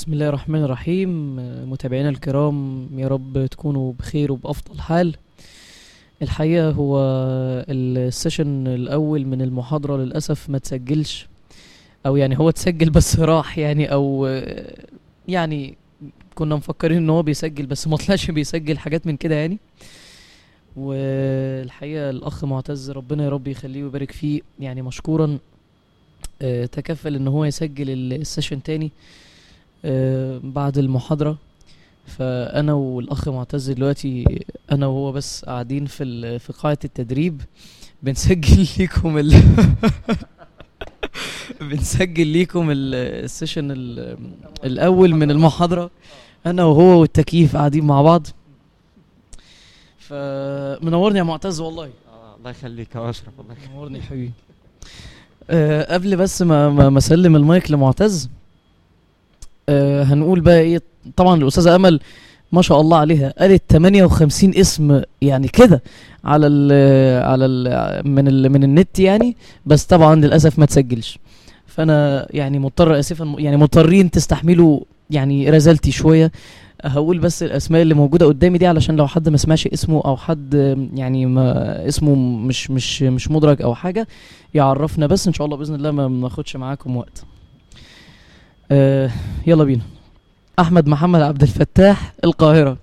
بسم الله الرحمن الرحيم متابعينا الكرام يا رب تكونوا بخير وبأفضل حال الحقيقة هو السيشن الأول من المحاضرة للأسف ما تسجلش أو يعني هو تسجل بس راح يعني أو يعني كنا مفكرين ان هو بيسجل بس ما طلعش بيسجل حاجات من كده يعني والحقيقة الأخ معتز ربنا يا رب يخليه ويبارك فيه يعني مشكورا آه، تكفل ان هو يسجل ال- السيشن تاني آه، بعد المحاضرة فأنا والأخ معتز دلوقتي أنا وهو بس قاعدين في ال- في قاعة التدريب بنسجل ليكم ال بنسجل ليكم ال- السيشن ال- الأول من المحاضرة أنا وهو والتكييف قاعدين مع بعض فمنورني يا معتز والله آه الله يخليك يا اشرف الله يخليك منورني يا حبيبي أه قبل بس ما ما ما اسلم المايك لمعتز أه هنقول بقى ايه طبعا الاستاذه امل ما شاء الله عليها قالت 58 اسم يعني كده على ال على ال من ال من النت يعني بس طبعا للاسف ما تسجلش فانا يعني مضطر اسفا يعني مضطرين تستحملوا يعني رزلتي شويه هقول بس الاسماء اللي موجوده قدامي دي علشان لو حد ما سمعش اسمه او حد يعني ما اسمه مش مش مش مدرك او حاجه يعرفنا بس ان شاء الله باذن الله ما ناخدش معاكم وقت آه يلا بينا احمد محمد عبد الفتاح القاهره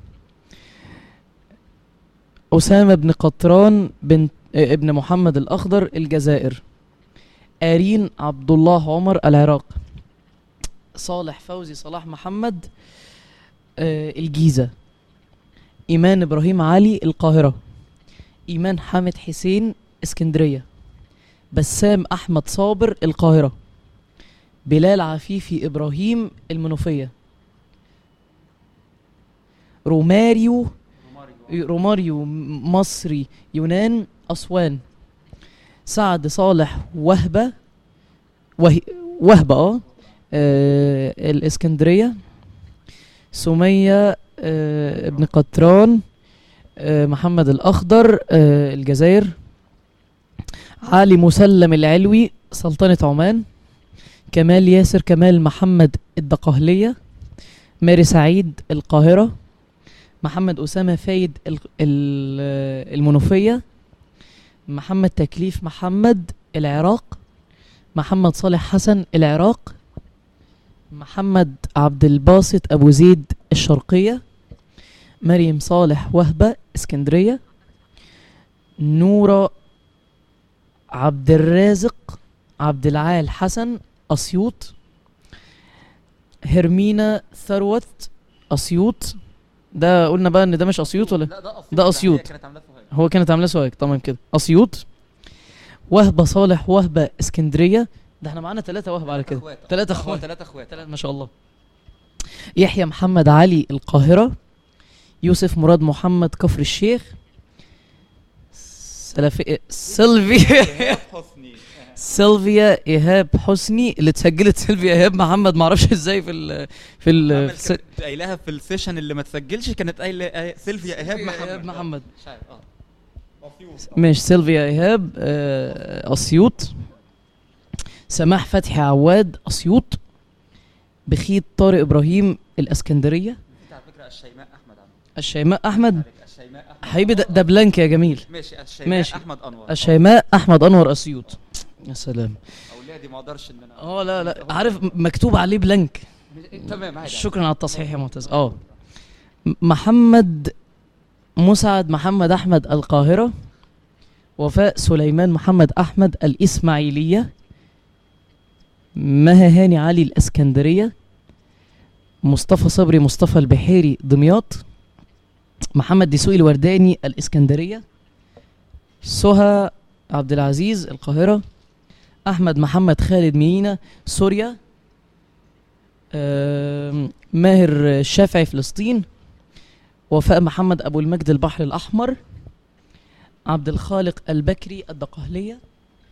اسامه بن قطران بن آه ابن محمد الاخضر الجزائر ارين عبد الله عمر العراق صالح فوزي صلاح محمد آه الجيزه ايمان ابراهيم علي القاهره ايمان حامد حسين اسكندريه بسام احمد صابر القاهره بلال عفيفي ابراهيم المنوفيه روماريو روماريو مصري يونان اسوان سعد صالح وهبه وه... وهبه اه آه، الاسكندريه سميه آه، ابن قطران آه، محمد الاخضر آه، الجزائر علي مسلم العلوي سلطنة عمان كمال ياسر كمال محمد الدقهلية ماري سعيد القاهرة محمد أسامة فايد ال- ال- المنوفية محمد تكليف محمد العراق محمد صالح حسن العراق محمد عبد الباسط أبو زيد الشرقية مريم صالح وهبة اسكندرية نورة عبد الرازق عبد العال حسن أسيوط هرمينا ثروت أسيوط ده قلنا بقى ان ده مش أسيوط ولا لا ده اسيوط ده أسيوط. هي كانت عاملاه سوهاج. هو كانت عاملاه سواك تمام كده أسيوط وهبة صالح وهبة اسكندرية ده احنا معانا ثلاثة وهبة على كده اخوات تلاتة آه، هو اخوات. ثلاثة اخوات ثلاثة ما شاء الله يحيى محمد علي القاهرة يوسف مراد محمد كفر الشيخ سلفي سيلفي حسني سيلفيا ايهاب حسني اللي اتسجلت سيلفيا ايهاب محمد معرفش ازاي في ال في ال عمل في كانت قايلاها في السيشن اللي ما تسجلش كانت قايله آه، سيلفيا ايهاب محمد إيهاب محمد. مش عارف اه أسيوط. ماشي سيلفيا ايهاب آه، اسيوط سماح فتحي عواد اسيوط بخيت طارق ابراهيم الاسكندريه نسيت على فكره الشيماء احمد عمرو الشيماء احمد عليك، الشيماء احمد حبيبي ده, أنور. ده بلانك يا جميل ماشي الشيماء ماشي. احمد انور الشيماء احمد انور اسيوط يا سلام آه، اولادي ما اقدرش ان انا اه لا لا عارف م- مكتوب عليه بلانك تمام عادي شكرا على التصحيح يا معتز اه م- محمد مسعد محمد احمد القاهره وفاء سليمان محمد احمد الاسماعيليه مها هاني علي الاسكندريه مصطفى صبري مصطفى البحيري دمياط محمد دسوقي الورداني الاسكندريه سهى عبد العزيز القاهره احمد محمد خالد مينا سوريا آم، ماهر الشافعي فلسطين وفاء محمد ابو المجد البحر الاحمر عبد الخالق البكري الدقهليه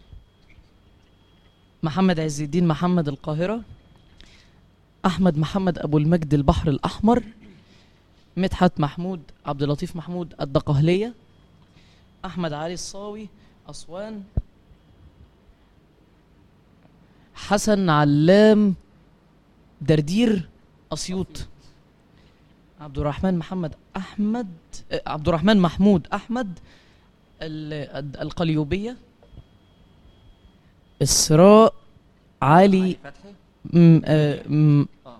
محمد عز الدين محمد القاهره احمد محمد ابو المجد البحر الاحمر مدحت محمود عبد اللطيف محمود الدقهليه احمد علي الصاوي اسوان حسن علام دردير اسيوط عبد الرحمن محمد احمد آه، عبد الرحمن محمود احمد ال- الد- القليوبيه اسراء علي فتحي م- آه، م- اه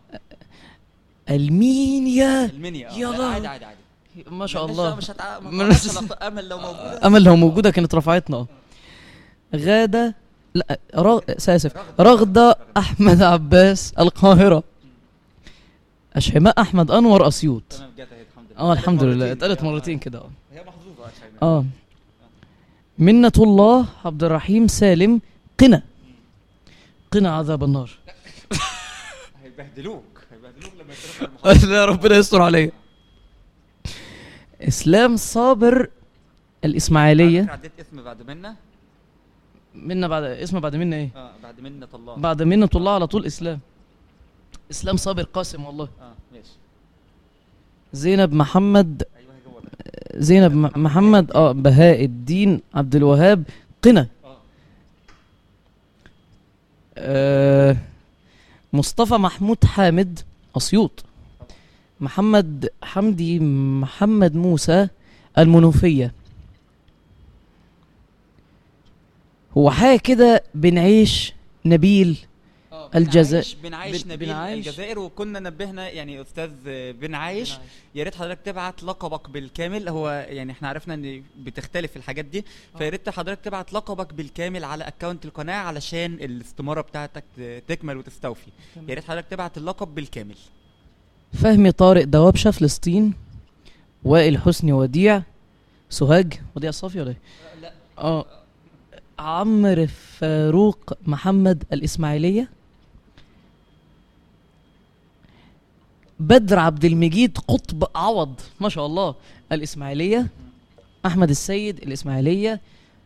المينيا المنيا يا لا، الله. عادي عادي عادي ما شاء مش- الله مش هتع... ما من- تعرفش لو- امل لو موجوده امل لو موجوده كانت رفعتنا اه. غاده لا رغ... ساسف رغده احمد عباس القاهره اشهماء احمد انور اسيوط تمام جت اهي الحمد لله اه الحمد لله مرتين. اتقالت هي- مرتين كده اه هي محظوظه يا شيماء اه منة الله عبد الرحيم سالم قنا قنا عذاب النار هيبهدلوك هيبهدلوك لما يترفع المحاضره لا ربنا يستر عليا اسلام صابر الاسماعيليه عديت اسم بعد منا منا بعد اسمه بعد منا ايه اه بعد منة الله بعد منة الله على طول اسلام اسلام صابر قاسم والله اه ماشي زينب محمد ايوه هي جوه ده زينب م- محمد اه بهاء الدين عبد الوهاب قنا اه آه مصطفى محمود حامد اسيوط محمد حمدي محمد موسى المنوفية هو حاجة كده بنعيش نبيل اه الجزائر- بنعيش, بنعيش بن- نبيل بنعيش- الجزائر وكنا نبهنا يعني استاذ بنعيش يا ريت حضرتك تبعت لقبك بالكامل هو يعني احنا عرفنا ان بتختلف الحاجات دي فيا ريت حضرتك تبعت لقبك بالكامل على اكونت القناه علشان الاستماره بتاعتك ت- تكمل وتستوفي يا ريت حضرتك تبعت اللقب بالكامل فهمي طارق دوابشة فلسطين وائل حسني وديع سوهاج وديع الصافي ولا ايه؟ لا اه عمرو فاروق محمد الإسماعيلية بدر عبد المجيد قطب عوض ما شاء الله الإسماعيلية أحمد السيد الإسماعيلية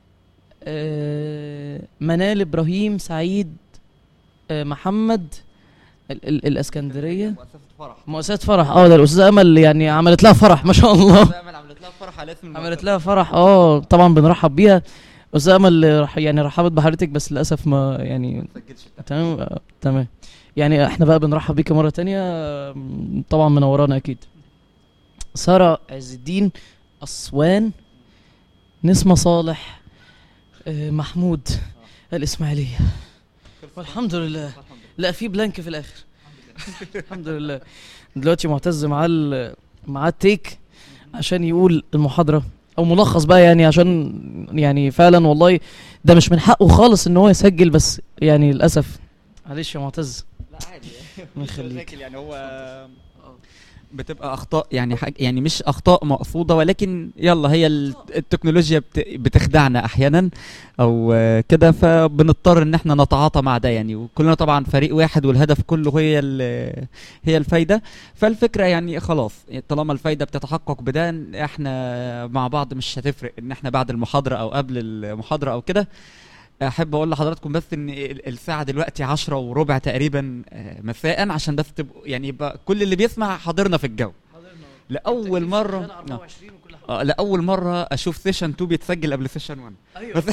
آه منال إبراهيم سعيد آه محمد ال ال الإسكندرية مؤسسه فرح مؤسسة فرح اه ده الأستاذة أمل يعني عملت لها فرح ما شاء الله أستاذة امل عملت لها فرح على اسم عملت المؤسسة. لها فرح اه طبعا بنرحب بيها استاذ امل رح يعني رحبت بحضرتك بس للاسف ما يعني ما تسجلش التحت. تمام آه، تمام يعني احنا بقى بنرحب بيك مره تانية آه، طبعا منورانا اكيد ساره عز الدين اسوان نسمه صالح آه، محمود الاسماعيليه والحمد لله الحمد لله. لا في بلانك في الاخر الحمد لله دلوقتي معتز معاه ال- معاه التيك عشان يقول المحاضره او ملخص بقى يعني عشان يعني فعلا والله ده مش من حقه خالص ان هو يسجل بس يعني للاسف معلش يا معتز لا عادي الله مش يخليك. مشاكل يعني هو بتبقى اخطاء يعني حاج يعني مش اخطاء مقصوده ولكن يلا هي ال- التكنولوجيا بت- بتخدعنا احيانا او آه، كده فبنضطر ان احنا نتعاطى مع ده يعني وكلنا طبعا فريق واحد والهدف كله هي ال- هي الفايده فالفكره يعني خلاص طالما الفايده بتتحقق بده احنا مع بعض مش هتفرق ان احنا بعد المحاضره او قبل المحاضره او كده احب اقول لحضراتكم بس ان ال- الساعه دلوقتي عشرة وربع تقريبا آه، مساء عشان بس تبقوا يعني يبقى كل اللي بيسمع حاضرنا في الجو لاول مره آه. اه لاول مره اشوف سيشن 2 بيتسجل قبل سيشن 1 ايوه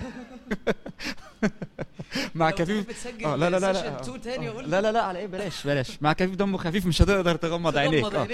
مع كفيف آه، لا، لا، لا، لا. آه. لا لا لا على ايه بلاش بلاش مع كفيف دمه خفيف مش هتقدر تغمض عينيك آه.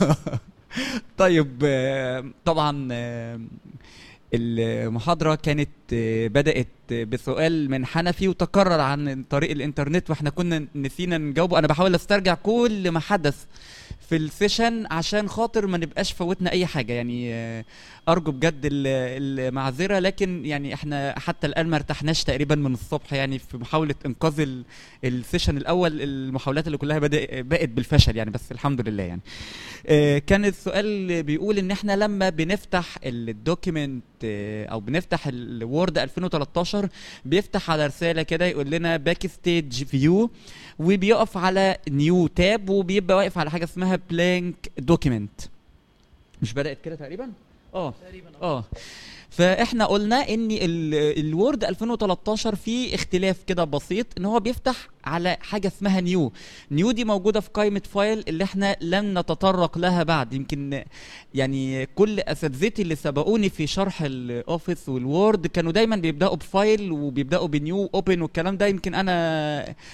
طيب آه، طبعا آه، المحاضرة كانت آه، بدأت آه، بسؤال من حنفي وتكرر عن طريق الإنترنت وإحنا كنا نسينا نجاوبه أنا بحاول أسترجع كل ما حدث في السيشن عشان خاطر ما نبقاش فوتنا أي حاجة يعني آه، أرجو بجد ال- المعذرة لكن يعني إحنا حتى الآن ما ارتحناش تقريبا من الصبح يعني في محاولة إنقاذ ال- السيشن الأول المحاولات اللي كلها بدأ بقت بالفشل يعني بس الحمد لله يعني آه، كان السؤال بيقول ان احنا لما بنفتح الدوكيمنت او بنفتح الوورد 2013 بيفتح على رساله كده يقول لنا باك ستيج فيو وبيقف على نيو تاب وبيبقى واقف على حاجه اسمها بلانك دوكيمنت مش بدات كده تقريبا اه اه فاحنا قلنا ان ال- الوورد 2013 فيه اختلاف كده بسيط ان هو بيفتح على حاجه اسمها نيو نيو دي موجوده في قائمه فايل اللي احنا لن نتطرق لها بعد يمكن يعني كل اساتذتي اللي سبقوني في شرح الاوفيس والوورد كانوا دايما بيبداوا بفايل وبيبداوا بنيو اوبن والكلام ده يمكن انا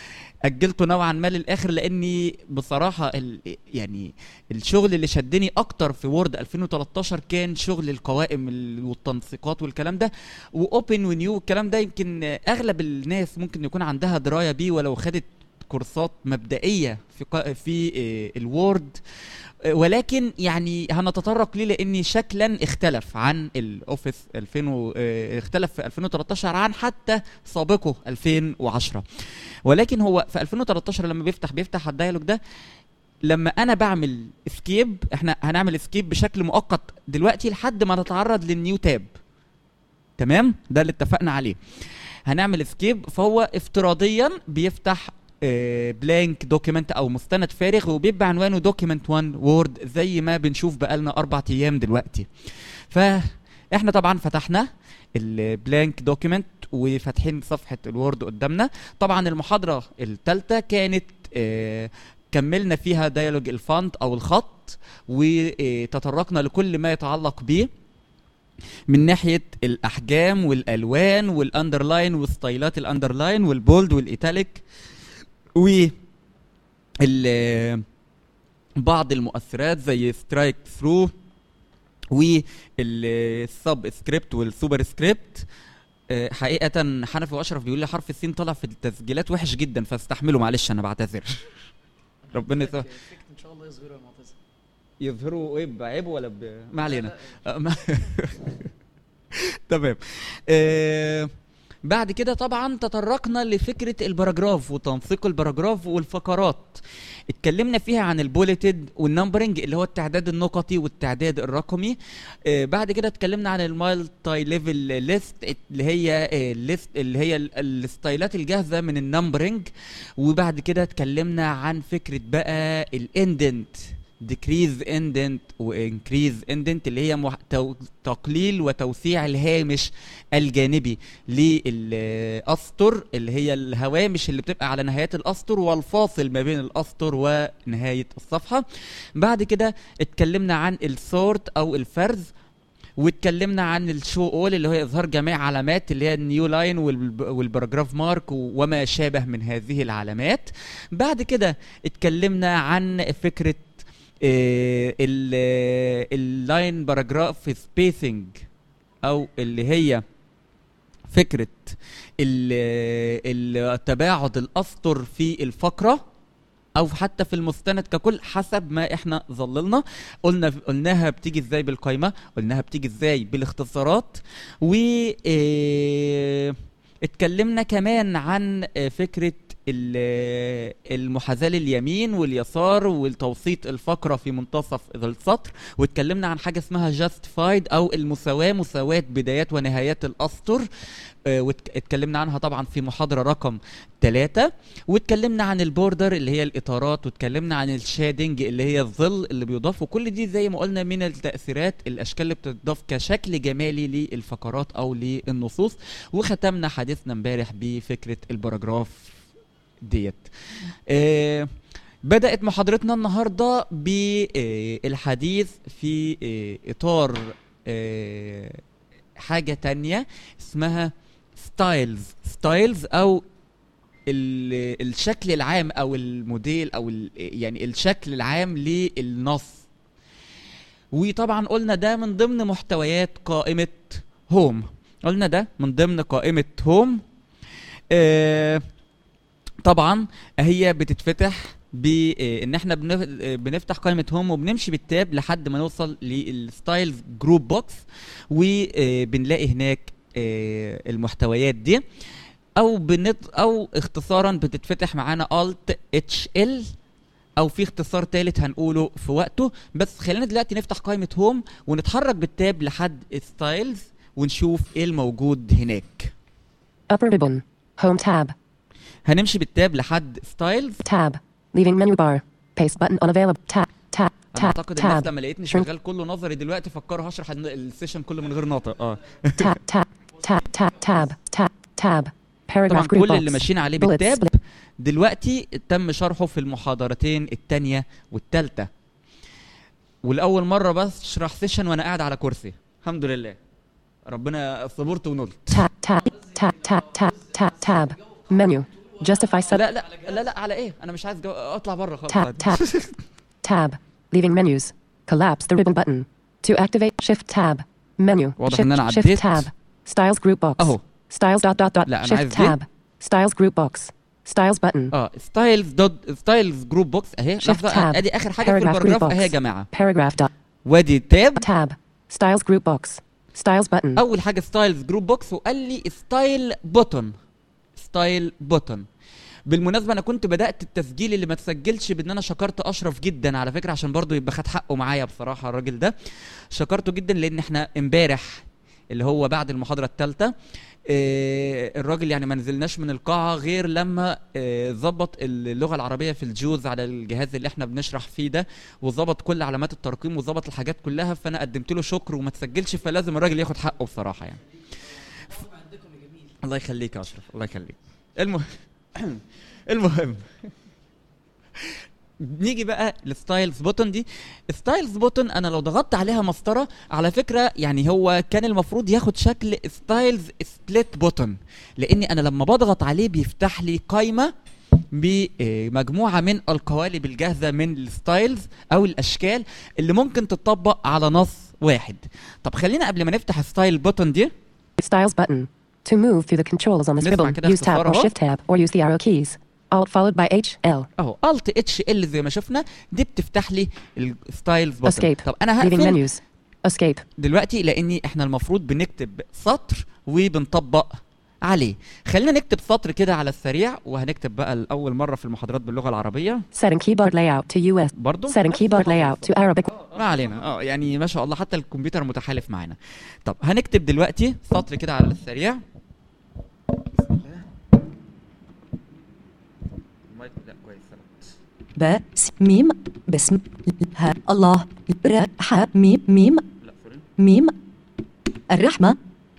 اجلته نوعا ما للاخر لاني بصراحه ال يعني الشغل اللي شدني اكتر في وورد 2013 كان شغل القوائم ال- والتنسيقات والكلام ده واوبن ونيو والكلام ده يمكن اغلب الناس ممكن يكون عندها درايه بيه ولو خدت كورسات مبدئيه في قا- في آه، الوورد آه، ولكن يعني هنتطرق ليه لان شكلا اختلف عن الاوفيس 2000 و- آه، اختلف في 2013 عن حتى سابقه 2010 ولكن هو في 2013 لما بيفتح بيفتح على الديالوج ده لما انا بعمل اسكيب احنا هنعمل اسكيب بشكل مؤقت دلوقتي لحد ما نتعرض للنيو تاب تمام ده اللي اتفقنا عليه هنعمل اسكيب فهو افتراضيا بيفتح بلانك دوكيمنت او مستند فارغ وبيبقى عنوانه دوكيمنت 1 وورد زي ما بنشوف بقالنا اربع ايام دلوقتي فاحنا طبعا فتحنا البلانك دوكيمنت وفاتحين صفحه الوورد قدامنا طبعا المحاضره الثالثه كانت آه، كملنا فيها ديالوج الفونت او الخط وتطرقنا لكل ما يتعلق به من ناحيه الاحجام والالوان والاندرلاين وستايلات الاندرلاين والبولد والايتاليك و ال- بعض المؤثرات زي سترايك ثرو والسب سكريبت والسوبر سكريبت آه، حقيقة حنفي واشرف بيقول لي حرف السين طلع في التسجيلات وحش جدا فاستحملوا معلش انا بعتذر ربنا يسامح ان شاء الله يصغروا يا معتز يظهروا ايه بعيب ولا ب... ما علينا آه، ما- تمام آه، بعد كده طبعا تطرقنا لفكره الباراجراف وتنسيق الباراجراف والفقرات اتكلمنا فيها عن البوليتد والنمبرنج اللي هو التعداد النقطي والتعداد الرقمي آه، بعد كده اتكلمنا عن المالتي ليفل ليست اللي هي الليست اللي هي ال- الستايلات الجاهزه من النمبرنج وبعد كده اتكلمنا عن فكره بقى الاندنت decrease indent وانكريز indent اللي هي مح... تو... تقليل وتوسيع الهامش الجانبي للاسطر اللي هي الهوامش اللي بتبقى على نهايات الاسطر والفاصل ما بين الاسطر ونهايه الصفحه بعد كده اتكلمنا عن السورت او الفرز واتكلمنا عن الشو اول اللي هو اظهار جميع علامات اللي هي النيو لاين والباراجراف مارك وما شابه من هذه العلامات بعد كده اتكلمنا عن فكره اللاين باراجراف سبيسنج او اللي هي فكره ال- ال- تباعد الاسطر في الفقره او حتى في المستند ككل حسب ما احنا ظللنا قلنا قلناها بتيجي ازاي بالقايمه قلناها بتيجي ازاي بالاختصارات و آه، اتكلمنا كمان عن آه، فكره ال- المحاذاه لليمين واليسار والتوسيط الفقره في منتصف السطر واتكلمنا عن حاجه اسمها جاستيفايد او المساواه مساواه بدايات ونهايات الاسطر آه، واتكلمنا عنها طبعا في محاضره رقم ثلاثة واتكلمنا عن البوردر اللي هي الاطارات واتكلمنا عن الشادنج اللي هي الظل اللي بيضاف وكل دي زي ما قلنا من التاثيرات الاشكال اللي بتضاف كشكل جمالي للفقرات او للنصوص وختمنا حديثنا امبارح بفكره الباراجراف ديت آه بدات محاضرتنا النهارده بالحديث في آه، اطار آه، حاجه تانية اسمها ستايلز ستايلز او ال- الشكل العام او الموديل او ال- يعني الشكل العام للنص وطبعا قلنا ده من ضمن محتويات قائمة هوم قلنا ده من ضمن قائمة هوم آه طبعا هي بتتفتح بان احنا بنف- آه، بنفتح قائمه هوم وبنمشي بالتاب لحد ما نوصل للستايلز جروب بوكس وبنلاقي هناك آه، المحتويات دي او بنط او اختصارا بتتفتح معانا الت اتش ال او في اختصار ثالث هنقوله في وقته بس خلينا دلوقتي نفتح قائمه هوم ونتحرك بالتاب لحد ستايلز ونشوف ايه الموجود هناك Upper ribbon. Home tab. هنمشي بالتاب لحد ستايلز Tab. Leaving menu bar. Paste button unavailable. Tab. Tab. انا Tab. اعتقد الناس Tab. لما لقيتني Shrink. شغال كله نظري دلوقتي فكروا هشرح الن- السيشن كله من غير ناطق اه Tab. Tab. Tab. Tab. Tab. Tab. Tab. طبعا Paragraph group كل اللي box. ماشيين عليه Bullets. بالتاب دلوقتي تم شرحه في المحاضرتين الثانيه والثالثه والاول مره بشرح سيشن وانا قاعد على كرسي الحمد لله ربنا صبرت ونلت Tab. Tab. Tab. Tab. Tab. Tab. Tab. Menu. Justify sub. لا لا لا لا على ايه انا مش عايز جو... اطلع بره خالص Tab. عادي. Tab. tab. Leaving menus. Collapse the ribbon button. To activate, shift tab. Menu. واضح shift, إن أنا shift عديت. tab. Styles group box. أهو. Styles dot dot dot. لا، أنا shift عايز دي. tab. Styles group box. Styles button. اه ستايلز دوت ستايلز جروب بوكس اهي Shift لحظه tab. ادي اخر حاجه في Paragraph الباراجراف group box. اهي يا جماعه Paragraph dot. وادي تاب Tab. Styles group box. Styles button. اول حاجه ستايلز جروب بوكس وقال لي ستايل بوتون ستايل بوتون بالمناسبه انا كنت بدات التسجيل اللي ما تسجلش بان انا شكرت اشرف جدا على فكره عشان برضو يبقى خد حقه معايا بصراحه الراجل ده شكرته جدا لان احنا امبارح اللي هو بعد المحاضره الثالثه آه الراجل يعني ما نزلناش من القاعه غير لما آه، ظبط اللغه العربيه في الجوز على الجهاز اللي احنا بنشرح فيه ده وظبط كل علامات الترقيم وظبط الحاجات كلها فانا قدمت له شكر وما تسجلش فلازم الراجل ياخد حقه بصراحه يعني الله يخليك يا اشرف الله يخليك المهم المهم نيجي بقى للستايلز بوتون دي ستايلز بوتون انا لو ضغطت عليها مسطره على فكره يعني هو كان المفروض ياخد شكل ستايلز سبليت بوتون لاني انا لما بضغط عليه بيفتح لي قائمه بمجموعه من القوالب الجاهزه من الستايلز او الاشكال اللي ممكن تطبق على نص واحد طب خلينا قبل ما نفتح ستايل بوتون دي Styles button. To move through the controls on this نسمع ribbon, كده use tab اختصار or أهو. shift tab or use the arrow keys. Alt followed by H L. اهو الت اتش ال زي ما شفنا دي بتفتح لي الستايلز بوتون Escape. طب انا Leaving هقفل menus. Escape. دلوقتي لاني احنا المفروض بنكتب سطر وبنطبق عليه خلينا نكتب سطر كده على السريع وهنكتب بقى لاول مره في المحاضرات باللغه العربيه Setting keyboard layout to US. برضو Setting keyboard layout to Arabic. ما علينا اه يعني ما شاء الله حتى الكمبيوتر متحالف معانا طب هنكتب دلوقتي سطر كده على السريع المايك لا كويس باء س ميم بسم ها الله ر ح ميم ميم لا سوري ميم الرحمة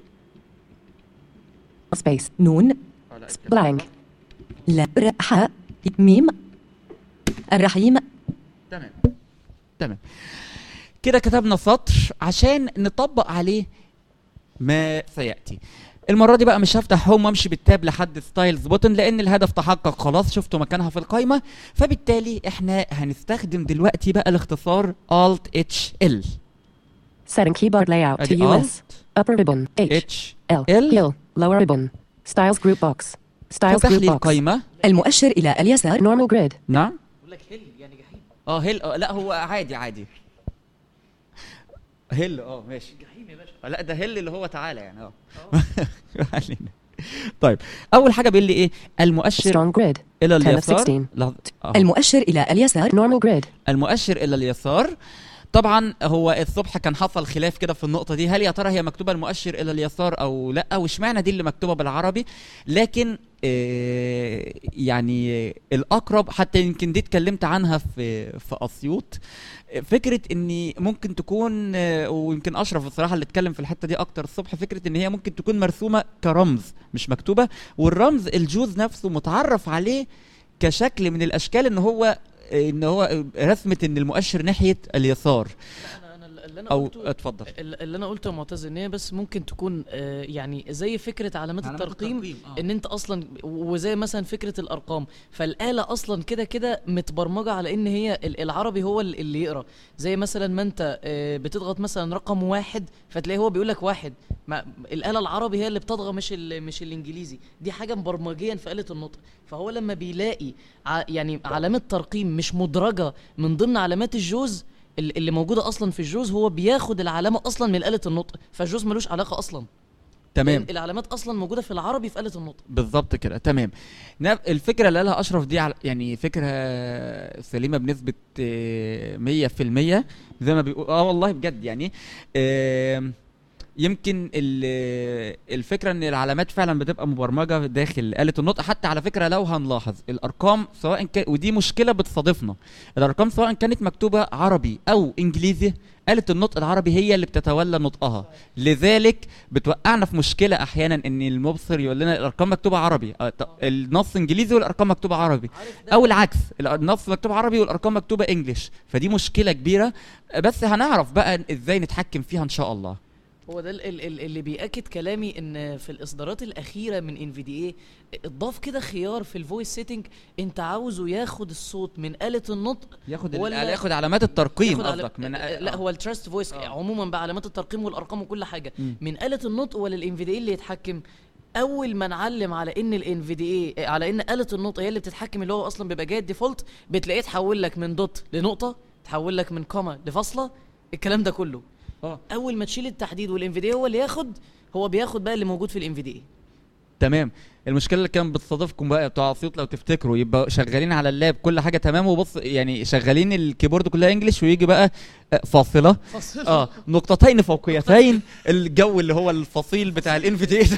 Space. نون اه لا Blank. لا ر ح ميم الرحيم تمام تمام كده كتبنا سطر عشان نطبق عليه ما سياتي المره دي بقى مش هفتح هوم وامشي بالتاب لحد ستايلز بوتن لان الهدف تحقق خلاص شفتوا مكانها في القائمه فبالتالي احنا هنستخدم دلوقتي بقى الاختصار Alt اتش ال Setting keyboard layout to ادي US. Alt Upper ribbon. H. اتش L. L. Hill. Lower ribbon. Styles group box. Styles فتح group لي box. القائمه المؤشر إلى اليسار Normal grid. نعم بقول لك هل يعني جحيم اه هيل آه لا هو عادي عادي هيل اه ماشي جحيم يا باشا آه، لا ده هيل اللي هو تعالى يعني اه علينا. طيب اول حاجه بيقول لي ايه المؤشر Strong grid. الى 10 of اليسار 16. لحظة. أهو. المؤشر إلى اليسار Normal grid. المؤشر الى اليسار طبعا هو الصبح كان حصل خلاف كده في النقطه دي هل يا ترى هي مكتوبه المؤشر الى اليسار او لا واشمعنى دي اللي مكتوبه بالعربي لكن آه يعني آه، الاقرب حتى يمكن دي اتكلمت عنها في في اسيوط آه، فكره ان ممكن تكون آه، ويمكن اشرف الصراحه اللي اتكلم في الحته دي اكتر الصبح فكره ان هي ممكن تكون مرسومه كرمز مش مكتوبه والرمز الجوز نفسه متعرف عليه كشكل من الاشكال ان هو ان هو رسمه ان المؤشر ناحيه اليسار انا انا اللي انا او قلته اتفضل ال- اللي انا قلته يا معتز ان هي بس ممكن تكون آه، يعني زي فكره علامات الترقيم ان انت اصلا وزي مثلا فكره الارقام فالاله اصلا كده كده متبرمجه على ان هي ال- العربي هو ال- اللي يقرا زي مثلا ما انت آه، بتضغط مثلا رقم واحد فتلاقيه هو بيقول لك واحد ما الاله العربي هي اللي بتضغط مش ال- مش الانجليزي دي حاجه مبرمجيا في اله النطق فهو لما بيلاقي ع- يعني علامات ترقيم مش مدرجه من ضمن علامات الجوز ال- اللي موجوده اصلا في الجوز هو بياخد العلامه اصلا من آلة النطق فالجوز ملوش علاقه اصلا تمام لأن العلامات اصلا موجوده في العربي في آلة النطق بالظبط كده تمام نف- الفكره اللي قالها اشرف دي على- يعني فكره سليمه بنسبه آه، 100% زي ما بيقول اه والله بجد يعني آم، يمكن ال- الفكره ان العلامات فعلا بتبقى مبرمجه داخل آلة النطق حتى على فكره لو هنلاحظ الارقام سواء كان ودي مشكله بتصادفنا الارقام سواء كانت مكتوبه عربي او انجليزي آلة النطق العربي هي اللي بتتولى نطقها لذلك بتوقعنا في مشكله احيانا ان المبصر يقول لنا الارقام مكتوبه عربي آه، ط- النص انجليزي والارقام مكتوبه عربي او العكس النص مكتوب عربي والارقام مكتوبه انجلش فدي مشكله كبيره آه، بس هنعرف بقى ازاي نتحكم فيها ان شاء الله هو ده ال- ال- ال- اللي بيأكد كلامي ان في الاصدارات الاخيره من ان في دي اي اتضاف كده خيار في الفويس سيتنج انت عاوزه ياخد الصوت من آلة النطق ياخد ولا- ال- ياخد علامات الترقيم ياخد على- قصدك من لا هو التراست فويس آه. عموما بعلامات الترقيم والارقام وكل حاجه مم. من آلة النطق ولا الان في دي اي اللي يتحكم اول ما نعلم على ان الان في دي اي على ان آلة النطق هي اللي بتتحكم اللي هو اصلا بيبقى جاي الديفولت بتلاقيه تحول لك من دوت لنقطه تحول لك من كوما لفاصله الكلام ده كله اه اول ما تشيل التحديد والان في دي هو اللي ياخد هو بياخد بقى اللي موجود في الان في دي تمام المشكله اللي كانت بتستضيفكم بقى بتوع اسيوط لو تفتكروا يبقى شغالين على اللاب كل حاجه تمام وبص يعني شغالين الكيبورد كلها انجلش ويجي بقى آه، فاصله اه نقطتين فوقيتين الجو اللي هو الفصيل بتاع الان في دي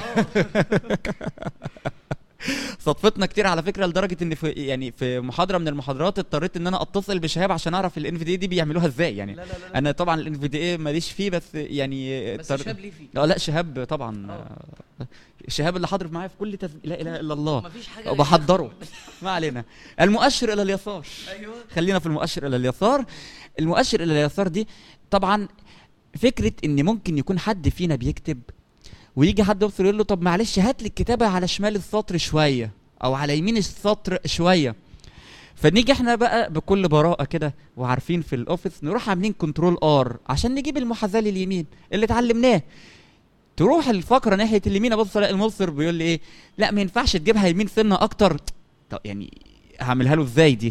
صدفتنا كتير على فكره لدرجه ان في يعني في محاضره من المحاضرات اضطريت ان انا اتصل بشهاب عشان اعرف الان في دي دي بيعملوها ازاي يعني لا لا لا, لا. انا طبعا الان في دي ماليش فيه بس يعني بس اضطر- شاب ليه فيه اه لا شهاب طبعا اه. آه، شهاب اللي حاضر معايا في كل تز... لا اله الا الله مفيش حاجه وبحضره ما علينا المؤشر الى اليسار ايوه خلينا في المؤشر الى اليسار المؤشر الى اليسار دي طبعا فكره ان ممكن يكون حد فينا بيكتب ويجي حد يبصر يقول له طب معلش هات لي الكتابه على شمال السطر شويه او على يمين السطر شويه فنيجي احنا بقى بكل براءه كده وعارفين في الاوفيس نروح عاملين كنترول ار عشان نجيب المحاذاه لليمين اللي اتعلمناه تروح الفقره ناحيه اليمين ابص الاقي المبصر بيقول لي ايه لا ما ينفعش تجيبها يمين سنه اكتر طب يعني هعملها له ازاي دي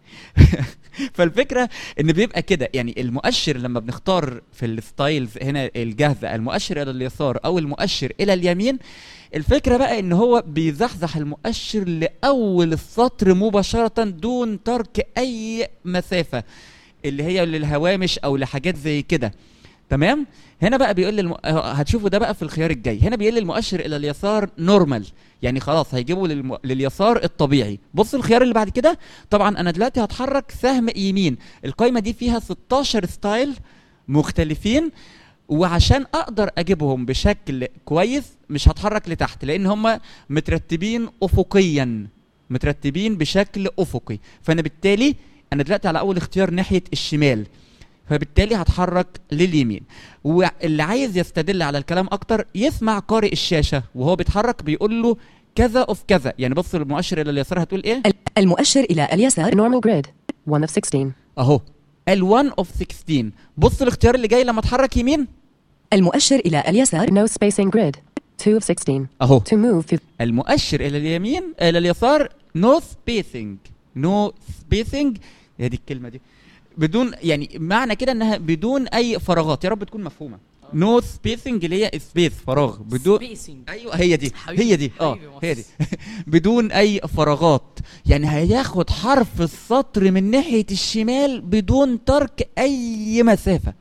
فالفكره ان بيبقى كده يعني المؤشر لما بنختار في الستايلز هنا الجاهزه المؤشر الى اليسار او المؤشر الى اليمين الفكره بقى ان هو بيزحزح المؤشر لاول السطر مباشره دون ترك اي مسافه اللي هي للهوامش او لحاجات زي كده تمام هنا بقى بيقول لي الم... آه، هتشوفوا ده بقى في الخيار الجاي هنا بيقول لي المؤشر الى اليسار نورمال يعني خلاص هيجيبه للم... لليسار الطبيعي بص الخيار اللي بعد كده طبعا انا دلوقتي هتحرك سهم يمين القائمه دي فيها 16 ستايل مختلفين وعشان اقدر اجيبهم بشكل كويس مش هتحرك لتحت لان هم مترتبين افقيا مترتبين بشكل افقي فانا بالتالي انا دلوقتي على اول اختيار ناحيه الشمال فبالتالي هتحرك لليمين واللي عايز يستدل على الكلام اكتر يسمع قارئ الشاشه وهو بيتحرك بيقول له كذا اوف كذا يعني بص المؤشر الى اليسار هتقول ايه ال- المؤشر إلى اليسار Normal grid. 1 of 16. اهو ال1 اوف 16 بص الاختيار اللي جاي لما اتحرك يمين المؤشر إلى اليسار No spacing grid. 2 of 16. اهو To move to المؤشر الى اليمين الى اليسار نو سبيسنج نو سبيسنج هي دي الكلمه دي بدون يعني معنى كده انها بدون اي فراغات يا رب تكون مفهومه نو سبيسنج اللي هي سبيس فراغ بدون Spacing. ايوه هي دي حبيبي، هي دي اه حبيبي هي دي بدون اي فراغات يعني هياخد حرف السطر من ناحيه الشمال بدون ترك اي مسافه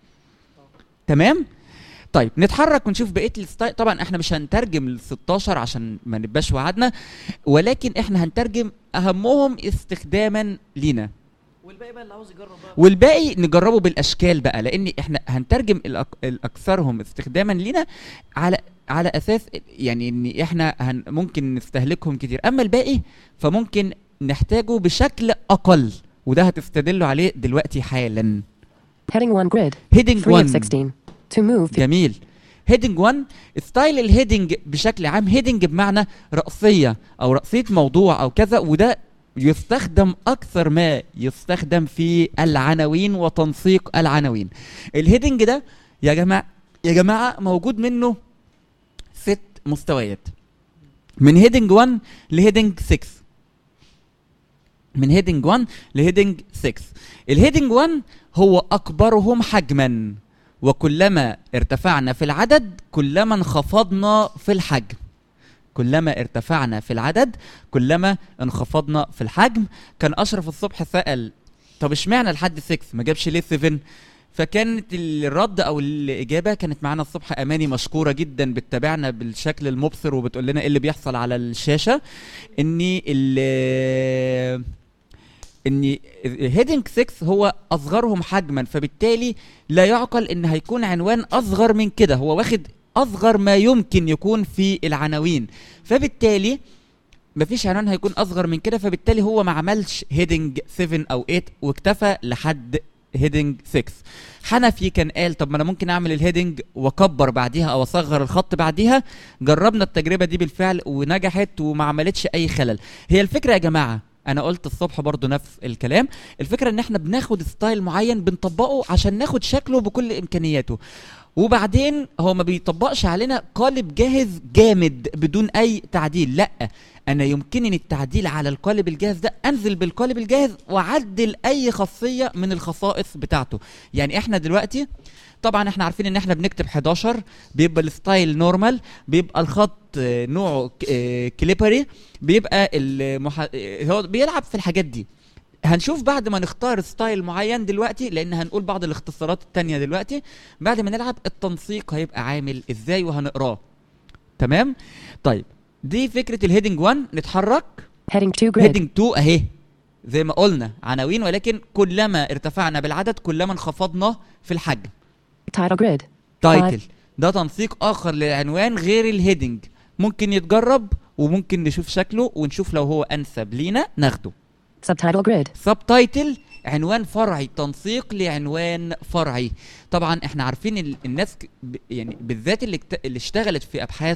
تمام طيب نتحرك ونشوف بقيه الستايل طبعا احنا مش هنترجم ال 16 عشان ما نبقاش وعدنا ولكن احنا هنترجم اهمهم استخداما لينا والباقي بقى اللي عاوز يجرب بقى والباقي نجربه بالاشكال بقى لان احنا هنترجم الأك... الاكثرهم استخداما لينا على على اساس يعني ان احنا هن ممكن نستهلكهم كتير اما الباقي فممكن نحتاجه بشكل اقل وده هتستدلوا عليه دلوقتي حالا heading 1 grid. هيدنج 3 of 1 16. To move to جميل هيدنج 1 ستايل الهيدنج بشكل عام هيدنج بمعنى رأسية او رأسية موضوع او كذا وده يستخدم اكثر ما يستخدم في العناوين وتنسيق العناوين الهيدنج ده يا جماعه يا جماعه موجود منه ست مستويات من هيدنج 1 لهيدنج 6 من هيدنج 1 لهيدنج 6 الهيدنج 1 هو اكبرهم حجما وكلما ارتفعنا في العدد كلما انخفضنا في الحجم كلما ارتفعنا في العدد كلما انخفضنا في الحجم كان اشرف الصبح سال طب اشمعنى لحد 6 ما جابش ليه 7 فكانت الرد او الاجابه كانت معانا الصبح اماني مشكوره جدا بتتابعنا بالشكل المبصر وبتقول لنا ايه اللي بيحصل على الشاشه ان ال ان هيدنج 6 هو اصغرهم حجما فبالتالي لا يعقل ان هيكون عنوان اصغر من كده هو واخد اصغر ما يمكن يكون في العناوين فبالتالي مفيش عنوان هيكون اصغر من كده فبالتالي هو ما عملش هيدنج 7 او 8 واكتفى لحد هيدنج 6 حنفي كان قال طب ما انا ممكن اعمل الهيدنج واكبر بعديها او اصغر الخط بعديها جربنا التجربه دي بالفعل ونجحت وما عملتش اي خلل هي الفكره يا جماعه انا قلت الصبح برضو نفس الكلام الفكره ان احنا بناخد ستايل معين بنطبقه عشان ناخد شكله بكل امكانياته وبعدين هو ما بيطبقش علينا قالب جاهز جامد بدون اي تعديل لا انا يمكنني التعديل على القالب الجاهز ده انزل بالقالب الجاهز واعدل اي خاصيه من الخصائص بتاعته يعني احنا دلوقتي طبعا احنا عارفين ان احنا بنكتب 11 بيبقى الستايل نورمال بيبقى الخط آه، نوعه ك- آه، كليبري بيبقى المح... آه، هو بيلعب في الحاجات دي هنشوف بعد ما نختار ستايل معين دلوقتي لان هنقول بعض الاختصارات التانية دلوقتي بعد ما نلعب التنسيق هيبقى عامل ازاي وهنقراه تمام طيب دي فكرة الهيدنج 1 نتحرك Heading 2 grid. هيدنج 2 اهي زي ما قلنا عناوين ولكن كلما ارتفعنا بالعدد كلما انخفضنا في الحجم Title grid. تايتل ده تنسيق اخر للعنوان غير الهيدنج ممكن يتجرب وممكن نشوف شكله ونشوف لو هو انسب لينا ناخده Subtitle grid. سب تايتل عنوان فرعي تنسيق لعنوان فرعي طبعا احنا عارفين ال- الناس ك- ب- يعني بالذات اللي, اكت- اللي اشتغلت في ابحاث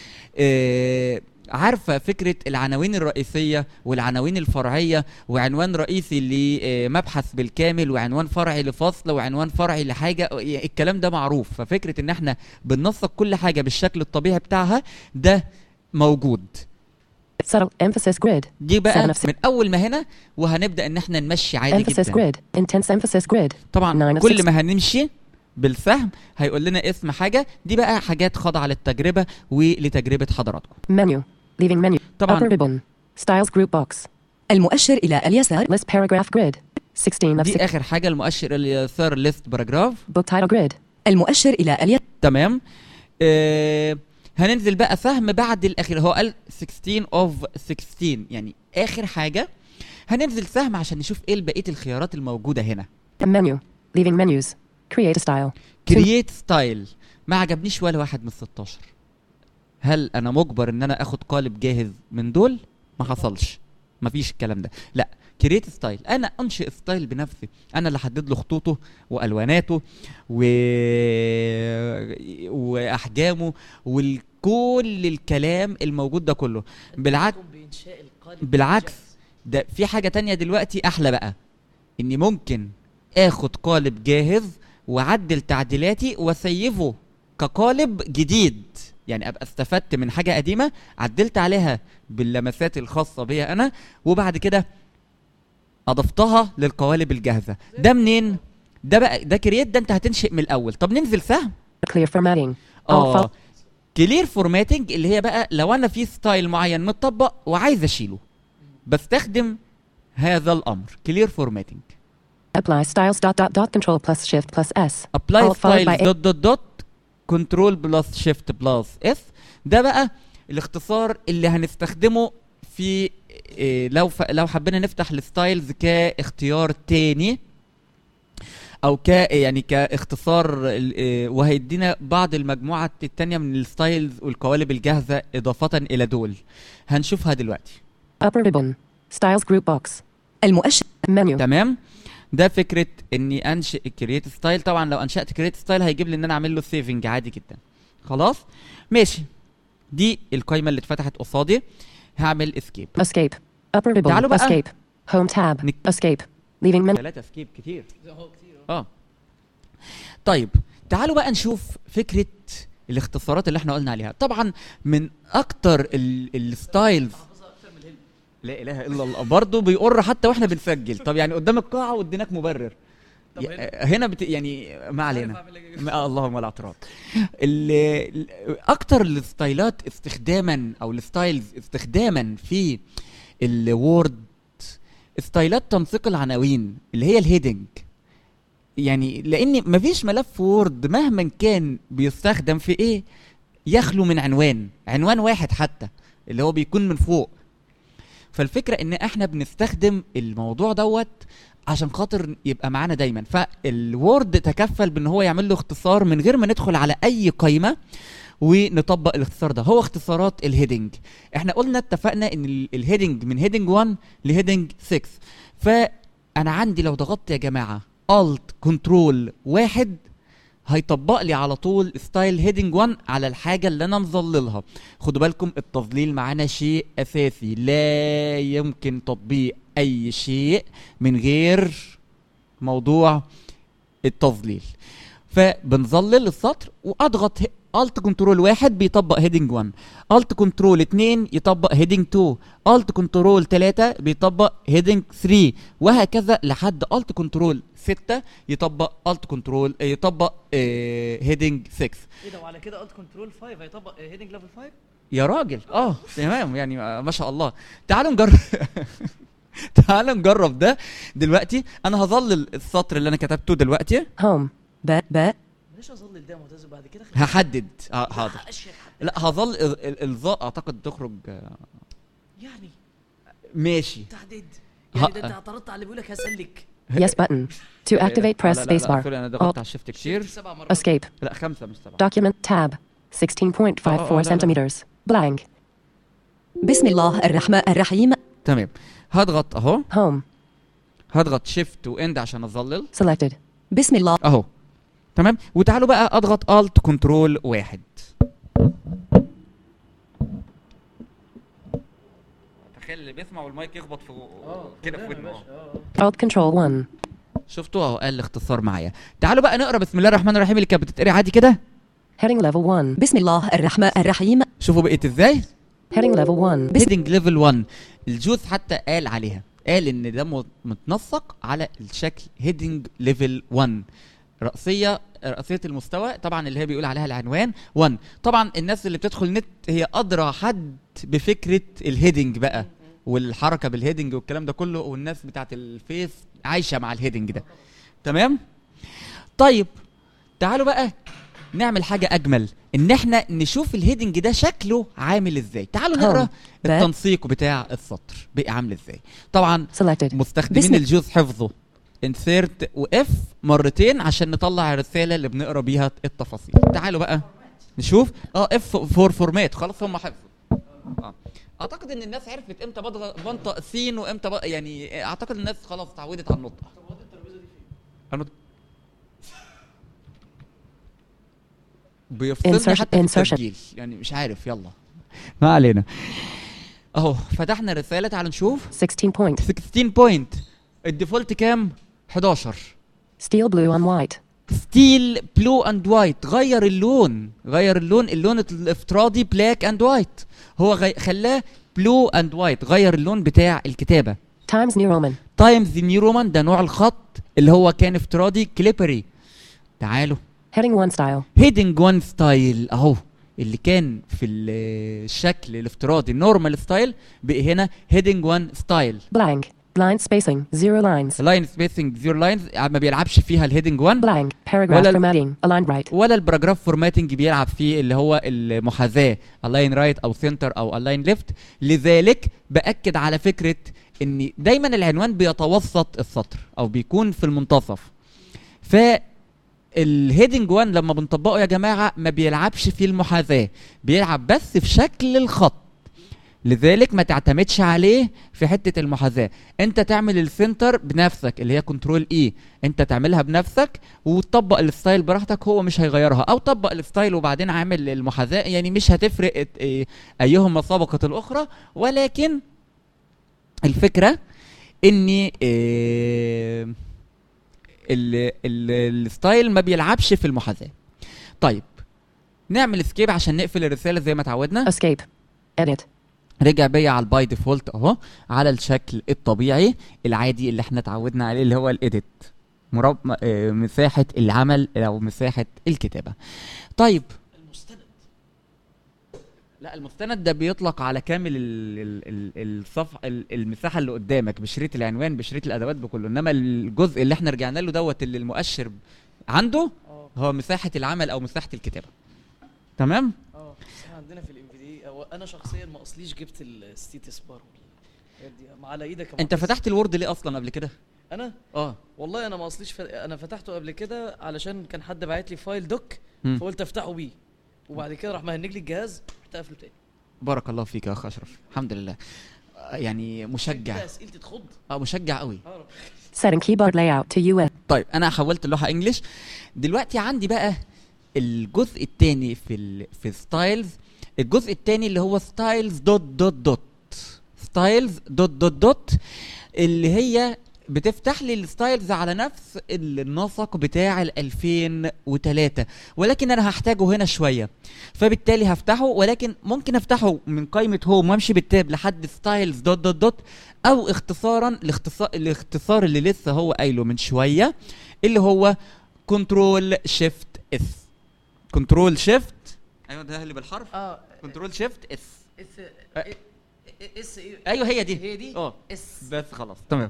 اه عارفه فكره العناوين الرئيسيه والعناوين الفرعيه وعنوان رئيسي لمبحث بالكامل وعنوان فرعي لفصل وعنوان فرعي لحاجه يعني الكلام ده معروف ففكره ان احنا بننسق كل حاجه بالشكل الطبيعي بتاعها ده موجود Subtle emphasis grid. دي بقى Seven of six. من اول ما هنا وهنبدا ان احنا نمشي عادي Emphasis جدا grid. Intense emphasis grid. طبعا Nine of كل six. ما هنمشي بالسهم هيقول لنا اسم حاجه دي بقى حاجات خاضعه للتجربه ولتجربه حضراتكم Menu. Leaving menu. طبعا Upper ribbon. Styles group box. المؤشر إلى اليسار List paragraph grid. 16 of دي 6. اخر حاجه المؤشر اليسار ليست باراجراف Book title grid. المؤشر إلى اليسار تمام آه هننزل بقى سهم بعد الاخير هو قال 16 اوف 16 يعني اخر حاجه هننزل سهم عشان نشوف ايه بقيه الخيارات الموجوده هنا Menu. Leaving menus. Create a style. كرييت ستايل ما عجبنيش ولا واحد من 16 هل انا مجبر ان انا اخد قالب جاهز من دول ما حصلش مفيش الكلام ده لا كرييت ستايل انا انشئ ستايل بنفسي انا اللي احدد له خطوطه والواناته و... واحجامه وكل الكلام الموجود ده كله بالعكس بالعكس ده في حاجه تانية دلوقتي احلى بقى اني ممكن اخد قالب جاهز واعدل تعديلاتي واسيفه كقالب جديد يعني ابقى استفدت من حاجه قديمه عدلت عليها باللمسات الخاصه بيا انا وبعد كده اضفتها للقوالب الجاهزه ده منين ده بقى ده كرييت ده انت هتنشئ من الاول طب ننزل سهم Clear formatting. All اه file- كلير فورماتنج اللي هي بقى لو انا في ستايل معين متطبق وعايز اشيله بستخدم هذا الامر كلير فورماتنج Apply styles dot dot dot control plus shift plus S. ابلاي All followed by ستايل دوت دوت دوت كنترول بلس شيفت بلس اس ده بقى الاختصار اللي هنستخدمه في إيه لو ف... لو حبينا نفتح الستايلز كاختيار تاني او ك يعني كاختصار ال- إيه، وهيدينا بعض المجموعه التانية من الستايلز والقوالب الجاهزه اضافه الى دول هنشوفها دلوقتي Upper ribbon. Styles group box. المؤشر Menu. تمام ده فكره اني انشئ كرييت ستايل طبعا لو انشات كرييت ستايل هيجيب لي ان انا اعمل له سيفنج عادي جدا خلاص ماشي دي القايمه اللي اتفتحت قصادي هعمل اسكيب Escape. Upper ribbon. تعالوا بقى. Escape. Home tab. نك- Escape. Leaving menu. ثلاثة اسكيب كتير اه طيب تعالوا بقى نشوف فكره الاختصارات اللي احنا قلنا عليها طبعا من اكتر ال- الستايلز لا اله الا الله برضه بيقر حتى واحنا بنسجل طب يعني قدام القاعه واديناك مبرر يا- هنا بت... يعني ما علينا ما اللهم لا اعتراض ال... ال- اكتر الستايلات استخداما او الستايلز استخداما في الوورد ستايلات تنسيق العناوين اللي هي الهيدنج يعني لان مفيش ملف وورد مهما كان بيستخدم في ايه يخلو من عنوان عنوان واحد حتى اللي هو بيكون من فوق فالفكره ان احنا بنستخدم الموضوع دوت عشان خاطر يبقى معانا دايما فالوورد تكفل بان هو يعمل له اختصار من غير ما ندخل على اي قائمه ونطبق الاختصار ده هو اختصارات الهيدنج احنا قلنا اتفقنا ان ال- الهيدنج من هيدنج 1 لهيدنج 6 فانا عندي لو ضغطت يا جماعه الت كنترول واحد هيطبق لي على طول ستايل هيدنج 1 على الحاجه اللي انا مظللها خدوا بالكم التظليل معانا شيء اساسي لا يمكن تطبيق اي شيء من غير موضوع التظليل فبنظلل السطر واضغط الت كنترول واحد بيطبق هيدنج 1 الت كنترول 2 يطبق هيدنج 2 الت كنترول 3 بيطبق هيدنج 3 وهكذا لحد الت كنترول 6 يطبق الت كنترول يطبق هيدنج 6 ايه ده وعلى كده الت كنترول 5 هيطبق هيدنج ليفل 5 يا راجل اه تمام يعني آه، ما شاء الله تعالوا نجرب تعالوا نجرب ده دلوقتي انا هظلل السطر اللي انا كتبته دلوقتي Home. ب ب ليش اظل ده معتز بعد كده خلينا هحدد آه حاضر اشيك لا هظل ال- ال- الظاء اعتقد تخرج آه، يعني ماشي تحديد ها- يعني ده انت اعترضت على اللي بيقول لك هسلك Yes button. To activate, press لا- لا- لا، spacebar. سوري انا ضغطت Alt. على الشيفت كتير سبع مرات Escape. لا خمسة مش سبعة Document tab. 16.54 لا، لا. centimeters. Blank. بسم الله الرحمن الرحيم تمام هضغط اهو Home. هضغط شيفت واند عشان اظلل Selected. بسم الله اهو تمام وتعالوا بقى اضغط الت كنترول واحد تخيل اللي بيسمع والمايك يخبط في كده في ودنه أهو. Alt control 1. شفتوا اهو قال الاختصار معايا تعالوا بقى نقرا بسم الله الرحمن الرحيم اللي كانت بتتقري عادي كده Heading level 1. بسم الله الرحمن الرحيم شوفوا بقيت ازاي Heading level 1. هيدنج ليفل 1 الجوز حتى قال عليها قال ان ده م- متنسق على الشكل هيدنج ليفل 1 رأسية رأسية المستوى طبعا اللي هي بيقول عليها العنوان 1 طبعا الناس اللي بتدخل نت هي أدرى حد بفكرة الهيدنج بقى والحركة بالهيدنج والكلام ده كله والناس بتاعت الفيس عايشة مع الهيدنج ده تمام طيب تعالوا بقى نعمل حاجة أجمل إن إحنا نشوف الهيدنج ده شكله عامل إزاي تعالوا نقرا ب- التنسيق بتاع السطر بقى عامل إزاي طبعا Selected. مستخدمين بسم- الجوز حفظه انسيرت واف مرتين عشان نطلع الرساله اللي بنقرا بيها التفاصيل تعالوا بقى نشوف اه اف فور فورمات خلاص هم حفظوا آه. اعتقد ان الناس عرفت امتى بضغط بنطق سين وامتى بق... يعني اعتقد الناس خلاص اتعودت على النطق النطق بيفصلني Insertion- حتى في insertion. التسجيل يعني مش عارف يلا ما علينا اهو فتحنا الرساله تعالوا نشوف 16 point. 16 بوينت الديفولت كام 11 Steel blue on white. ستيل بلو اند وايت غير اللون غير اللون اللون الافتراضي بلاك اند وايت هو غي... خلاه بلو اند وايت غير اللون بتاع الكتابه Times New Roman. تايمز نيو رومان ده نوع الخط اللي هو كان افتراضي كليبري تعالوا Heading 1 style. هيدنج وان ستايل اهو اللي كان في ال- الشكل الافتراضي النورمال ستايل بقي هنا هيدنج وان ستايل Blank. Blind spacing. Zero lines. لاين سبيسنج زيرو لاينز ما بيلعبش فيها الهيدنج 1 Blank. Paragraph ولا ال- formatting. Aligned right. ولا الباراجراف فورماتنج بيلعب فيه اللي هو المحاذاه الاين رايت او سنتر او الاين ليفت لذلك باكد على فكره ان دايما العنوان بيتوسط السطر او بيكون في المنتصف ف الهيدنج 1 لما بنطبقه يا جماعه ما بيلعبش في المحاذاه بيلعب بس في شكل الخط لذلك ما تعتمدش عليه في حته المحاذاه انت تعمل السنتر بنفسك اللي هي كنترول اي انت تعملها بنفسك وتطبق الستايل براحتك هو مش هيغيرها او طبق الستايل وبعدين عامل المحاذاه يعني مش هتفرق ات- ايه ايهما سبقت الاخرى ولكن الفكره ان إيه ال- ال- الستايل ما بيلعبش في المحاذاه طيب نعمل سكيب عشان نقفل الرساله زي ما اتعودنا Escape. Edit. رجع بيا على الباي ديفولت اهو على الشكل الطبيعي العادي اللي احنا اتعودنا عليه اللي هو الايديت مرب... م- آه، مساحه العمل او مساحه الكتابه طيب المستند لا المستند ده بيطلق على كامل ال- ال- ال- الصفح ال- المساحه اللي قدامك بشريط العنوان بشريط الادوات بكله انما الجزء اللي احنا رجعنا له دوت اللي المؤشر عنده اه هو مساحه العمل او مساحه الكتابه تمام اه بس احنا عندنا في الام في دي او انا شخصيا ما اصليش جبت الستيتس بار والحاجات دي ما على ايدك يا انت معتز. فتحت الوورد ليه اصلا قبل كده انا اه والله انا ما اصليش ف... انا فتحته قبل كده علشان كان حد باعت لي فايل دوك مم. فقلت افتحه بيه وبعد كده راح مهنج لي الجهاز رحت قافله تاني بارك الله فيك يا اخ اشرف الحمد لله يعني مشجع اسئلتي تخض اه مشجع قوي Setting keyboard layout to US. طيب انا حولت اللوحه انجلش دلوقتي عندي بقى الجزء الثاني في ال... في ستايلز الجزء الثاني اللي هو ستايلز دوت دوت دوت ستايلز دوت دوت دوت اللي هي بتفتح لي الستايلز على نفس النسق بتاع ال 2003 ولكن انا هحتاجه هنا شويه فبالتالي هفتحه ولكن ممكن افتحه من قائمه هوم وامشي بالتاب لحد ستايلز دوت دوت دوت او اختصارا الاختصار الاختصار اللي لسه هو قايله من شويه اللي هو كنترول شيفت اس كنترول شيفت ايوه ده اللي بالحرف اه كنترول شيفت اس اس أه. اس ايه ايوه هي دي هي دي اه اس بس خلاص تمام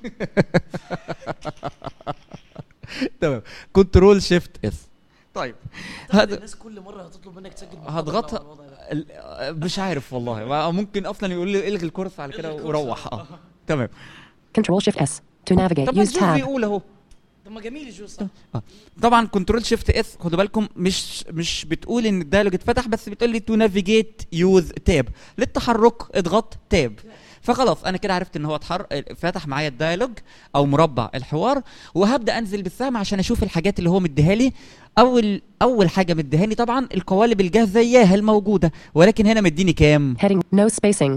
تمام كنترول شيفت اس طيب هذا هذا الناس كل مره هتطلب منك تسجل هضغطها. على الوضع ده. ال- مش عارف والله ما- ممكن اصلا يقول لي الغي الكورس على كده الغي الكورس. وروح اه تمام Control Shift S. To navigate, طب ما use الجوز tab. بيقول اهو طب ما جميل الجوز صح طبعا كنترول شيفت اس خدوا بالكم مش مش بتقول ان الدايلوج اتفتح بس بتقول لي تو نافيجيت يوز تاب للتحرك اضغط تاب فخلاص انا كده عرفت ان هو اتحر... فتح معايا الدايلوج او مربع الحوار وهبدا انزل بالسهم عشان اشوف الحاجات اللي هو مديها لي اول اول حاجه مديها لي طبعا القوالب الجاهزه اياها الموجوده ولكن هنا مديني كام Heading, no spacing.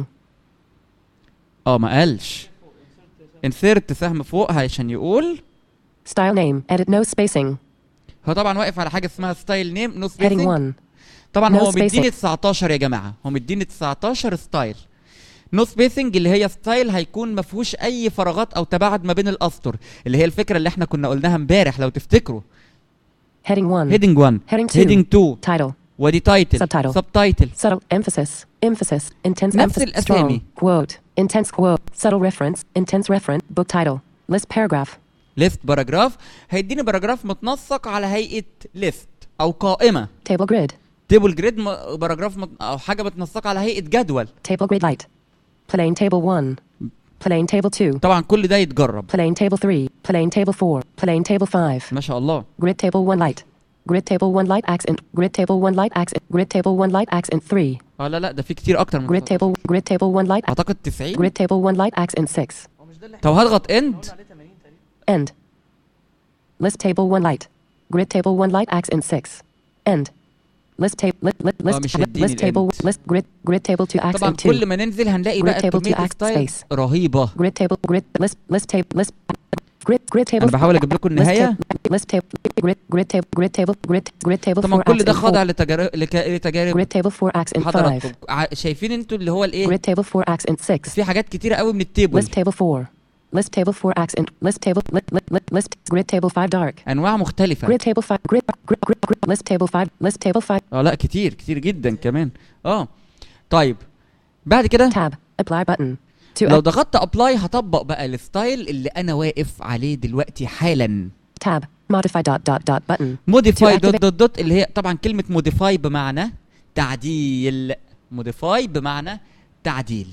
اه ما قالش انسيرت سهم فوق عشان يقول Style name, edit, no spacing. هو طبعا واقف على حاجه اسمها ستايل نيم نو Heading سبيسنج 1. طبعا No هو spacing. مديني 19 يا جماعه هو مديني 19 ستايل نو سبيسنج اللي هي ستايل هيكون ما فيهوش اي فراغات او تباعد ما بين الاسطر اللي هي الفكره اللي احنا كنا قلناها امبارح لو تفتكروا Heading 1. هيدنج 1 Heading 2. هيدنج 2 Title. ودي تايتل Subtitle. سب تايتل Subtle emphasis. Emphasis. Intense نفس emphasis. الأسامي. Strong. Quote. Intense quote. Subtle reference. Intense reference. Book title. List paragraph. ليست باراجراف هيديني باراجراف متنسق على هيئه ليست او قائمه Table grid. تيبل جريد م- باراجراف مت... او حاجه متنسقه على هيئه جدول Table grid light. Plain table 1. Plain table 2. طبعا كل ده يتجرب Plain table 3. Plain table 4. Plain table 5. ما شاء الله Grid table 1 light. Grid table 1 light accent. Grid table 1 light accent. Grid table 1 light accent 3. اه لا لا ده في كتير اكتر من Grid table. Grid table 1 light. اعتقد 90 Grid table 1 light accent 6. هو مش ده اللي طب هضغط اند قلنا عليه 80 تقريبا End. List table 1 light. Grid table 1 light accent 6. End. List table list list list, مش list, هيديني list table الend. list grid grid table 2 طبعا accent كل 2. ما ننزل هنلاقي Grid بقى table to كمية act ستايل space. رهيبة Grid table grid list list table list grid grid table انا بحاول اجيب لكم list النهاية table list table grid grid table grid table grid grid table طبعا 4 كل ده accent خاضع 4. لتجارب لك- لتجارب Grid table 4 accent 5. حضراتكم ع- شايفين انتوا اللي هو الايه Grid table 4 accent 6. في حاجات كتيرة قوي من التيبل List table 4. List table 4 accent list table list list list grid table 5 dark. انواع مختلفة Grid table 5 grid grid grid grid list table 5 list table 5 اه لا كتير كتير جدا كمان اه طيب بعد كده tab apply button to لو ضغطت ابلاي هطبق بقى الستايل اللي انا واقف عليه دلوقتي حالا tab modify dot dot dot button موديفاي To دوت activate- دوت دوت اللي هي طبعا كلمة موديفاي بمعنى تعديل موديفاي بمعنى تعديل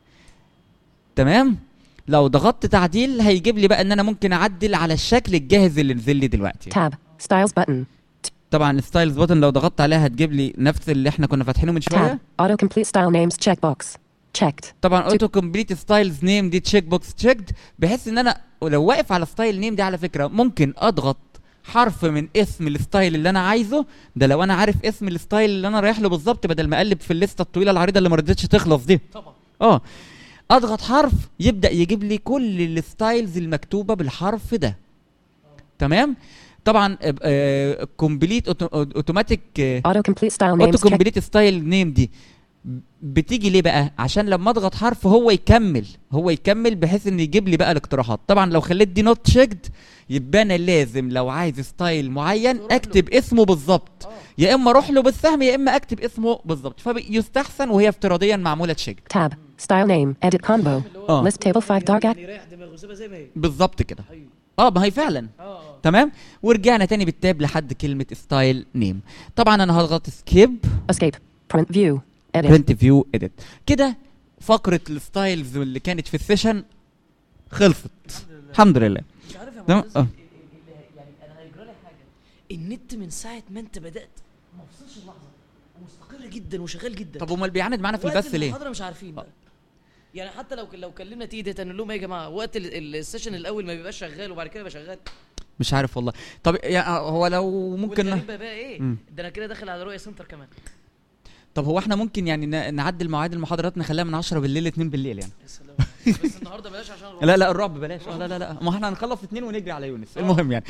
تمام لو ضغطت تعديل هيجيب لي بقى ان انا ممكن اعدل على الشكل الجاهز اللي نزل لي دلوقتي tab styles button طبعا الستايلز بutton لو ضغطت عليها هتجيب لي نفس اللي احنا كنا فاتحينه من tab شويه auto complete style names checkbox checked طبعا اوتو كومبليت ستايلز نيم دي تشيك بوكس تشيكد بحيث ان انا ولو واقف على ستايل نيم دي على فكره ممكن اضغط حرف من اسم الستايل اللي انا عايزه ده لو انا عارف اسم الستايل اللي انا رايح له بالظبط بدل ما اقلب في الليسته الطويله العريضه اللي ما رضتش تخلص دي طبعا اه اضغط حرف يبدا يجيب لي كل الستايلز المكتوبه بالحرف ده تمام طبعا كومبليت اوتوماتيك auto complete style اوتو names checked كومبليت ستايل نيم دي بتيجي ليه بقى عشان لما اضغط حرف هو يكمل هو يكمل بحيث ان يجيب لي بقى الاقتراحات طبعا لو خليت دي نوت تشيكد يبقى انا لازم لو عايز ستايل معين تروح له. اكتب اسمه بالظبط اه يا اما اروح له بالسهم يا اما اكتب اسمه بالظبط فيستحسن وهي افتراضيا معموله تشيكد tab style name edit combo اللي هو اه list table 5 dark يعني act يريح دماغه ويسيبها زي ما هي بالظبط كده ايوه اه ما هي فعلا اه اه تمام ورجعنا تاني بالتاب لحد كلمه ستايل نيم طبعا انا هضغط سكيب escape print view edit برنت فيو اديت كده فقره الستايلز اللي كانت في السيشن خلصت الحمد لله مش عارف يا تمام؟ معتز اه. ال- ال- ال- يعني انا هيجرى لي حاجه النت من ساعه ما انت بدات ما فصلش لحظه ومستقر جدا وشغال جدا طب امال بيعاند معانا في وقت البث ليه المحاضره مش عارفين بقى يعني حتى لو لو كلمنا تي داتا نقول لهم إيه يا جماعه وقت ال- ال- السيشن الاول ما بيبقاش شغال وبعد كده يبقى شغال مش عارف والله طب يعني هو لو ممكن والغريب بقى ايه مم. ده انا كده داخل على رؤيه سنتر كمان طب هو احنا ممكن يعني ن- نعدل مواعيد المحاضرات نخليها من 10 بالليل ل 2 بالليل يعني يا سلام بس النهارده بلاش عشان الرؤية. لا لا الرعب بلاش آه لا لا لا ما احنا هنخلص اتنين ونجري على يونس المهم يعني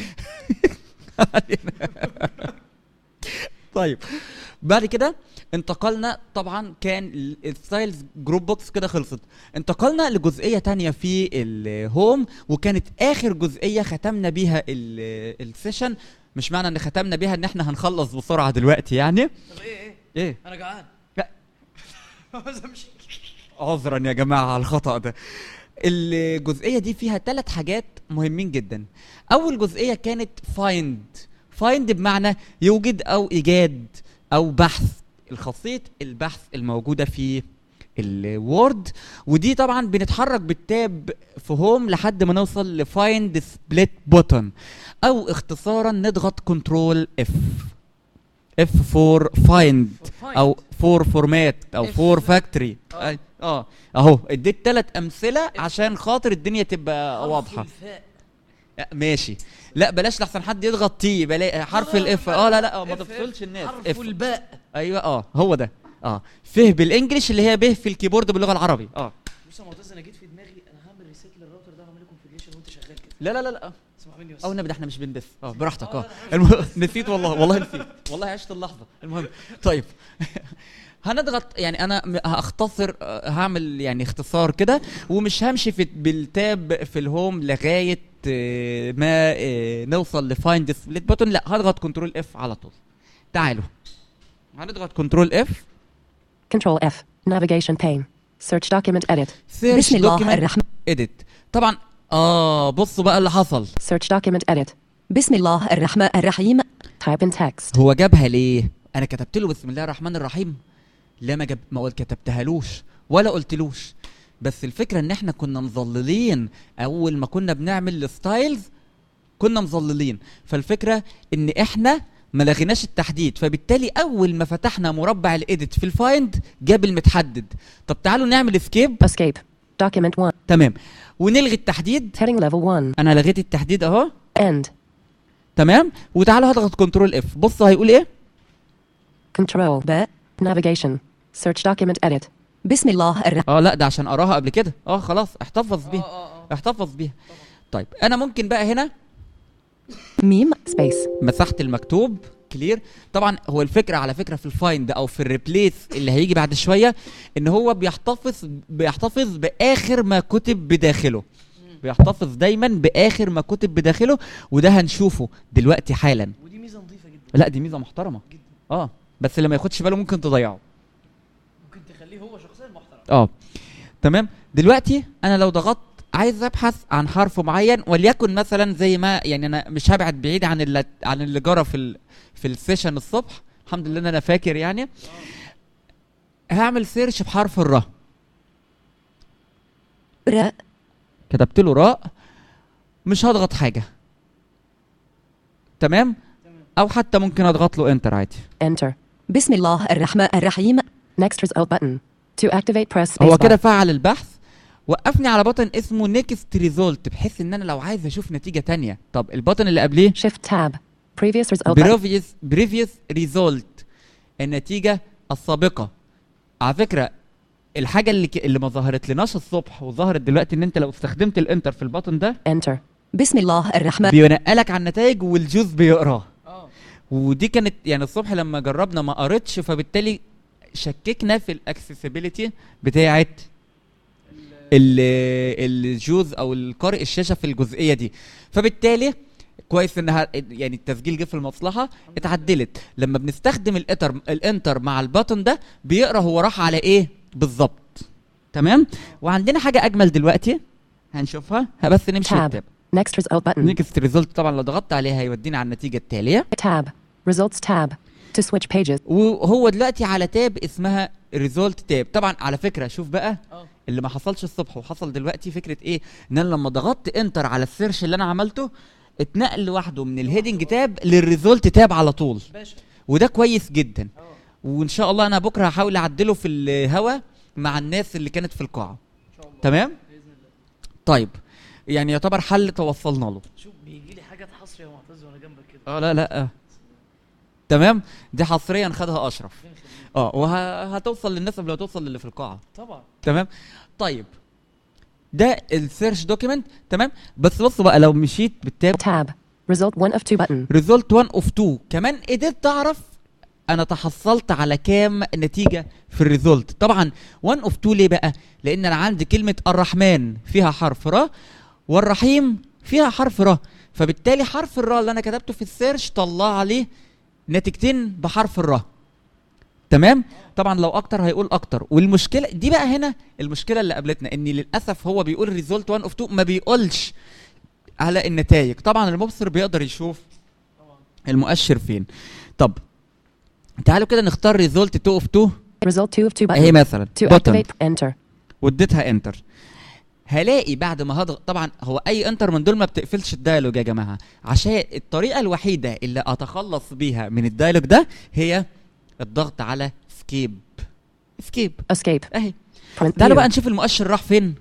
طيب بعد كده انتقلنا طبعا كان الستايلز جروب بوكس كده خلصت انتقلنا لجزئيه تانية في الهوم وكانت اخر جزئيه ختمنا بيها ال- السيشن مش معنى ان ختمنا بيها ان احنا هنخلص بسرعه دلوقتي يعني طب ايه ايه ايه انا جعان لا. عاوز امشي عذرا يا جماعه على الخطا ده الجزئيه دي فيها ثلاث حاجات مهمين جدا اول جزئيه كانت فايند فايند بمعنى يوجد او ايجاد او بحث الخاصيه البحث الموجوده في الوورد ودي طبعا بنتحرك بالتاب في هوم لحد ما نوصل لفايند سبليت بوتون او اختصارا نضغط كنترول اف اف فور فايند او فور فورمات او F. فور فاكتوري آه. اه اهو اديت ثلاث امثله عشان خاطر الدنيا تبقى حرف واضحه الفاء. آه، ماشي لا بلاش لحسن حد يضغط تي بلا حرف لا، الاف لا، اه لا لا آه، ما F، تفصلش الناس حرف اف الباء ايوه اه هو ده اه فه بالانجلش اللي هي به في الكيبورد باللغه العربي اه بص يا معتز انا جيت في دماغي انا هعمل ريسيت للراوتر ده هعمل كونفيجريشن وانت شغال كده لا لا لا لا اسمع مني بس او النبي ده احنا مش بنبث اه براحتك آه، اه لا، المهم نسيت والله والله نسيت والله عشت اللحظه المهم طيب هنضغط يعني انا م- هختصر آه، هعمل يعني اختصار كده ومش همشي في بالتاب في الهوم لغايه آه، ما آه، نوصل لفايند سبليت بوتون لا هضغط كنترول اف على طول تعالوا هنضغط كنترول اف Control F. Navigation pane. Search document edit. سيرش بسم الله دوكيمنت الرحمن اديت طبعا اه بصوا بقى اللي حصل Search document edit. بسم الله الرحمن الرحيم Type in text. هو جابها ليه؟ انا كتبت له بسم الله الرحمن الرحيم لا ما جاب ما قلت كتبتهالوش ولا قلتلوش بس الفكره ان احنا كنا مظللين اول ما كنا بنعمل الستايلز كنا مظللين فالفكره ان احنا ما لغيناش التحديد فبالتالي اول ما فتحنا مربع الايديت في الفايند جاب المتحدد طب تعالوا نعمل اسكيب Escape. Document 1. تمام ونلغي التحديد Heading level 1. انا لغيت التحديد اهو End. تمام وتعالوا هضغط كنترول اف بصوا هيقول ايه Control. باء Navigation. Search document edit. بسم الله الرحمن اه لا ده عشان اراها قبل كده اه خلاص احتفظ بيها اه اه احتفظ بيها طيب انا ممكن بقى هنا ميم Space. مسحت المكتوب كلير طبعا هو الفكره على فكره في الفايند او في الريبليس اللي هيجي بعد شويه ان هو بيحتفظ بيحتفظ باخر ما كتب بداخله بيحتفظ دايما باخر ما كتب بداخله وده هنشوفه دلوقتي حالا ودي ميزه نظيفه جدا لا دي ميزه محترمه جدا اه بس اللي ما ياخدش باله ممكن تضيعه ممكن تخليه هو شخصيا محترم اه تمام دلوقتي انا لو ضغطت عايز ابحث عن حرف معين وليكن مثلا زي ما يعني انا مش هبعد بعيد عن اللي عن اللي جرى في ال في السيشن الصبح الحمد لله ان انا فاكر يعني هعمل سيرش بحرف الراء راء كتبت له راء مش هضغط حاجه تمام او حتى ممكن اضغط له انتر عادي Enter. بسم الله الرحمن الرحيم Next result button. To activate press هو spacebar. كده فعل البحث وقفني على بطن اسمه نيكست ريزولت بحيث ان انا لو عايز اشوف نتيجه تانية طب البطن اللي قبليه Shift tab. Previous result button. بريفيوس بريفيوس ريزولت النتيجه السابقه على فكره الحاجه اللي ك... اللي ما ظهرت لناش الصبح وظهرت دلوقتي ان انت لو استخدمت الانتر في البطن ده Enter. بسم الله الرحمن بينقلك على النتائج والجوز بيقراه اه ودي كانت يعني الصبح لما جربنا ما قريتش فبالتالي شككنا في الاكسسبيليتي بتاعه ال- الجوز او القارئ الشاشه في الجزئيه دي فبالتالي كويس انها يعني التسجيل جه في المصلحه اتعدلت لما بنستخدم الاتر الانتر مع البutton ده بيقرا هو راح على ايه بالظبط تمام وعندنا حاجه اجمل دلوقتي هنشوفها بس نمشي Tab. التاب Next result button. نيكست ريزلت طبعا لو ضغطت عليها هيودينا على النتيجه التاليه Tab. Results tab. To switch pages. وهو دلوقتي على تاب اسمها ريزولت تاب طبعا على فكره شوف بقى اه اللي ما حصلش الصبح وحصل دلوقتي فكره ايه ان انا لما ضغطت انتر على السيرش اللي انا عملته اتنقل لوحده من الهيدنج تاب للريزولت تاب على طول باشا وده كويس جدا اه وان شاء الله انا بكره هحاول اعدله في الهوا مع الناس اللي كانت في القاعه تمام طيب يعني يعتبر حل توصلنا له شوف بيجي لي حاجات حصريه يا معتز وانا جنبك كده اه لا لا آه. تمام دي حصريا خدها اشرف اه وهتوصل للناس قبل ما توصل للي في القاعه طبعا تمام طيب ده السيرش دوكيمنت تمام بس بصوا بقى لو مشيت بالتاب Tab. Result 1 of 2 button. ريزولت 1 اوف 2 كمان قدرت تعرف انا تحصلت على كام نتيجه في الريزولت طبعا 1 اوف 2 ليه بقى لان انا عندي كلمه الرحمن فيها حرف ر والرحيم فيها حرف ر فبالتالي حرف الراء اللي انا كتبته في السيرش طلع لي نتيجتين بحرف الراء تمام طبعا لو اكتر هيقول اكتر والمشكله دي بقى هنا المشكله اللي قابلتنا ان للاسف هو بيقول ريزولت 1 اوف 2 ما بيقولش على النتائج طبعا المبصر بيقدر يشوف المؤشر فين طب تعالوا كده نختار ريزولت 2 اوف 2 Result 2 of 2 اهي button. مثلا To بوتن activate, enter. واديتها انتر هلاقي بعد ما هضغط طبعا هو اي انتر من دول ما بتقفلش الدايلوج يا جماعه عشان الطريقه الوحيده اللي اتخلص بيها من الدايلوج ده هي الضغط على سكيب سكيب Escape. اهي Print تعالوا view. بقى نشوف المؤشر راح فين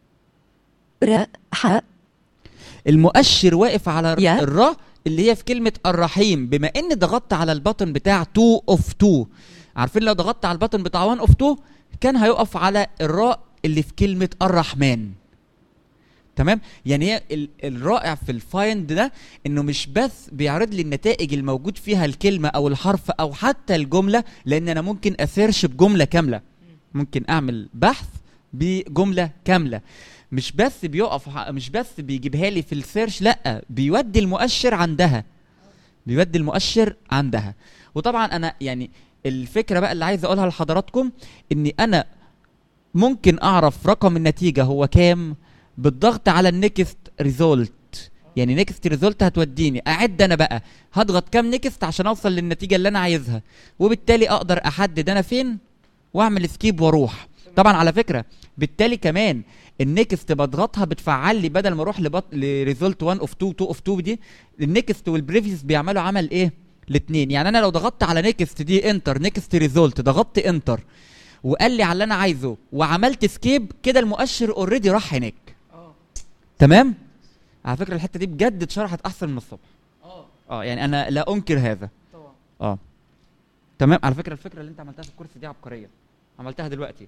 ر ح المؤشر واقف على يا. الراء اللي هي في كلمة الرحيم بما اني ضغطت على البطن بتاع 2 اوف 2 عارفين لو ضغطت على البطن بتاع 1 اوف 2 كان هيقف على الراء اللي في كلمة الرحمن تمام يعني هي ال- الرائع في الفايند ده انه مش بس بيعرض لي النتائج الموجود فيها الكلمة او الحرف او حتى الجملة لان انا ممكن اسيرش بجملة كاملة ممكن اعمل بحث بجملة كاملة مش بس بيقف ع- مش بس بيجيبها لي في السيرش لا بيودي المؤشر عندها بيودي المؤشر عندها وطبعا انا يعني الفكره بقى اللي عايز اقولها لحضراتكم اني انا ممكن اعرف رقم النتيجه هو كام بالضغط على النكست ريزولت يعني نكست ريزولت هتوديني اعد انا بقى هضغط كام نكست عشان اوصل للنتيجه اللي انا عايزها وبالتالي اقدر احدد انا فين واعمل سكيب واروح طبعا على فكره بالتالي كمان النكست بضغطها بتفعل لي بدل ما اروح لبط... لريزولت 1 اوف 2 2 اوف 2 دي النكست والبريفيوس بيعملوا عمل ايه الاثنين يعني انا لو ضغطت على نكست دي انتر نكست ريزولت ضغطت انتر وقال لي على اللي انا عايزه وعملت سكيب كده المؤشر اوريدي راح هناك تمام على فكره الحته دي بجد اتشرحت احسن من الصبح اه اه يعني انا لا انكر هذا طبعا اه تمام على فكره الفكره اللي انت عملتها في الكورس دي عبقريه عملتها دلوقتي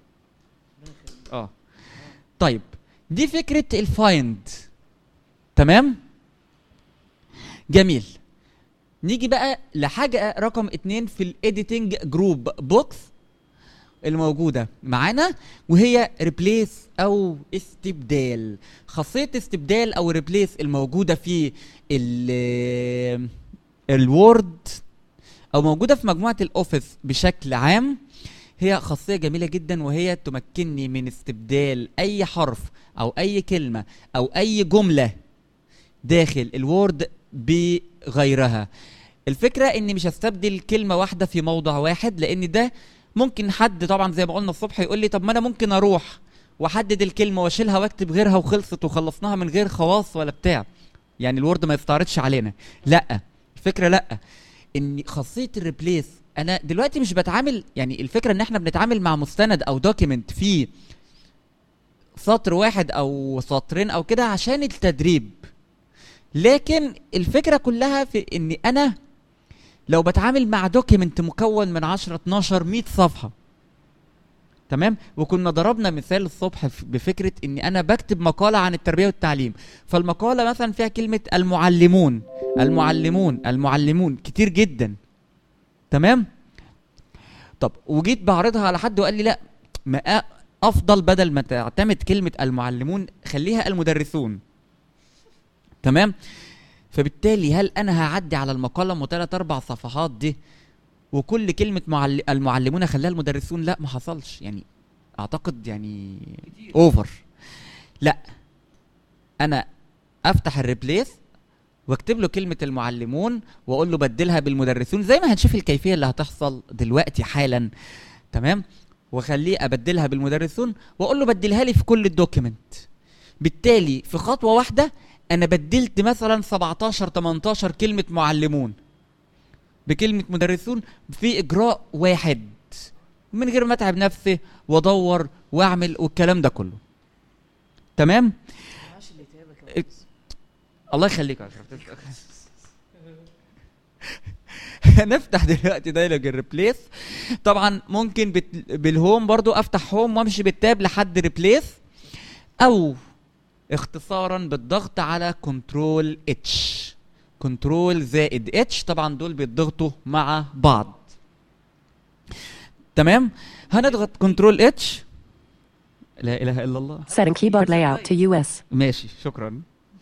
اه طيب دي فكره الفايند تمام جميل نيجي بقى لحاجه رقم اتنين في الايديتنج جروب بوكس الموجوده معانا وهي ريبليس او استبدال خاصيه استبدال او ريبليس الموجوده في ال الوورد او موجوده في مجموعه الاوفيس بشكل عام هي خاصيه جميله جدا وهي تمكنني من استبدال اي حرف او اي كلمه او اي جمله داخل الوورد بغيرها الفكره اني مش هستبدل كلمه واحده في موضع واحد لان ده ممكن حد طبعا زي ما قلنا الصبح يقول لي طب ما انا ممكن اروح واحدد الكلمه واشيلها واكتب غيرها وخلصت وخلصناها من غير خواص ولا بتاع يعني الوورد ما يستعرضش علينا لا الفكره لا ان خاصيه الريبليس انا دلوقتي مش بتعامل يعني الفكره ان احنا بنتعامل مع مستند او دوكيمنت فيه سطر واحد او سطرين او كده عشان التدريب لكن الفكره كلها في ان انا لو بتعامل مع دوكيمنت مكون من 10 12 100 صفحه تمام وكنا ضربنا مثال الصبح ف- بفكره اني انا بكتب مقاله عن التربيه والتعليم فالمقاله مثلا فيها كلمه المعلمون المعلمون المعلمون كتير جدا تمام طب وجيت بعرضها على حد وقال لي لا ما أ- افضل بدل ما تعتمد كلمه المعلمون خليها المدرسون تمام فبالتالي هل انا هعدي على المقاله ام ثلاث اربع صفحات دي وكل كلمه معل... المعلمون اخليها المدرسون لا ما حصلش يعني اعتقد يعني اوفر لا انا افتح الريبليس واكتب له كلمه المعلمون واقول له بدلها بالمدرسون زي ما هنشوف الكيفيه اللي هتحصل دلوقتي حالا تمام واخليه ابدلها بالمدرسون واقول له بدلها لي في كل الدوكيمنت بالتالي في خطوه واحده انا بدلت مثلا 17 18 كلمه معلمون بكلمه مدرسون في اجراء واحد من غير ما اتعب نفسي وادور واعمل والكلام ده كله تمام الله يخليك يا أشرف. هنفتح دلوقتي دايلوج الريبليس طبعا ممكن بت... بالهوم برضو افتح هوم وامشي بالتاب لحد ريبليس او اختصارا بالضغط على كنترول اتش كنترول زائد اتش طبعا دول بيتضغطوا مع بعض تمام هنضغط كنترول اتش لا اله الا الله Setting keyboard layout to US. ماشي شكرا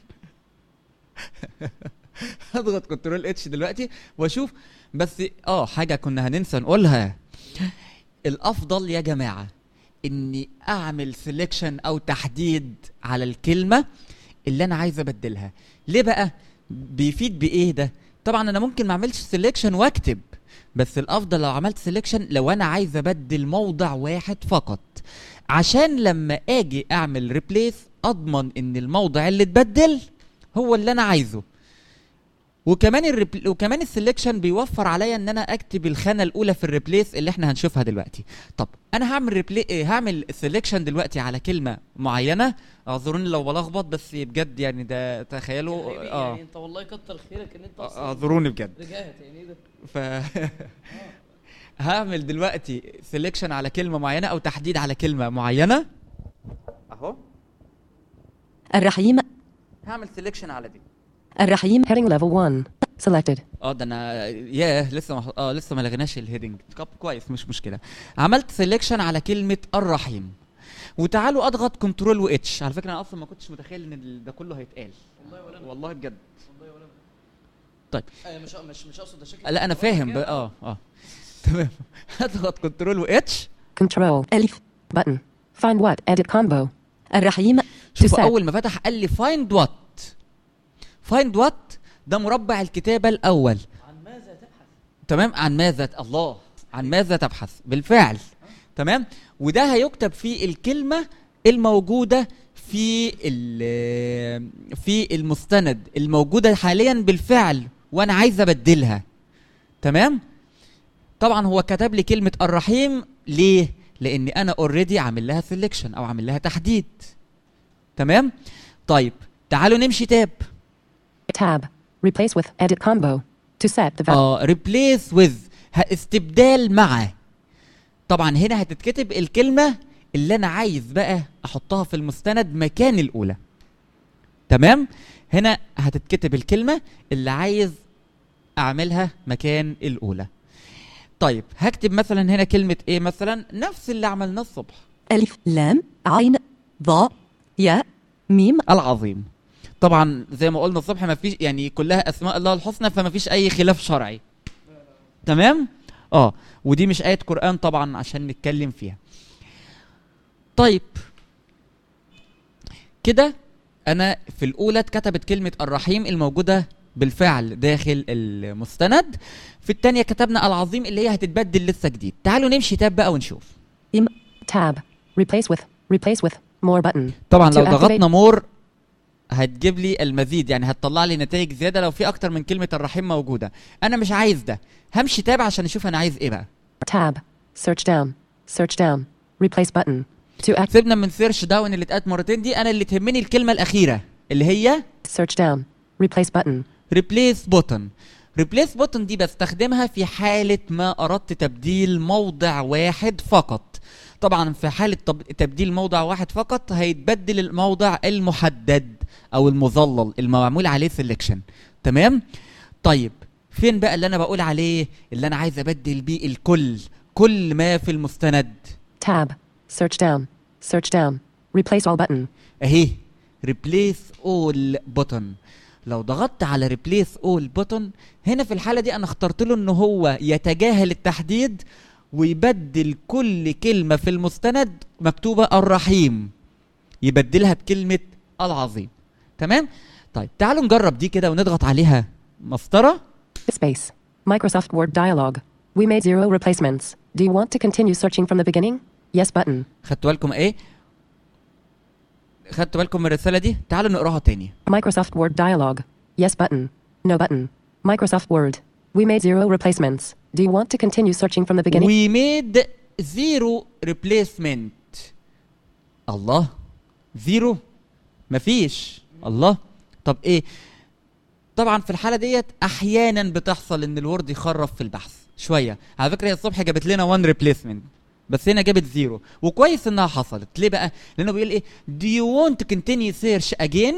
هضغط كنترول اتش دلوقتي واشوف بس اه حاجه كنا هننسى نقولها الافضل يا جماعه اني اعمل سيلكشن او تحديد على الكلمه اللي انا عايز ابدلها ليه بقى بيفيد بايه ده طبعا انا ممكن ما اعملش سيلكشن واكتب بس الافضل لو عملت سيلكشن لو انا عايز ابدل موضع واحد فقط عشان لما اجي اعمل ريبليس اضمن ان الموضع اللي اتبدل هو اللي انا عايزه وكمان الريبل... وكمان السلكشن بيوفر عليا ان انا اكتب الخانه الاولى في الريبليس اللي احنا هنشوفها دلوقتي طب انا هعمل ريبلي... إيه، هعمل سلكشن دلوقتي على كلمه معينه اعذروني لو بلخبط بس بجد يعني ده تخيلوا يعني اه انت والله كتر خيرك ان انت اصلا اعذروني بجد رجعت يعني ايه ده ف هعمل دلوقتي سيلكشن على كلمه معينه او تحديد على كلمه معينه اهو الرحيم هعمل سيلكشن على دي الرحيم heading level 1 selected اه ده انا ياه لسه ما اه لسه ما لغيناش الهيدنج طب كويس مش مشكله عملت سيلكشن على كلمه الرحيم وتعالوا اضغط كنترول واتش على فكره انا اصلا ما كنتش متخيل ان ال- ده كله هيتقال والله ولا أنا. والله بجد والله ولا أنا. طيب. آه مش مش مش اقصد ده شكل لا انا فاهم بقى اه اه تمام اضغط كنترول واتش Control. ألف Button. find what edit combo الرحيم شوفوا set. اول ما فتح قال لي فايند وات فايند وات ده مربع الكتابه الاول عن ماذا تبحث تمام عن ماذا الله عن ماذا تبحث بالفعل تمام وده هيكتب فيه الكلمه الموجوده في ال- في المستند الموجوده حاليا بالفعل وانا عايز ابدلها تمام طبعا هو كتب لي كلمه الرحيم ليه لان انا اوريدي عامل لها سيلكشن او عامل لها تحديد تمام طيب تعالوا نمشي تاب Tab. Replace with edit combo. To set the value. اه ريبليس وذ استبدال مع طبعا هنا هتتكتب الكلمه اللي انا عايز بقى احطها في المستند مكان الاولى تمام هنا هتتكتب الكلمه اللي عايز اعملها مكان الاولى طيب هكتب مثلا هنا كلمه ايه مثلا نفس اللي عملناه الصبح ألف لام عين ضاء ياء ميم العظيم طبعا زي ما قلنا الصبح ما فيش يعني كلها اسماء الله الحسنى فما فيش اي خلاف شرعي تمام اه ودي مش ايه قران طبعا عشان نتكلم فيها طيب كده انا في الاولى اتكتبت كلمه الرحيم الموجوده بالفعل داخل المستند في الثانيه كتبنا العظيم اللي هي هتتبدل لسه جديد تعالوا نمشي تاب بقى ونشوف Tab. Replace with. Replace with. More button. طبعا To لو activate- ضغطنا مور هتجيب لي المزيد يعني هتطلع لي نتائج زياده لو في اكتر من كلمه الرحيم موجوده انا مش عايز ده همشي تاب عشان اشوف انا عايز ايه بقى Tab. Search down. Search down. Replace button. To act. سيبنا من سيرش داون اللي اتقالت مرتين دي انا اللي تهمني الكلمه الاخيره اللي هي Search down. Replace button. ريبليس بوتن ريبليس بوتن دي بستخدمها في حالة ما أردت تبديل موضع واحد فقط طبعا في حالة طب- تبديل موضع واحد فقط هيتبدل الموضع المحدد أو المظلل المعمول عليه سيلكشن تمام طيب فين بقى اللي أنا بقول عليه اللي أنا عايز أبدل بيه الكل كل ما في المستند Tab. Search down. Search down. Replace all button. اهي ريبليس اول بوتن لو ضغطت على ريبليس اول بوتن هنا في الحاله دي انا اخترت له ان هو يتجاهل التحديد ويبدل كل كلمه في المستند مكتوبه الرحيم يبدلها بكلمه العظيم تمام طيب تعالوا نجرب دي كده ونضغط عليها مسطره Space. Microsoft Word dialog. We made zero replacements. Do you want to continue searching from the beginning? Yes button. خدتوا بالكم ايه خدتوا بالكم من الرساله دي تعالوا نقراها تاني Microsoft Word dialog. Yes button. No button. Microsoft Word. We made zero replacements. Do you want to continue searching from the beginning? We made zero replacement الله زيرو مفيش الله طب ايه طبعا في الحاله ديت احيانا بتحصل ان الوورد يخرف في البحث شويه على فكره هي الصبح جابت لنا وان ريبليسمنت بس هنا جابت زيرو وكويس انها حصلت ليه بقى لانه بيقول ايه do you want to continue search again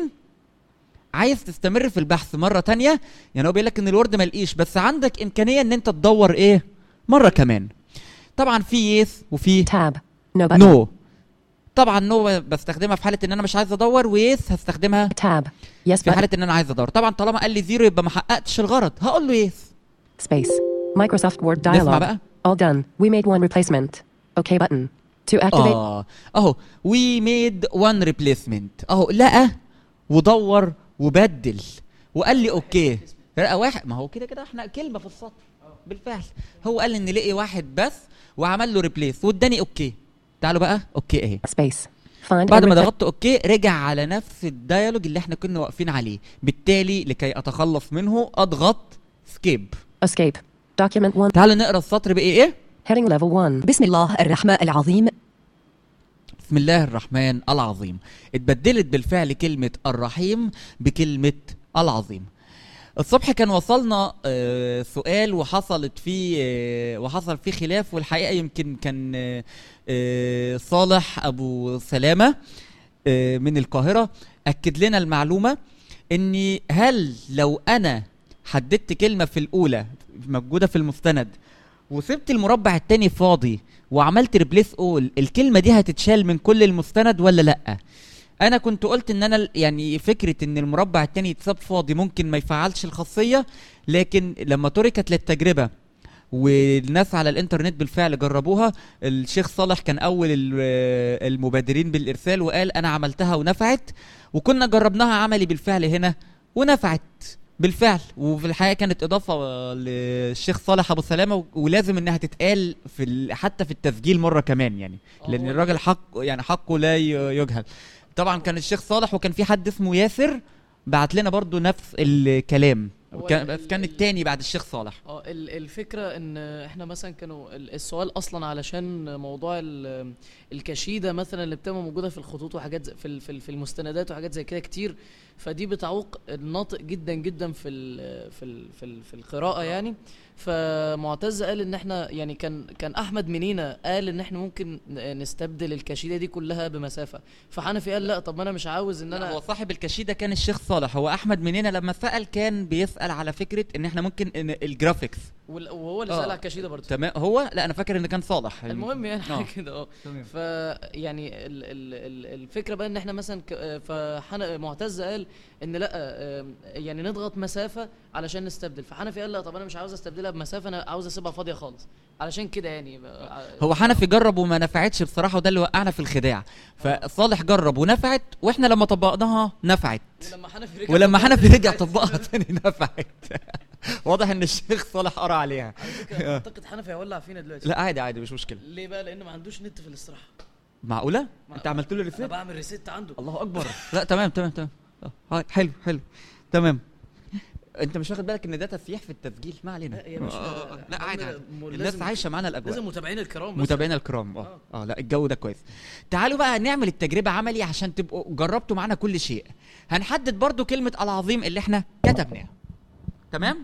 عايز تستمر في البحث مره تانية يعني هو بيقول لك ان الورد ما لقيش بس عندك امكانيه ان انت تدور ايه مره كمان طبعا في يس وفي Tab. No button. نو طبعا نو بستخدمها في حاله ان انا مش عايز ادور ويس هستخدمها Tab. Yes في button. حاله ان انا عايز ادور طبعا طالما قال لي زيرو يبقى ما حققتش الغرض هقول له يس Space. Microsoft Word نسمع dialog. بقى All done. We made one replacement. OK button. To activate. اه اهو وي ميد وان ريبليسمنت اهو لقى ودور وبدل وقال لي اوكي لقى واحد ما هو كده كده احنا كلمه في السطر بالفعل هو قال ان لقي واحد بس وعمل له ريبليس واداني اوكي تعالوا بقى اوكي اهي Space. Find بعد and ما replace. ضغطت اوكي رجع على نفس الديالوج اللي احنا كنا واقفين عليه بالتالي لكي اتخلص منه اضغط سكيب Escape. Document 1. تعالوا نقرا السطر بقى ايه Heading level 1. بسم الله الرحمن العظيم بسم الله الرحمن العظيم اتبدلت بالفعل كلمة الرحيم بكلمة العظيم الصبح كان وصلنا آه، سؤال وحصلت فيه آه، وحصل فيه خلاف والحقيقة يمكن كان آه، آه، صالح أبو سلامة آه، من القاهرة أكد لنا المعلومة إني هل لو أنا حددت كلمة في الأولى موجودة في المستند وسبت المربع التاني فاضي وعملت ريبليس اول الكلمه دي هتتشال من كل المستند ولا لا انا كنت قلت ان انا ال- يعني فكره ان المربع التاني يتساب فاضي ممكن ما يفعلش الخاصيه لكن لما تركت للتجربه والناس على الانترنت بالفعل جربوها الشيخ صالح كان اول ال- المبادرين بالارسال وقال انا عملتها ونفعت وكنا جربناها عملي بالفعل هنا ونفعت بالفعل وفي الحقيقه كانت اضافه للشيخ صالح ابو سلامه و- ولازم انها تتقال في ال- حتى في التسجيل مره كمان يعني لان هو الراجل حق يعني حقه لا ي- يجهل طبعا كان الشيخ صالح وكان في حد اسمه ياسر بعت لنا برضو نفس الكلام هو كان ال- بس كان ال- التاني بعد الشيخ صالح اه ال- الفكره ان احنا مثلا كانوا ال- السؤال اصلا علشان موضوع ال- الكشيده مثلا اللي بتبقى موجوده في الخطوط وحاجات زي- في ال- في ال- في المستندات وحاجات زي كده كتير فدي بتعوق الناطق جدا جدا في ال في ال في, ال في القراءه يعني فمعتز قال ان احنا يعني كان كان احمد منينا قال ان احنا ممكن ن- نستبدل الكشيده دي كلها بمسافه فحنفي قال لا طب ما انا مش عاوز ان لا، هو انا صاحب الكشيده كان الشيخ صالح هو احمد مننا لما سال كان بيسال على فكره ان احنا ممكن إن الجرافيكس وال- وهو اللي آه. سال على الكشيده برضه تمام هو لا انا فاكر ان كان صالح المهم يعني آه. حاجه كده اه تمام. ف يعني ال ال ال الفكره بقى ان احنا مثلا ك- آه، فحن معتز قال ان لا آه، يعني نضغط مسافه علشان نستبدل فحنفي قال لا طب انا مش عاوز استبدلها بمسافه انا عاوز اسيبها فاضيه خالص علشان كده يعني بقى- هو حنفي جرب وما نفعتش بصراحه وده اللي وقعنا في الخداع فصالح جرب ونفعت واحنا لما طبقناها نفعت ولما حنفي رجع ولما طبقها حنفي تاني رجع نفعت. طبقها تاني نفعت واضح ان الشيخ صالح قرا عليها على فكره اعتقد حنفي هيولع فينا دلوقتي لا عادي عادي مش مشكله ليه بقى لان ما عندوش نت في الاستراحه معقوله انت عملت له انا ريسيت بعمل ريست عنده الله اكبر لا تمام تمام تمام آه، هاي حلو حلو تمام انت مش واخد بالك ان ده تسييح في التسجيل ما علينا لا يا باشا آه، لا إحنا عادي قلنا عادي م- الناس لازم- عايشه معانا الاجواء لازم متابعين الكرام بس متابعينا الكرام اه اه لا الجو ده كويس تعالوا بقى نعمل التجربه عملي عشان تبقوا جربتوا معانا كل شيء هنحدد برضو كلمه العظيم اللي احنا كتبناها تمام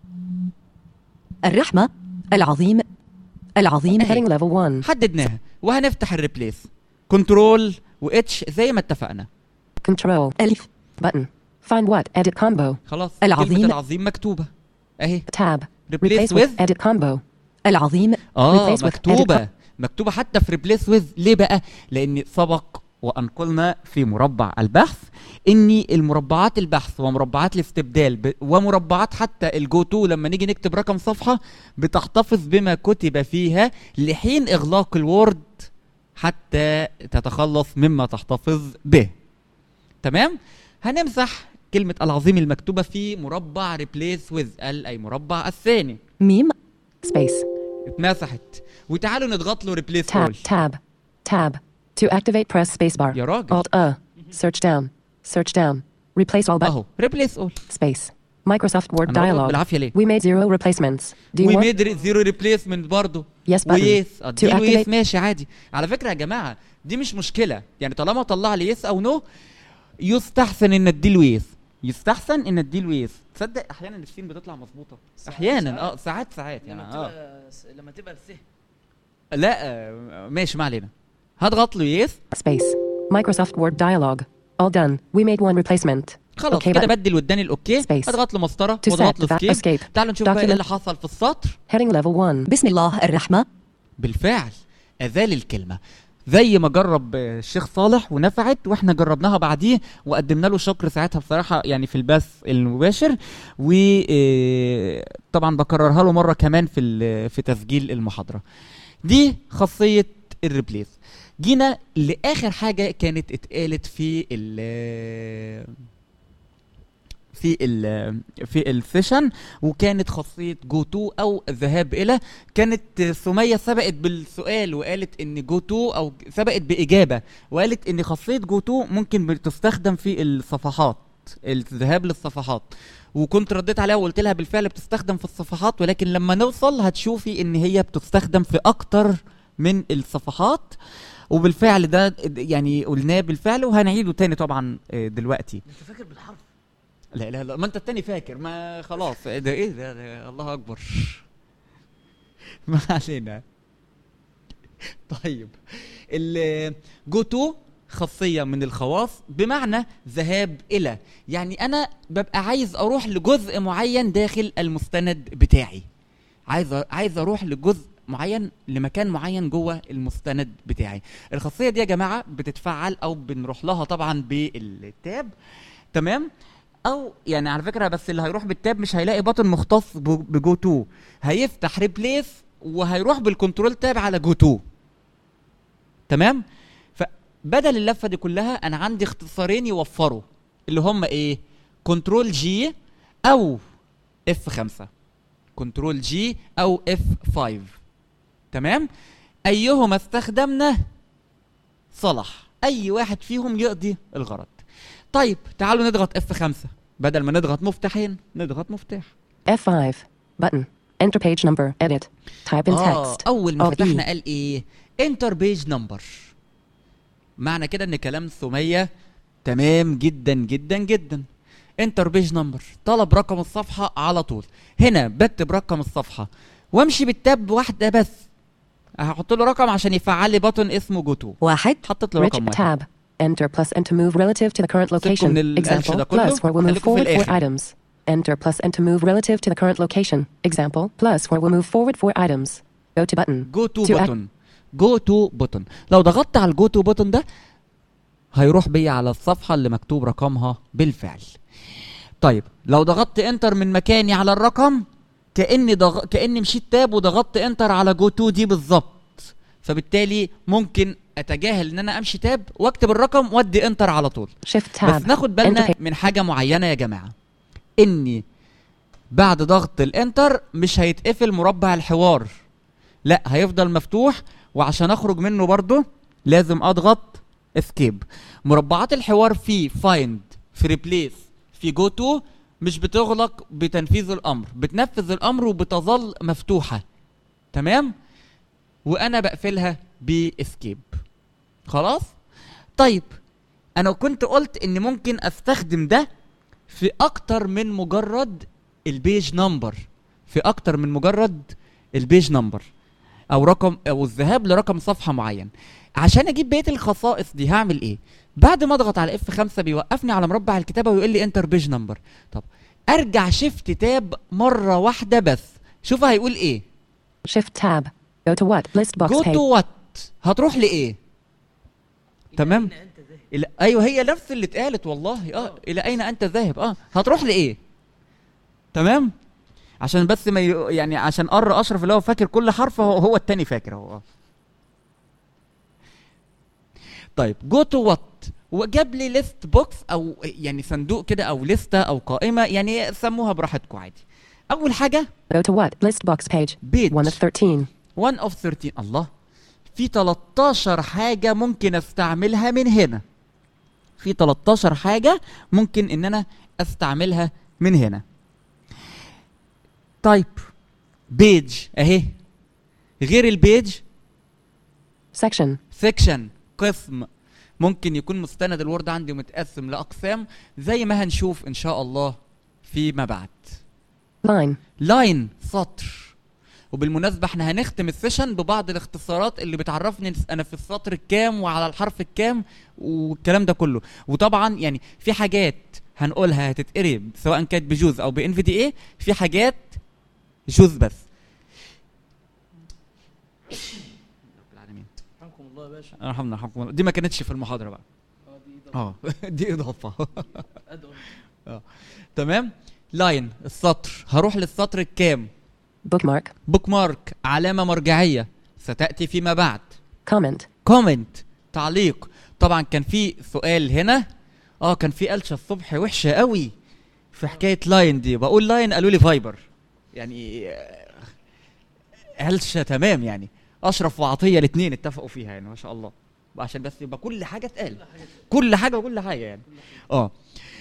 الرحمة العظيم العظيم أهي. Heading level 1. حددناها وهنفتح الريبليس كنترول واتش زي ما اتفقنا Control. ألف Button. Find what? Edit combo. خلاص العظيم. كلمه العظيم مكتوبه اهي Tab. ريبليس Replace وذ with edit combo. العظيم اه Replace with مكتوبة مكتوبة حتى في ريبليس ويز ليه بقى؟ لأن سبق وأن قلنا في مربع البحث إن المربعات البحث ومربعات الاستبدال ب... ومربعات حتى الجو تو لما نيجي نكتب رقم صفحة بتحتفظ بما كتب فيها لحين إغلاق الوورد حتى تتخلص مما تحتفظ به تمام؟ هنمسح كلمة العظيم المكتوبة في مربع ريبليس ويز ال أي مربع الثاني ميم Space. اتمسحت وتعالوا نضغط له ريبليس Tab. اول Tab. Tab. To activate, press spacebar. يا راجل Alt A. Search down. Search down. Replace all button. اهو ريبليس اول Space. Microsoft Word انا بضغط dialog. بالعافيه ليه We made zero replacements. Do you وي want? ميد زيرو ريبليسمنت برضه Yes button. ويس اديله activate- يس ماشي عادي على فكره يا جماعه دي مش مشكله يعني طالما طلع لي يس او نو يستحسن ان اديله يس يستحسن ان اديله يس تصدق احيانا السين بتطلع مظبوطه احيانا اه ساعات ساعات يعني اه لما تبقى الث لا آه، ماشي ما علينا هضغط له يس Space. Microsoft Word dialog. All done. We made one replacement. خلاص Okay كده button. بدل واداني الاوكي Space. اضغط له مسطره To واضغط set له that سكيب escape. تعالوا نشوف بقى ايه Document. اللي حصل في السطر Heading level 1. بسم الله الرحمة بالفعل ازال الكلمه زي ما جرب آه، الشيخ صالح ونفعت واحنا جربناها بعديه وقدمنا له شكر ساعتها بصراحه يعني في البث المباشر وطبعا بكررها له مره كمان في ال- في تسجيل المحاضره دي خاصيه الريبليس جينا لاخر حاجه كانت اتقالت في ال في ال في السيشن وكانت خاصيه جو تو او الذهاب الى كانت سميه سبقت بالسؤال وقالت ان جو تو او سبقت باجابه وقالت ان خاصيه جو تو ممكن بتستخدم في الصفحات الذهاب للصفحات وكنت رديت عليها وقلت لها بالفعل بتستخدم في الصفحات ولكن لما نوصل هتشوفي ان هي بتستخدم في اكتر من الصفحات وبالفعل ده يعني قلناه بالفعل وهنعيده تاني طبعا آه، دلوقتي انت فاكر بالحرف لا لا لا ما انت التاني فاكر ما خلاص إيه ده ايه ده, ده الله اكبر ما علينا طيب الجو تو خاصية من الخواص بمعنى ذهاب إلى يعني أنا ببقى عايز أروح لجزء معين داخل المستند بتاعي عايز أ- عايز أروح لجزء معين لمكان معين جوه المستند بتاعي الخاصية دي يا جماعة بتتفعل أو بنروح لها طبعا بالتاب تمام او يعني على فكره بس اللي هيروح بالتاب مش هيلاقي بطن مختص ب- بجو تو هيفتح ريبليس وهيروح بالكنترول تاب على جو تو تمام فبدل اللفه دي كلها انا عندي اختصارين يوفروا اللي هم ايه كنترول جي او اف 5 كنترول جي او اف 5 تمام ايهما استخدمنا صلح اي واحد فيهم يقضي الغرض طيب تعالوا نضغط اف 5 بدل ما نضغط مفتاحين نضغط مفتاح F5. Button. Enter page number. Edit. Type in اه text. اول ما of فتحنا E. قال ايه انتر بيج نمبر معنى كده ان كلام سميه تمام جدا جدا جدا انتر بيج نمبر طلب رقم الصفحه على طول هنا بكتب رقم الصفحه وامشي بالتاب واحده بس هحط له رقم عشان يفعل لي بutton اسمه جوتو واحد حطيت له Rich رقم واحد tab. Enter plus and to move relative to the current location. من القرش Example ده كله. plus where we move خليكم في forward four الآخر. items. Enter plus and to move relative to the current location. Example plus where we move forward four items. Go to button. جو تو To act- بوتون جو تو بوتون لو ضغطت على الجو تو بوتون ده هيروح بيا على الصفحه اللي مكتوب رقمها بالفعل طيب لو ضغطت انتر من مكاني على الرقم كاني ضغ... كاني مشيت تاب وضغطت انتر على جو تو دي بالظبط فبالتالي ممكن اتجاهل ان انا امشي تاب واكتب الرقم وادي انتر على طول Shift بس tab. ناخد بالنا Enter من حاجه معينه يا جماعه اني بعد ضغط الانتر مش هيتقفل مربع الحوار لا هيفضل مفتوح وعشان اخرج منه برضه لازم اضغط اسكيب مربعات الحوار في فايند في ريبليس في جو تو مش بتغلق بتنفيذ الامر بتنفذ الامر وبتظل مفتوحه تمام وانا بقفلها باسكيب خلاص طيب انا كنت قلت ان ممكن استخدم ده في اكتر من مجرد البيج نمبر في اكتر من مجرد البيج نمبر او رقم او الذهاب لرقم صفحه معين عشان اجيب بقيه الخصائص دي هعمل ايه بعد ما اضغط على اف 5 بيوقفني على مربع الكتابه ويقول لي انتر بيج نمبر طب ارجع شيفت تاب مره واحده بس شوف هيقول ايه Shift tab. Go to what? List box جو page. تو وات هتروح لايه تمام إلى ايوه هي نفس اللي اتقالت والله اه الى اين انت ذاهب اه هتروح لايه تمام عشان بس ما ي... يعني عشان قر اشرف اللي هو فاكر كل حرف هو, هو التاني فاكر هو آه. طيب جو تو وات وجاب لي ليست بوكس او يعني صندوق كده او لستة او قائمه يعني سموها براحتكم عادي اول حاجه Go to what? List box page. بيج 1 of 13. 1 of 13 الله في 13 حاجة ممكن استعملها من هنا في 13 حاجة ممكن ان انا استعملها من هنا طيب بيج اهي غير البيج Section. سيكشن قسم ممكن يكون مستند الوورد عندي متقسم لاقسام زي ما هنشوف ان شاء الله فيما بعد Line. لاين سطر وبالمناسبة احنا هنختم السيشن ببعض الاختصارات اللي بتعرفني انا في السطر الكام وعلى الحرف الكام والكلام ده كله وطبعا يعني في حاجات هنقولها هتتقري سواء كانت بجوز او بان في دي اي في حاجات جوز بس رب العالمين. رحمكم الله يا باشا ارحمنا رحمكم الله دي ما كانتش في المحاضرة بقى اه دي اضافة ادعو تمام لاين السطر هروح للسطر الكام Bookmark. بوك مارك علامة مرجعية ستأتي فيما بعد Comment. كومنت تعليق طبعا كان في سؤال هنا اه كان في قلشه الصبح وحشه قوي في حكايه لاين دي بقول لاين قالوا لي فايبر يعني آه، قلشه تمام يعني اشرف وعطيه الاثنين اتفقوا فيها يعني ما شاء الله عشان بس يبقى كل حاجه اتقال كل حاجه وكل حاجه يعني اه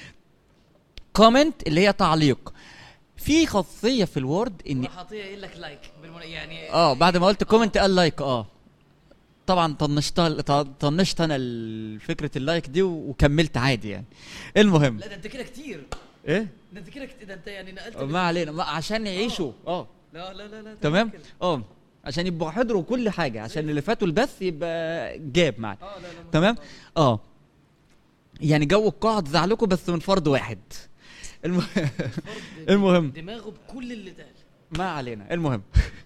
كومنت اللي هي تعليق في خاصيه في الوورد ان راح اعطيه قايل لك لايك بالمن... يعني اه بعد ما قلت كومنت قال لايك اه طبعا طنشتها ط- طنشت انا ال- فكره اللايك دي و- وكملت عادي يعني المهم لا ده انت كده كتير ايه ده انت كده كتير ده انت يعني نقلت ما علينا ما عشان يعيشوا اه لا لا لا لا تمام كده. اه عشان يبقوا حضروا كل حاجه عشان اللي فاتوا البث يبقى جاب معانا اه لا لا ما- تمام اه يعني جو القاعة تزعلكم بس من فرد واحد الم... فرد المهم. دماغه بكل اللي اتقال ما علينا المهم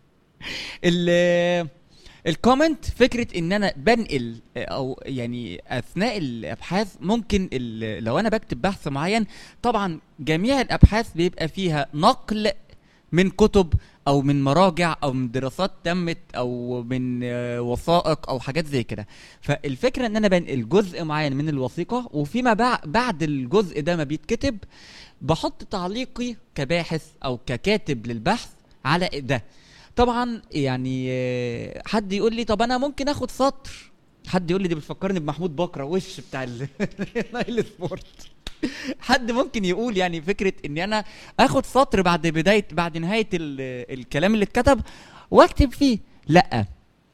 ال الكومنت فكره ان انا بنقل او يعني اثناء الابحاث ممكن ال- لو انا بكتب بحث معين طبعا جميع الابحاث بيبقى فيها نقل من كتب او من مراجع او من دراسات تمت او من آه، وثائق او حاجات زي كده فالفكره ان انا بنقل جزء معين من الوثيقه وفيما بع- بعد الجزء ده ما بيتكتب بحط تعليقي كباحث او ككاتب للبحث على ده طبعا يعني آه، حد يقول لي طب انا ممكن اخد سطر حد يقول لي دي بتفكرني بمحمود بكره وش بتاع ال- نايل سبورت حد ممكن يقول يعني فكره ان انا اخد سطر بعد بدايه بعد نهايه ال- الكلام اللي اتكتب واكتب فيه لا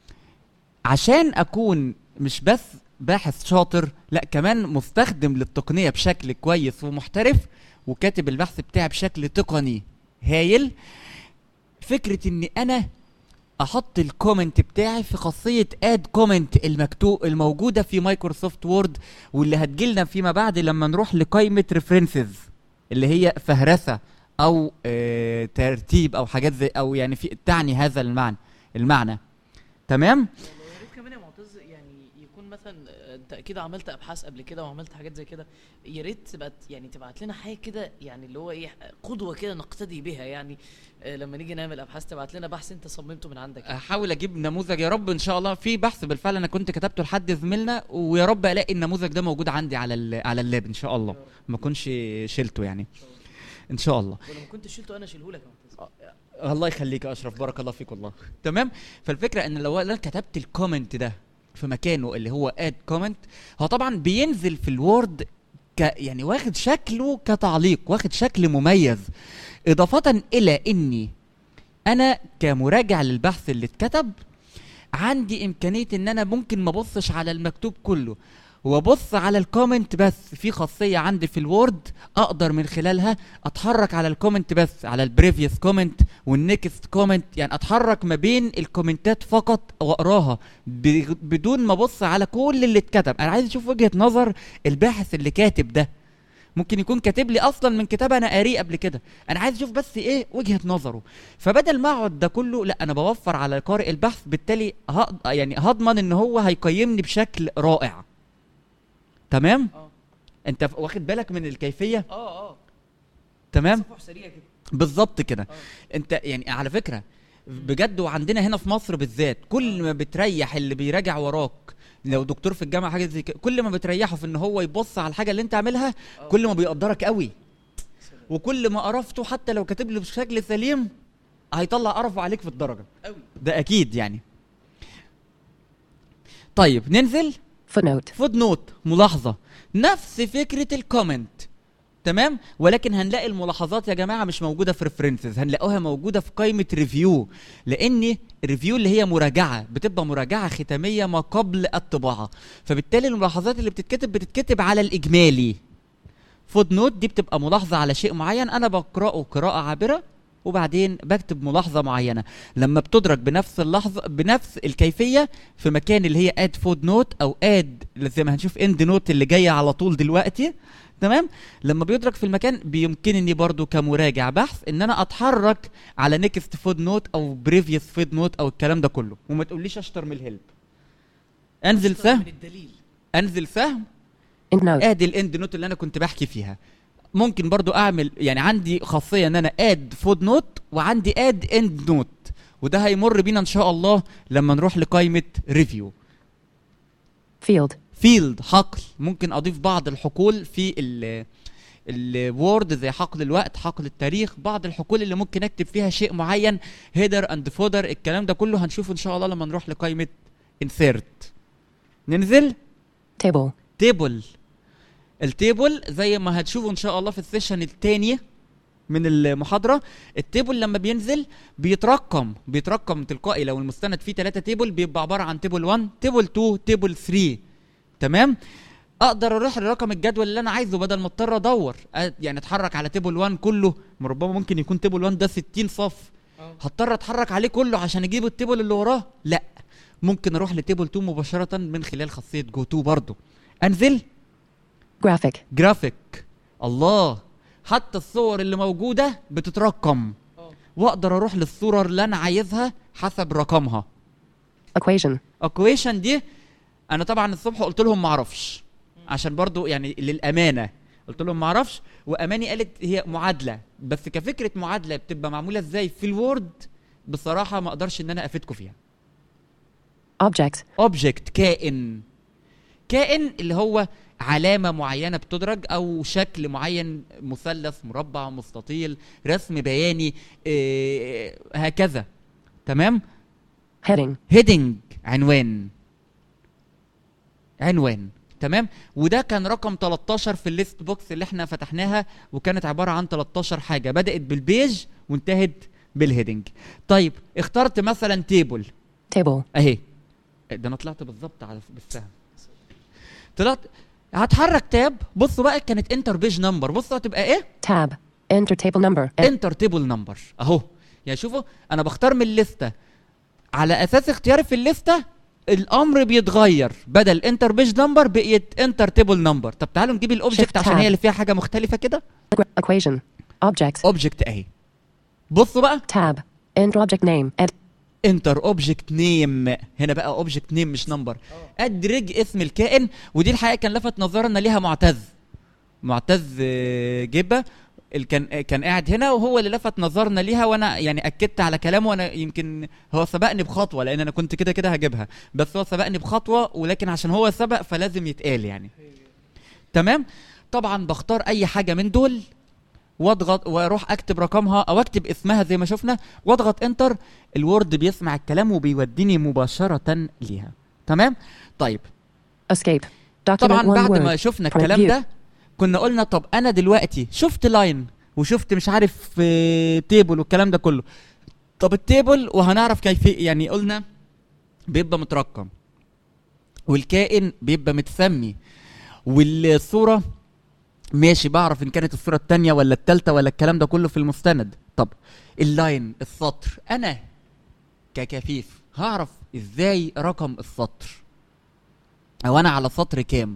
عشان اكون مش بس باحث شاطر لا كمان مستخدم للتقنيه بشكل كويس ومحترف وكاتب البحث بتاعي بشكل تقني هايل فكره اني انا احط الكومنت بتاعي في خاصيه اد كومنت المكتوب الموجوده في مايكروسوفت وورد واللي هتجيلنا فيما بعد لما نروح لقائمه ريفرنسز اللي هي فهرسه او آه ترتيب او حاجات زي او يعني في تعني هذا المعنى المعنى تمام يا ريت كمان يا معتز يعني يكون مثلا آه، انت اكيد عملت ابحاث قبل كده وعملت حاجات زي كده يا ريت تبقى يعني تبعت لنا حاجه كده يعني اللي هو ايه قدوه كده نقتدي بها يعني آه، لما نيجي نعمل ابحاث تبعت لنا بحث انت صممته من عندك احاول اجيب نموذج يا رب ان شاء الله في بحث بالفعل انا كنت كتبته لحد زميلنا ويا رب الاقي النموذج ده موجود عندي على ال- على اللاب ان شاء الله ما اكونش شلته يعني ان شاء الله ولو ما كنتش شلته انا اشيله لك يا معتز الله يخليك يا اشرف بارك الله فيك والله تمام فالفكره ان لو انا كتبت الكومنت ده في مكانه اللي هو اد كومنت هو طبعا بينزل في الوورد ك يعني واخد شكله كتعليق واخد شكل مميز اضافه الى اني انا كمراجع للبحث اللي اتكتب عندي امكانيه ان انا ممكن ما ابصش على المكتوب كله وابص على الكومنت بس في خاصيه عندي في الوورد اقدر من خلالها اتحرك على الكومنت بس على البريفيوس كومنت والنكست كومنت يعني اتحرك ما بين الكومنتات فقط واقراها ب- بدون ما ابص على كل اللي اتكتب انا عايز اشوف وجهه نظر الباحث اللي كاتب ده ممكن يكون كاتب لي اصلا من كتاب انا قاريه قبل كده انا عايز اشوف بس ايه وجهه نظره فبدل ما اقعد ده كله لا انا بوفر على قارئ البحث بالتالي هق... يعني هضمن ان هو هيقيمني بشكل رائع تمام اه انت ف- واخد بالك من الكيفيه اه اه تمام صفوح سريع كده بالظبط كده اه انت يعني على فكره بجد وعندنا هنا في مصر بالذات كل ما بتريح اللي بيراجع وراك لو دكتور في الجامعه حاجه زي كده كل ما بتريحه في ان هو يبص على الحاجه اللي انت عاملها آه. كل ما بيقدرك قوي وكل ما قرفته حتى لو كاتب له بشكل سليم هيطلع قرفه عليك في الدرجه قوي ده اكيد يعني طيب ننزل Footnote. فود نوت ملاحظه نفس فكره الكومنت تمام ولكن هنلاقي الملاحظات يا جماعه مش موجوده في ريفرنسز هنلاقوها موجوده في قائمه ريفيو لان الريفيو اللي هي مراجعه بتبقى مراجعه ختاميه ما قبل الطباعه فبالتالي الملاحظات اللي بتتكتب بتتكتب على الاجمالي فود نوت دي بتبقى ملاحظه على شيء معين انا بقراه قراءه عابره وبعدين بكتب ملاحظه معينه لما بتدرك بنفس اللحظه بنفس الكيفيه في مكان اللي هي اد فود نوت او اد زي ما هنشوف اند نوت اللي جايه على طول دلوقتي تمام لما بيدرك في المكان بيمكنني برضو كمراجع بحث ان انا اتحرك على نيكست فود نوت او بريفيوس فود نوت او الكلام ده كله وما تقوليش اشطر من الهيلب انزل سهم الدليل انزل سهم End note. ادي الاند نوت اللي انا كنت بحكي فيها ممكن برضو اعمل يعني عندي خاصيه ان انا اد فود نوت وعندي اد اند نوت وده هيمر بينا ان شاء الله لما نروح لقائمه ريفيو Field. فيلد حقل ممكن اضيف بعض الحقول في ال الوورد زي حقل الوقت حقل التاريخ بعض الحقول اللي ممكن اكتب فيها شيء معين هيدر اند فودر الكلام ده كله هنشوفه ان شاء الله لما نروح لقائمه انسيرت ننزل Table. تيبل التيبل زي ما هتشوفوا ان شاء الله في السيشن الثاني من المحاضره التيبل لما بينزل بيترقم بيترقم تلقائي لو المستند فيه 3 تيبل بيبقى عباره عن تيبل 1 تيبل 2 تيبل 3 تمام اقدر اروح لرقم الجدول اللي انا عايزه بدل ما اضطر ادور أ- يعني اتحرك على تيبل 1 كله ربما ممكن يكون تيبل 1 ده 60 صف هضطر اتحرك عليه كله عشان اجيب التيبل اللي وراه لا ممكن اروح لتيبل 2 مباشره من خلال خاصيه جو 2 برضو انزل Graphic. جرافيك الله حتى الصور اللي موجوده بتترقم واقدر اروح للصوره اللي انا عايزها حسب رقمها Equation. اكويشن دي انا طبعا الصبح قلت لهم ما اعرفش عشان برضو يعني للامانه قلت لهم ما اعرفش واماني قالت هي معادله بس كفكره معادله بتبقى معموله ازاي في الوورد بصراحه ما اقدرش ان انا افيدكم فيها Object. اوبجكت كائن كائن اللي هو علامة معينة بتدرج أو شكل معين مثلث مربع مستطيل رسم بياني إيه هكذا تمام Heading. هيدنج عنوان عنوان تمام وده كان رقم 13 في الليست بوكس اللي احنا فتحناها وكانت عباره عن 13 حاجه بدات بالبيج وانتهت بالهيدنج طيب اخترت مثلا تيبل Table. اهي ده انا طلعت بالظبط على بالسهم طلعت هتحرك تاب بصوا بقى كانت انتر بيج نمبر بصوا هتبقى ايه Tab. Enter table number. Ed- انتر تيبل نمبر اهو يعني شوفوا انا بختار من الليسته على اساس اختياري في الليسته الامر بيتغير بدل انتر بيج نمبر بقيت انتر تيبل نمبر طب تعالوا نجيب الاوبجكت Shift عشان tab. هي اللي فيها حاجه مختلفه كده Gra- Equation. Objects. اوبجكت اهي بصوا بقى Tab. Enter object name. Ed- انتر اوبجكت نيم هنا بقى اوبجكت نيم مش نمبر ادرج اسم الكائن ودي الحقيقه كان لفت نظرنا ليها معتز معتز آه، جبه اللي كان آه، كان قاعد هنا وهو اللي لفت نظرنا ليها وانا يعني اكدت على كلامه وانا يمكن هو سبقني بخطوه لان انا كنت كده كده هجيبها بس هو سبقني بخطوه ولكن عشان هو سبق فلازم يتقال يعني تمام طبعا بختار اي حاجه من دول واضغط واروح اكتب رقمها او اكتب اسمها زي ما شفنا واضغط انتر الوورد بيسمع الكلام وبيوديني مباشره ليها تمام طيب Escape. Document طبعا one بعد word. ما شفنا Print الكلام view. ده كنا قلنا طب انا دلوقتي شفت لاين وشفت مش عارف آه، تيبل والكلام ده كله طب التيبل وهنعرف كيف يعني قلنا بيبقى مترقم والكائن بيبقى متسمي والصوره ماشي بعرف ان كانت الصوره الثانيه ولا الثالثه ولا الكلام ده كله في المستند طب اللاين السطر انا ككفيف هعرف ازاي رقم السطر او انا على سطر كام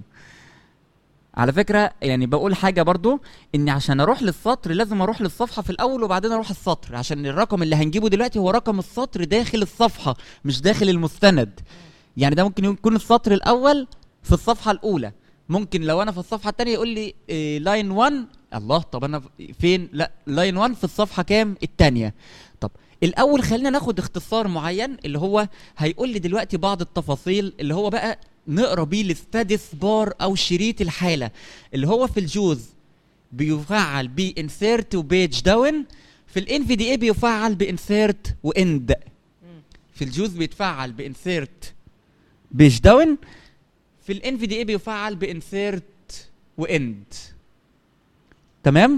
على فكره يعني بقول حاجه برضو اني عشان اروح للسطر لازم اروح للصفحه في الاول وبعدين اروح السطر عشان الرقم اللي هنجيبه دلوقتي هو رقم السطر داخل الصفحه مش داخل المستند يعني ده ممكن يكون السطر الاول في الصفحه الاولى ممكن لو انا في الصفحه الثانيه يقول لي إيه لاين 1 الله طب انا فين لا لاين 1 في الصفحه كام الثانيه طب الاول خلينا ناخد اختصار معين اللي هو هيقول لي دلوقتي بعض التفاصيل اللي هو بقى نقرا بيه الستادس بار او شريط الحاله اللي هو في الجوز بيفعل بانسيرت وبيج داون في الان في دي اي بيفعل بانسيرت واند في الجوز بيتفعل بانسيرت بيج داون في الان في دي اي بيفعل بانسيرت واند تمام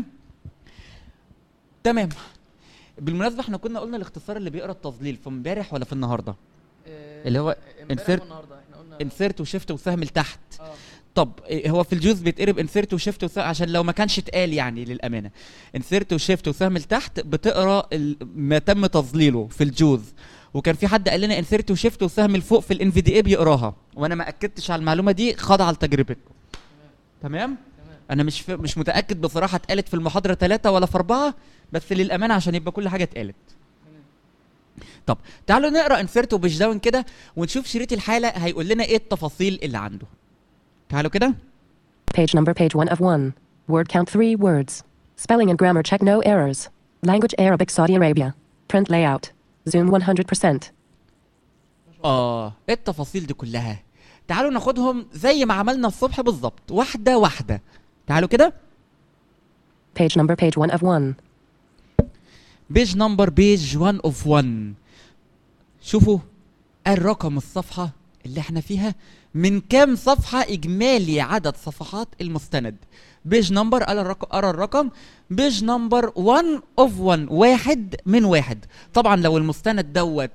تمام بالمناسبه احنا كنا قلنا الاختصار اللي بيقرا التظليل في امبارح ولا في النهارده اللي هو insert- انسيرت وشيفت وسهم لتحت طب إيه هو في الجوز بيتقرب انسيرت وشيفت وسهم عشان لو ما كانش اتقال يعني للامانه انسيرت وشيفت وسهم لتحت بتقرا ال- ما تم تظليله في الجوز وكان في حد قال لنا انسيرت وشيفت وسهم لفوق في الان في دي اي بيقراها وانا ما اكدتش على المعلومه دي خاضعه لتجربتكم تمام انا مش ف... مش متاكد بصراحه اتقالت في المحاضره ثلاثة ولا في اربعة بس للامانه عشان يبقى كل حاجه اتقالت طب تعالوا نقرا انسيرت وبش داون كده ونشوف شريط الحاله هيقول لنا ايه التفاصيل اللي عنده تعالوا كده Page number page 1 of 1. Word count 3 words. Spelling and grammar check no errors. Language Arabic Saudi Arabia. Print layout. Zoom 100%. اه ايه التفاصيل دي كلها تعالوا ناخدهم زي ما عملنا الصبح بالظبط واحده واحده تعالوا كده Page number page 1 of 1. بيج نمبر بيج 1 اوف 1 شوفوا الرقم الصفحة اللي احنا فيها من كام صفحة إجمالي عدد صفحات المستند بيج نمبر أرى الرقم, أرى الرقم بيج نمبر 1 اوف 1 واحد من واحد طبعا لو المستند دوت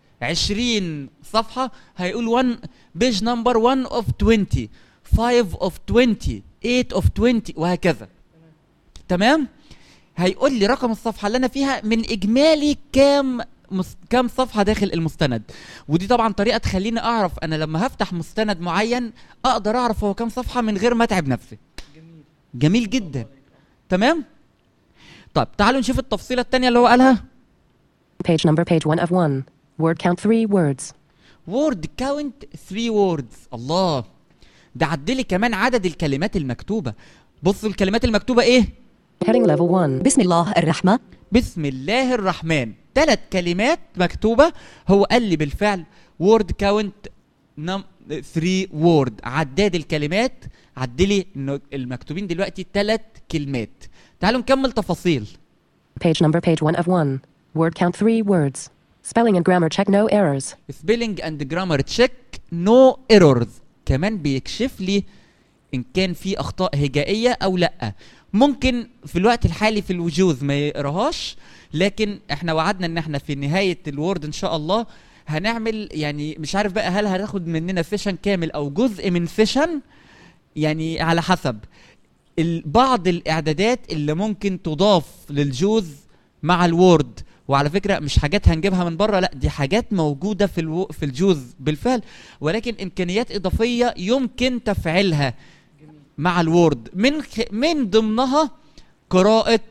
20 صفحة هيقول 1 بيج نمبر 1 اوف 20 5 اوف 20 8 اوف 20 وهكذا تمام هيقول لي رقم الصفحه اللي انا فيها من اجمالي كام مس... كام صفحه داخل المستند ودي طبعا طريقه تخليني اعرف انا لما هفتح مستند معين اقدر اعرف هو كام صفحه من غير ما اتعب نفسي جميل جميل جدا تمام طيب تعالوا نشوف التفصيله الثانيه اللي هو قالها Page number page 1 of 1. Word count 3 words. وورد كاونت 3 ووردز الله ده عدلي كمان عدد الكلمات المكتوبه بصوا الكلمات المكتوبه ايه Heading level 1. بسم الله الرحمن بسم الله الرحمن ثلاث كلمات مكتوبة هو قال لي بالفعل وورد كاونت نم 3 وورد عداد الكلمات عدلي انه المكتوبين دلوقتي ثلاث كلمات تعالوا نكمل تفاصيل Page number page 1 of 1. Word count 3 words. Spelling and grammar check no errors. سبيلنج اند جرامر تشيك نو ايرورز كمان بيكشف لي ان كان في اخطاء هجائيه او لا ممكن في الوقت الحالي في الوجوز ما يقراهاش لكن احنا وعدنا ان احنا في نهايه الوورد ان شاء الله هنعمل يعني مش عارف بقى هل هناخد مننا سيشن كامل او جزء من سيشن يعني على حسب ال- بعض الاعدادات اللي ممكن تضاف للجوز مع الوورد وعلى فكره مش حاجات هنجيبها من بره لا دي حاجات موجوده في الو... في الجوز بالفعل ولكن امكانيات اضافيه يمكن تفعيلها مع الوورد من خ... من ضمنها قراءه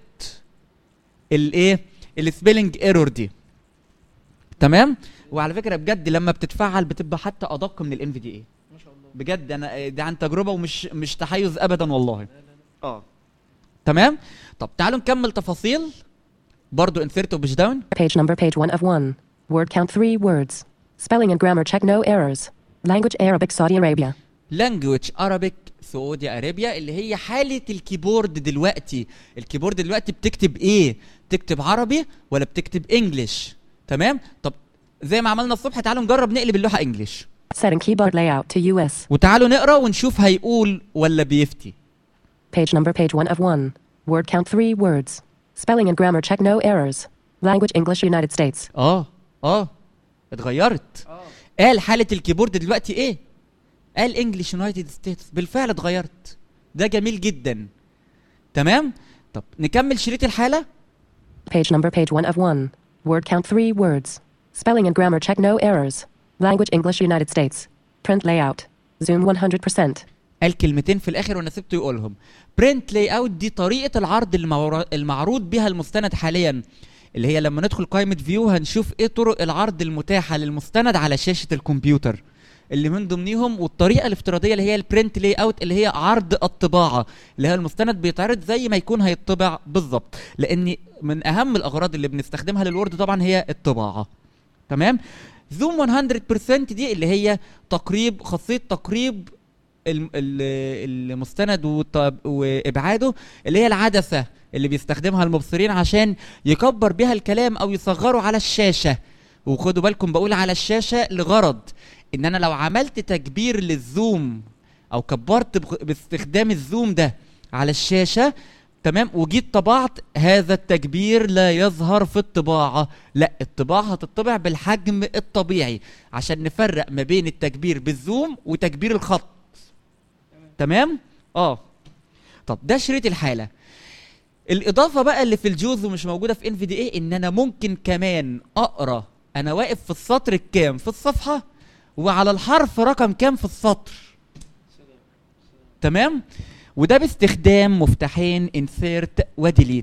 الايه السبيلنج ايرور دي تمام وعلى فكره بجد لما بتتفعل بتبقى حتى ادق من الام في دي اي بجد انا ده عن تجربه ومش مش تحيز ابدا والله اه تمام طب تعالوا نكمل تفاصيل برضو انسيرت وبش داون Page number page 1 of 1. Word count 3 words. Spelling and grammar check no errors. Language Arabic Saudi Arabia. لانجوج ارابيك سعودي ارابيا اللي هي حاله الكيبورد دلوقتي الكيبورد دلوقتي بتكتب ايه تكتب عربي ولا بتكتب انجلش تمام طب زي ما عملنا الصبح تعالوا نجرب نقلب اللوحه انجلش Setting keyboard layout to US. وتعالوا نقرا ونشوف هيقول ولا بيفتي Page number page 1 of 1. Word count 3 words. Spelling and grammar check no errors. Language English United States. اه اه اتغيرت قال حالة الكيبورد دلوقتي ايه قال انجلش يونايتد ستيتس بالفعل اتغيرت ده جميل جدا تمام طب نكمل شريط الحالة Page number page 1 of 1. Word count 3 words. Spelling and grammar check no errors. Language English United States. Print layout. Zoom 100%. قال كلمتين في الاخر وانا سبته يقولهم برنت لاي اوت دي طريقه العرض المور- المعروض بها المستند حاليا اللي هي لما ندخل قائمه فيو هنشوف ايه طرق العرض المتاحه للمستند على شاشه الكمبيوتر اللي من ضمنهم والطريقه الافتراضيه اللي هي البرنت لاي اوت اللي هي عرض الطباعه اللي هي المستند بيتعرض زي ما يكون هيطبع بالظبط لان من اهم الاغراض اللي بنستخدمها للوورد طبعا هي الطباعه تمام زوم 100% دي اللي هي تقريب خاصيه تقريب الم- ال- المستند والط- وابعاده اللي هي العدسه اللي بيستخدمها المبصرين عشان يكبر بيها الكلام او يصغره على الشاشه وخدوا بالكم بقول على الشاشه لغرض ان انا لو عملت تكبير للزوم او كبرت بخ- باستخدام الزوم ده على الشاشه تمام وجيت طبعت هذا التكبير لا يظهر في الطباعة لا الطباعة هتطبع بالحجم الطبيعي عشان نفرق ما بين التكبير بالزوم وتكبير الخط تمام اه طب ده شريط الحالة الإضافة بقى اللي في الجوز ومش موجودة في ان في دي ايه ان انا ممكن كمان اقرا انا واقف في السطر الكام في الصفحة وعلى الحرف رقم كام في السطر تمام وده باستخدام مفتاحين insert وديليت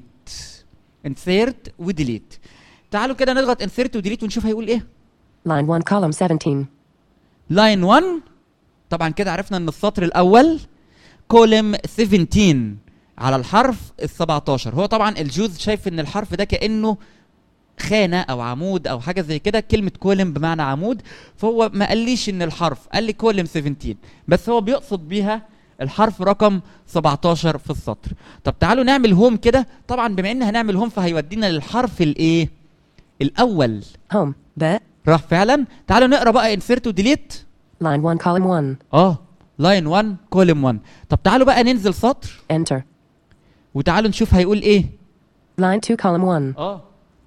insert وديليت تعالوا كده نضغط insert وديليت ونشوف هيقول ايه Line 1, column 17. لاين 1 طبعا كده عرفنا ان السطر الاول كولم 17 على الحرف ال 17 هو طبعا الجوز شايف ان الحرف ده كانه خانه او عمود او حاجه زي كده كلمه كولم بمعنى عمود فهو ما قاليش ان الحرف قال لي كولم 17 بس هو بيقصد بيها الحرف رقم 17 في السطر طب تعالوا نعمل هوم كده طبعا بما ان هنعمل هوم فهيودينا للحرف الايه الاول Home. باء راح فعلا تعالوا نقرا بقى انسيرت وديليت Line 1, column 1. اه لاين 1 كولم 1 طب تعالوا بقى ننزل سطر Enter. وتعالوا نشوف هيقول ايه Line 2, column 1. اه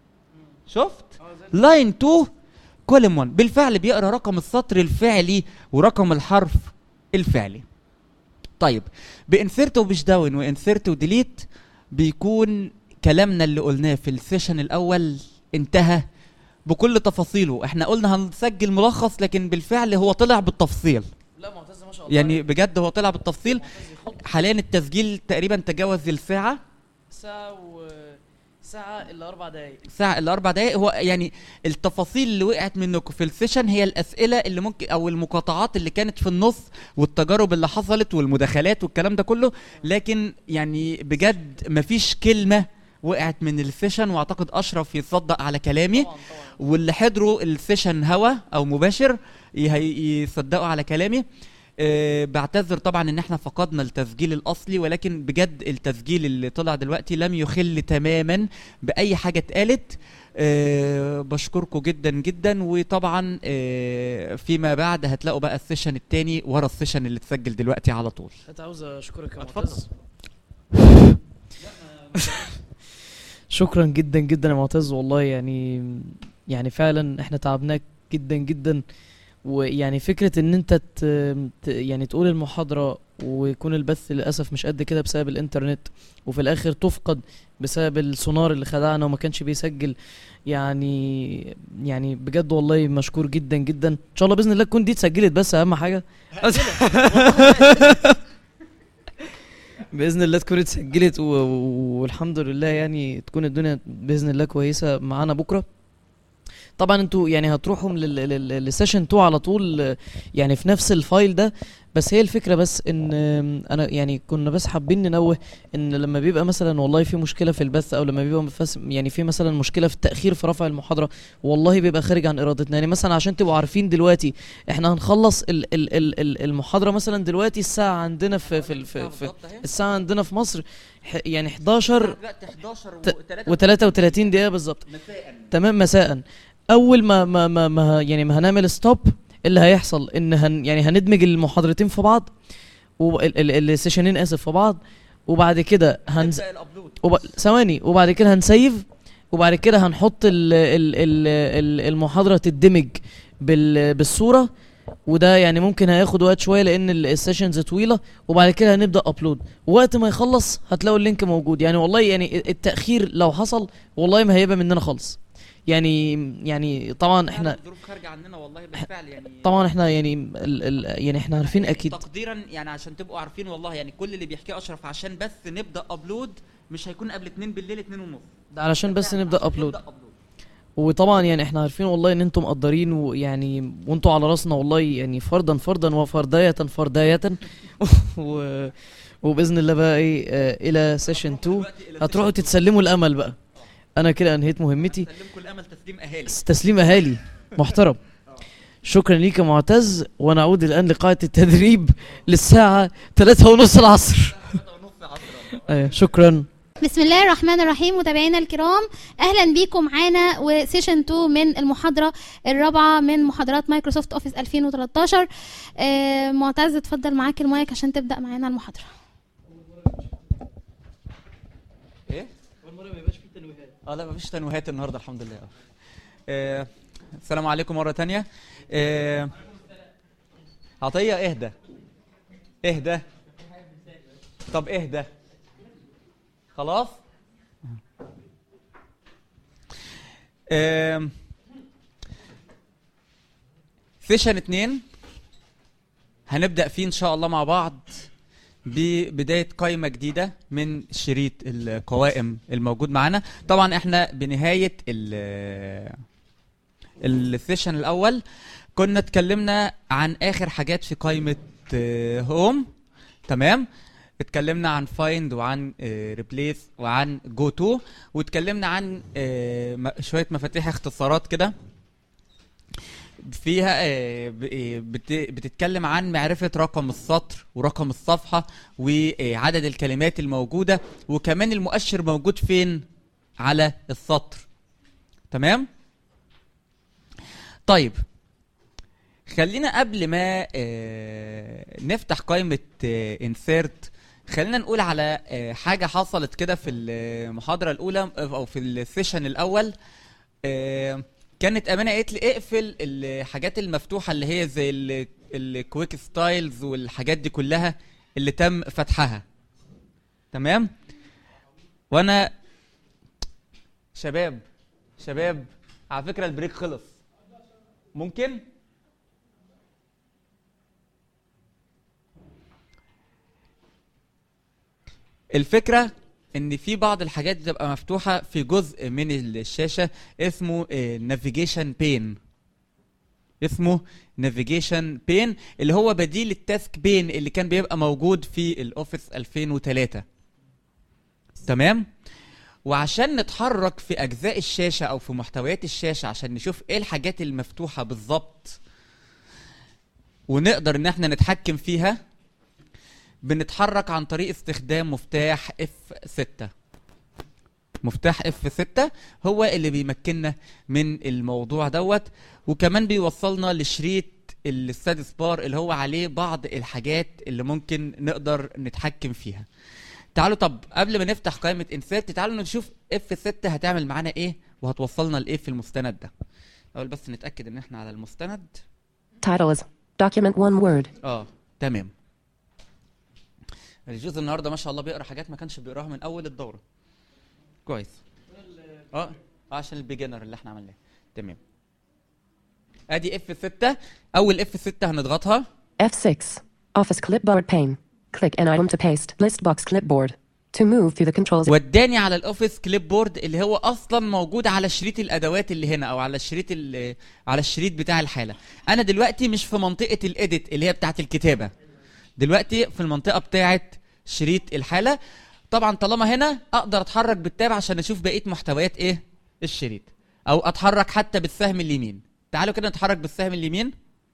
شفت لاين 2 كولم 1 بالفعل بيقرا رقم السطر الفعلي ورقم الحرف الفعلي طيب بانسيرت وبش داون وانسيرت وديليت بيكون كلامنا اللي قلناه في السيشن الاول انتهى بكل تفاصيله احنا قلنا هنسجل ملخص لكن بالفعل هو طلع بالتفصيل لا معتز ما شاء الله يعني بجد هو طلع بالتفصيل حاليا التسجيل تقريبا تجاوز الساعه ساعة و ساعة إلا أربع دقايق ساعة إلا أربع دقايق هو يعني التفاصيل اللي وقعت منكم في السيشن هي الأسئلة اللي ممكن أو المقاطعات اللي كانت في النص والتجارب اللي حصلت والمداخلات والكلام ده كله لكن يعني بجد مفيش كلمة وقعت من السيشن واعتقد اشرف يصدق على كلامي طبعا طبعا واللي حضروا السيشن هوا او مباشر يه- يصدقوا على كلامي أه بعتذر طبعا ان احنا فقدنا التسجيل الاصلي ولكن بجد التسجيل اللي طلع دلوقتي لم يخل تماما باي حاجه اتقالت أه بشكركم جدا جدا وطبعا أه فيما بعد هتلاقوا بقى السيشن التاني ورا السيشن اللي اتسجل دلوقتي على طول كنت عاوز اشكرك يا اتفضل. معتز شكرا جدا جدا يا معتز والله يعني يعني فعلا احنا تعبناك جدا جدا ويعني فكرة ان انت ت... ت... يعني تقول المحاضرة ويكون البث للأسف مش قد كده بسبب الانترنت وفي الآخر تفقد بسبب السونار اللي خدعنا وما كانش بيسجل يعني يعني بجد والله مشكور جدا جدا ان شاء الله بإذن الله تكون دي اتسجلت بس أهم حاجة باذن الله تكون اتسجلت و... و- والحمد لله يعني تكون الدنيا باذن الله كويسه معانا بكره طبعا انتوا يعني هتروحوا لل- لل- للسيشن 2 على طول آه، يعني في نفس الفايل ده بس هي الفكره بس ان آم، انا يعني كنا بس حابين ننوه ان لما بيبقى مثلا والله في مشكله في البث او لما بيبقى مفس يعني في مثلا مشكله في التاخير في رفع المحاضره والله بيبقى خارج عن ارادتنا يعني مثلا عشان تبقوا عارفين دلوقتي احنا هنخلص ال ال ال ال المحاضره مثلا دلوقتي الساعه عندنا في في في, في الساعه عندنا في مصر ح- يعني 11 دلوقتي 11 و33 دقيقه بالظبط مساء تمام مساء اول ما ما ما, ما يعني ما هنعمل ستوب اللي هيحصل ان هن يعني هندمج المحاضرتين في بعض والسيشنين اسف في بعض وبعد كده هنز الابلود وب... ثواني وبعد كده هنسيف وبعد كده هنحط ال... ال... ال... ال- المحاضرة تدمج بال... بالصورة وده يعني ممكن هياخد وقت شوية لأن ال- السيشنز طويلة وبعد كده هنبدأ أبلود وقت ما يخلص هتلاقوا اللينك موجود يعني والله يعني التأخير لو حصل والله ما هيبقى مننا خالص يعني يعني طبعا احنا الظروف خارجه عننا والله بالفعل يعني طبعا احنا يعني ال... ال... يعني احنا عارفين اكيد تقديرا يعني عشان تبقوا عارفين والله يعني كل اللي بيحكيه اشرف عشان بس نبدا ابلود مش هيكون قبل 2 بالليل 2 ونص ده علشان بس فعلا نبدأ عشان أبلود نبدأ أبلود. وطبعا يعني احنا عارفين والله ان انتم مقدرين ويعني وانتم على راسنا والله يعني فردا فردا وفرداية فرداية و وباذن الله بقى ايه آه الى سيشن 2 دلوقتي إلى هتروحوا session تتسلموا الامل بقى انا كده انهيت مهمتي سلمكم الامل تسليم اهالي س- تسليم اهالي محترم شكرا ليك يا معتز ونعود الان لقاعة التدريب للساعة 3 ونص العصر أيوة شكرا بسم الله الرحمن الرحيم متابعينا الكرام اهلا بيكم معانا وسيشن 2 من المحاضره الرابعه من محاضرات مايكروسوفت اوفيس 2013 آه معتز اتفضل معاك المايك عشان تبدا معانا المحاضره ما يبقاش فيه تنويهات اه لا مفيش تنويهات النهارده الحمد لله اه آه، السلام عليكم مره تانية آه، عطيه اهدى اهدى طب اهدى خلاص آم، سيشن اتنين هنبدأ فيه إن شاء الله مع بعض ببداية قائمة جديدة من شريط القوائم الموجود معانا طبعا احنا بنهاية ال السيشن الأول كنا اتكلمنا عن آخر حاجات في قائمة هوم تمام اتكلمنا عن فايند وعن ريبليس وعن جو تو واتكلمنا عن آه، م- شويه مفاتيح اختصارات كده فيها آه، ب- آه، بت- بتتكلم عن معرفه رقم السطر ورقم الصفحه وعدد الكلمات الموجوده وكمان المؤشر موجود فين على السطر تمام طيب خلينا قبل ما آه، نفتح قائمة انسيرت خلينا نقول على آه، حاجة حصلت كده في المحاضرة الأولى أو في السيشن الأول آه، كانت أمانة قالت لي اقفل الحاجات المفتوحة اللي هي زي الكويك ستايلز والحاجات دي كلها اللي تم فتحها تمام وأنا شباب شباب على فكرة البريك خلص ممكن الفكرة ان في بعض الحاجات بتبقى مفتوحة في جزء من الشاشة اسمه نافيجيشن بين اسمه نافيجيشن بين اللي هو بديل التاسك بين اللي كان بيبقى موجود في الاوفيس 2003 تمام وعشان نتحرك في اجزاء الشاشة او في محتويات الشاشة عشان نشوف ايه الحاجات المفتوحة بالظبط ونقدر ان احنا نتحكم فيها بنتحرك عن طريق استخدام مفتاح F6 مفتاح F6 هو اللي بيمكننا من الموضوع دوت وكمان بيوصلنا لشريط الستاتس بار اللي هو عليه بعض الحاجات اللي ممكن نقدر نتحكم فيها تعالوا طب قبل ما نفتح قائمة انسيرت تعالوا نشوف F6 هتعمل معانا ايه وهتوصلنا لايه في المستند ده اول بس نتأكد ان احنا على المستند Title is Document 1 Word. اه تمام الجزء النهارده ما شاء الله بيقرا حاجات ما كانش بيقراها من اول الدوره كويس اه آه، عشان البيجنر اللي احنا عملناه تمام ادي اف 6 اول اف 6 هنضغطها F6. Office clipboard pane. Click an item to paste. List box clipboard. To move through the controls. وداني على الاوفيس كليب بورد اللي هو اصلا موجود على شريط الادوات اللي هنا او على الشريط ال- على الشريط بتاع الحاله انا دلوقتي مش في منطقه الايديت اللي هي بتاعه الكتابه دلوقتي في المنطقه بتاعه شريط الحاله طبعا طالما هنا اقدر اتحرك بالتاب عشان اشوف بقيه محتويات ايه الشريط او اتحرك حتى بالسهم اليمين تعالوا كده نتحرك بالسهم اليمين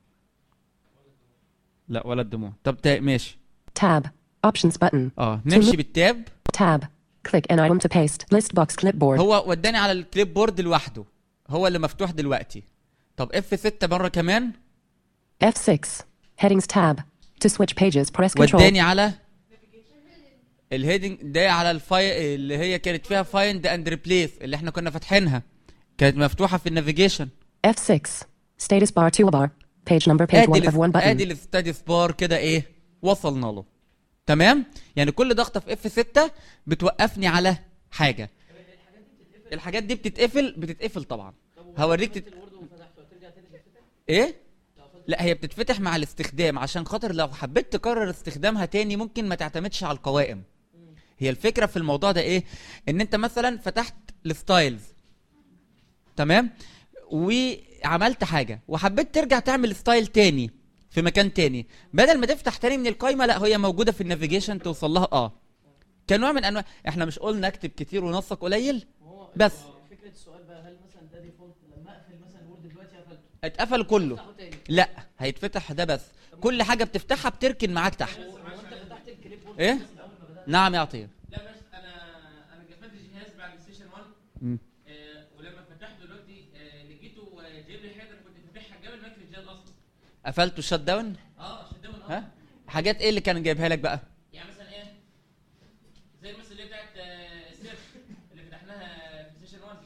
لا ولا الدموع طب تا- ماشي Tab. Options button. اه نمشي بالتاب Tab. Click an item to paste. List box clipboard. هو وداني على الكليب بورد لوحده هو اللي مفتوح دلوقتي طب اف 6 مره كمان F6. Headings tab. To switch pages, press Control. وداني على الهيدنج ده على الفاي اللي هي كانت فيها فايند اند ريبليس اللي احنا كنا فاتحينها كانت مفتوحه في النافيجيشن F6. Status bar toolbar. Page number page ادي 1 of 1 ال- ادي button. الستاديس بار كده ايه وصلنا له تمام يعني كل ضغطه في اف 6 بتوقفني على حاجه الحاجات دي بتتقفل بتتقفل طبعا هوريك تت... ايه لا هي بتتفتح مع الاستخدام عشان خاطر لو حبيت تكرر استخدامها تاني ممكن ما تعتمدش على القوائم هي الفكره في الموضوع ده ايه ان انت مثلا فتحت الستايلز تمام وعملت حاجه وحبيت ترجع تعمل ستايل تاني في مكان تاني بدل ما تفتح تاني من القايمه لا هي موجوده في النافيجيشن توصل لها اه كنوع من انواع احنا مش قلنا اكتب كتير ونسق قليل بس فكره السؤال بقى هل مثلا ده ديفولت لما اقفل مثلا وورد دلوقتي قفلته اتقفل كله افتحه تاني لا هيتفتح ده بس كل حاجه بتفتحها بتركن معاك تحت هو انت فتحت الكليب بورد ايه بس من اول ما بدات نعم يا عطيه لا بس انا انا قفلت الجهاز بعد السيشن 1 مم. آه ولما فتحته دلوقتي آه لقيته آه جايب لي حاجه كنت فاتحها قبل ما اقفل الجهاز اصلا قفلته شت داون اه شت داون اه ها حاجات ايه اللي كان جايبها لك بقى يعني مثلا ايه زي مثلا اللي بتاعت آه السيرش اللي فتحناها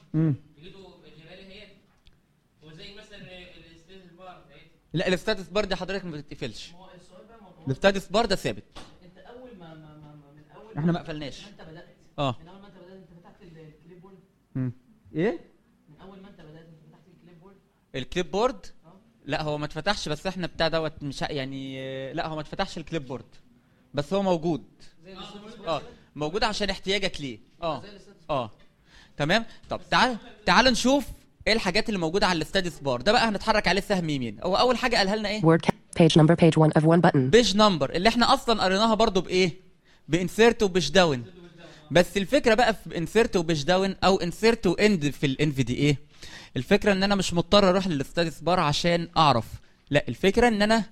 مم. لقيته جبالي هيات وزي مثلا الاستاذ البار بتاعتي لا الستاتس بار دي حضرتك ما بتتقفلش الستاتس بار ده ثابت انت اول ما ما ما ما- من اول احنا ما قفلناش ما انت بدات اه من اول ما انت بدات انت فتحت ال- الكليب بورد مم. ايه من اول ما انت بدات انت فتحت الكليب بورد الكليب بورد لا هو ما اتفتحش بس احنا بتاع دوت مش ع- يعني آه، لا هو ما اتفتحش الكليب بورد بس هو موجود اه موجود عشان احتياجك ليه اه اه تمام طب تعال تعال نشوف ايه الحاجات اللي موجوده على الاستاديس بار ده بقى هنتحرك عليه السهم يمين هو اول حاجه قالها لنا ايه Word ca- page number page 1 of 1 button. بيج نمبر اللي احنا اصلا قريناها برضو بايه بانسيرت وبيج داون بس الفكره بقى في انسيرت وبيج داون او انسيرت واند في الان في دي ايه الفكره ان انا مش مضطر اروح للستاتس بار عشان اعرف لا الفكره ان انا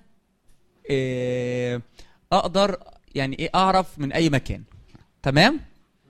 إيه اقدر يعني ايه اعرف من اي مكان تمام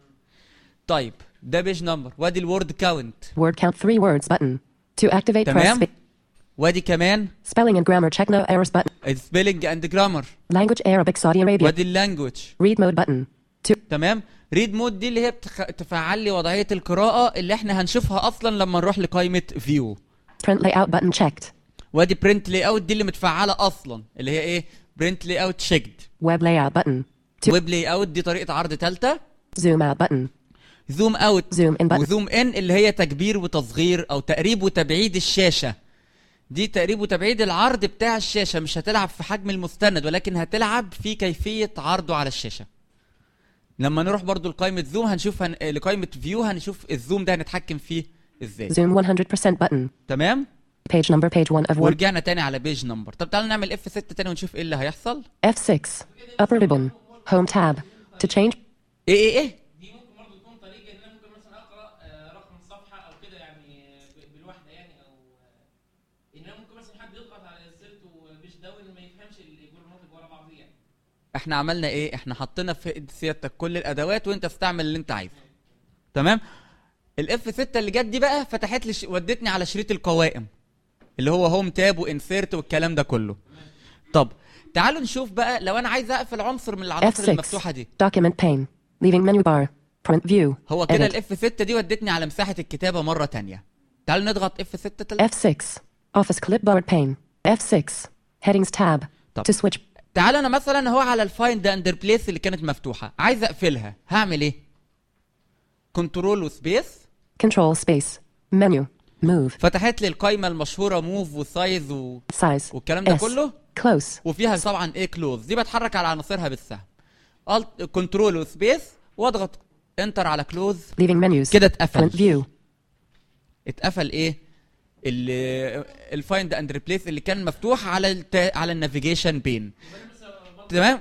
طيب ده بيج نمبر وادي الورد كاونت Word count 3 words button. To activate press تمام spa- وادي كمان spelling and grammar check no errors button. سبيلنج اند جرامر Language Arabic Saudi Arabia. وادي اللانجوج Read mode button. To تمام ريد مود دي اللي هي بتخ... تفعل لي وضعيه القراءه اللي احنا هنشوفها اصلا لما نروح لقائمه فيو print layout button checked. وادي برنت لاي اوت دي اللي متفعله اصلا اللي هي ايه برنت لاي اوت شيكد Web layout button. To ويب لاي اوت دي طريقه عرض ثالثه zoom out button. زوم اوت Zoom in button. وزوم ان اللي هي تكبير وتصغير او تقريب وتبعيد الشاشه دي تقريب وتبعيد العرض بتاع الشاشه مش هتلعب في حجم المستند ولكن هتلعب في كيفيه عرضه على الشاشه لما نروح برضو لقائمه زوم هنشوف هن... لقائمه فيو هنشوف الزوم ده هنتحكم فيه ازاي Zoom 100% button. تمام Page number page 1 of 1. ورجعنا تاني على بيج نمبر طب تعالوا نعمل اف 6 تاني ونشوف ايه اللي هيحصل F6. Upper ribbon. Home tab. To change ايه ايه ايه دي ممكن برضه تكون طريقه ان انا ممكن مثلا اقرا آه، رقم صفحه او كده يعني آه، ب- بالواحده يعني او آه، ان انا ممكن مثلا حد يضغط على السيرت ومش داون ما يفهمش اللي يقول المناطق ورا بعض يعني احنا عملنا ايه احنا حطينا في ايد سيادتك كل الادوات وانت استعمل اللي انت عايزه تمام الاف 6 اللي جت دي بقى فتحت لي ش... ودتني على شريط القوائم اللي هو هوم تاب وانسيرت والكلام ده كله طب تعالوا نشوف بقى لو انا عايز اقفل عنصر من العناصر F6. المفتوحه دي Document pane. Leaving menu bar. Print view. هو كده Edit. الاف 6 دي ودتني على مساحه الكتابه مره تانية تعالوا نضغط اف 6 تل... F6. Office clipboard pane. F6. Headings tab. طب. To switch. تعال انا مثلا هو على الفايند اند ريبليس اللي كانت مفتوحه عايز اقفلها هعمل ايه كنترول وسبيس Control space. Menu. Move. فتحت لي القايمه المشهوره موف وسايز و... Size. والكلام ده S. كله Close. وفيها طبعا ايه كلوز دي بتحرك على عناصرها بالسهم الت كنترول وسبيس واضغط انتر على كلوز Leaving menus. كده Print اتقفل view. اتقفل ايه الفايند اند ريبليس اللي كان مفتوح على الت... على النافيجيشن بين تمام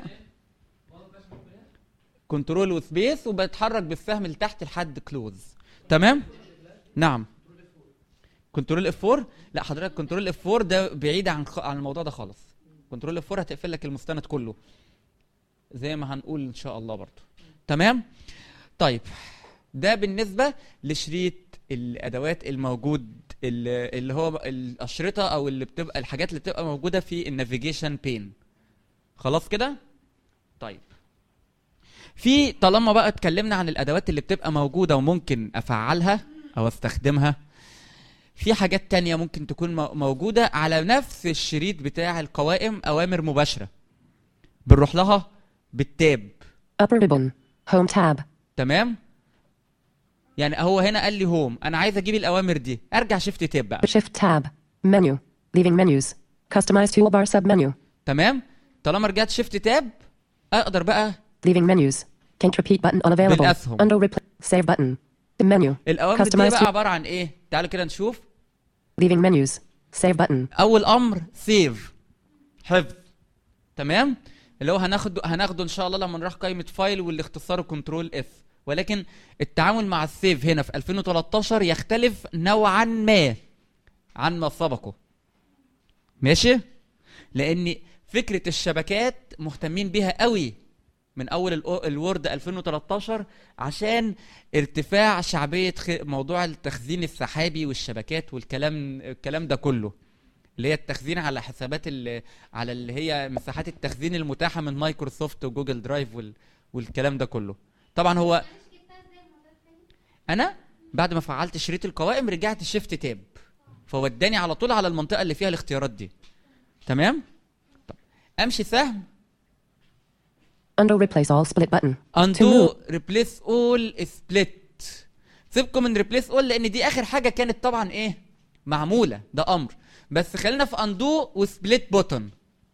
كنترول وسبيس وبتحرك بالسهم لتحت لحد كلوز تمام نعم كنترول اف 4 لا حضرتك كنترول اف 4 ده بعيد عن خ... عن الموضوع ده خالص كنترول اف 4 هتقفل لك المستند كله زي ما هنقول ان شاء الله برضو تمام طيب ده بالنسبه لشريط الادوات الموجود ال- اللي هو الاشرطه او اللي بتبقى الحاجات اللي بتبقى موجوده في النافيجيشن بين خلاص كده طيب في طالما بقى اتكلمنا عن الادوات اللي بتبقى موجوده وممكن افعلها او استخدمها في حاجات تانية ممكن تكون مو- موجودة على نفس الشريط بتاع القوائم أوامر مباشرة بنروح لها بالتاب Upper ribbon. Home tab. تمام يعني هو هنا قال لي هوم انا عايز اجيب الاوامر دي ارجع شيفت تاب بقى Shift tab. Menu. Leaving menus. Customize toolbar submenu. تمام طالما رجعت شيفت تاب اقدر بقى Leaving menus. Can't repeat button unavailable. بالأسهم. Undo replace. Save button. The menu. الاوامر دي Customize بقى to- عباره عن ايه تعالوا كده نشوف Leaving menus. Save button. اول امر سيف حفظ تمام اللي هو هناخده هناخده ان شاء الله لما نروح قائمه فايل واللي اختصاره كنترول اف ولكن التعامل مع السيف هنا في 2013 يختلف نوعا ما عن ما سبقه ماشي لان فكره الشبكات مهتمين بيها قوي من اول الأو- الوورد 2013 عشان ارتفاع شعبيه خ- موضوع التخزين السحابي والشبكات والكلام الكلام ده كله اللي هي التخزين على حسابات ال- على اللي هي مساحات التخزين المتاحه من مايكروسوفت وجوجل درايف وال والكلام ده كله طبعا هو انا بعد ما فعلت شريط القوائم رجعت شيفت تاب فوداني على طول على المنطقه اللي فيها الاختيارات دي تمام طب امشي سهم Undo replace all split button. undo replace all split سيبكم من replace all لان دي اخر حاجه كانت طبعا ايه معموله ده امر بس خلينا في undo وسبليت بوتن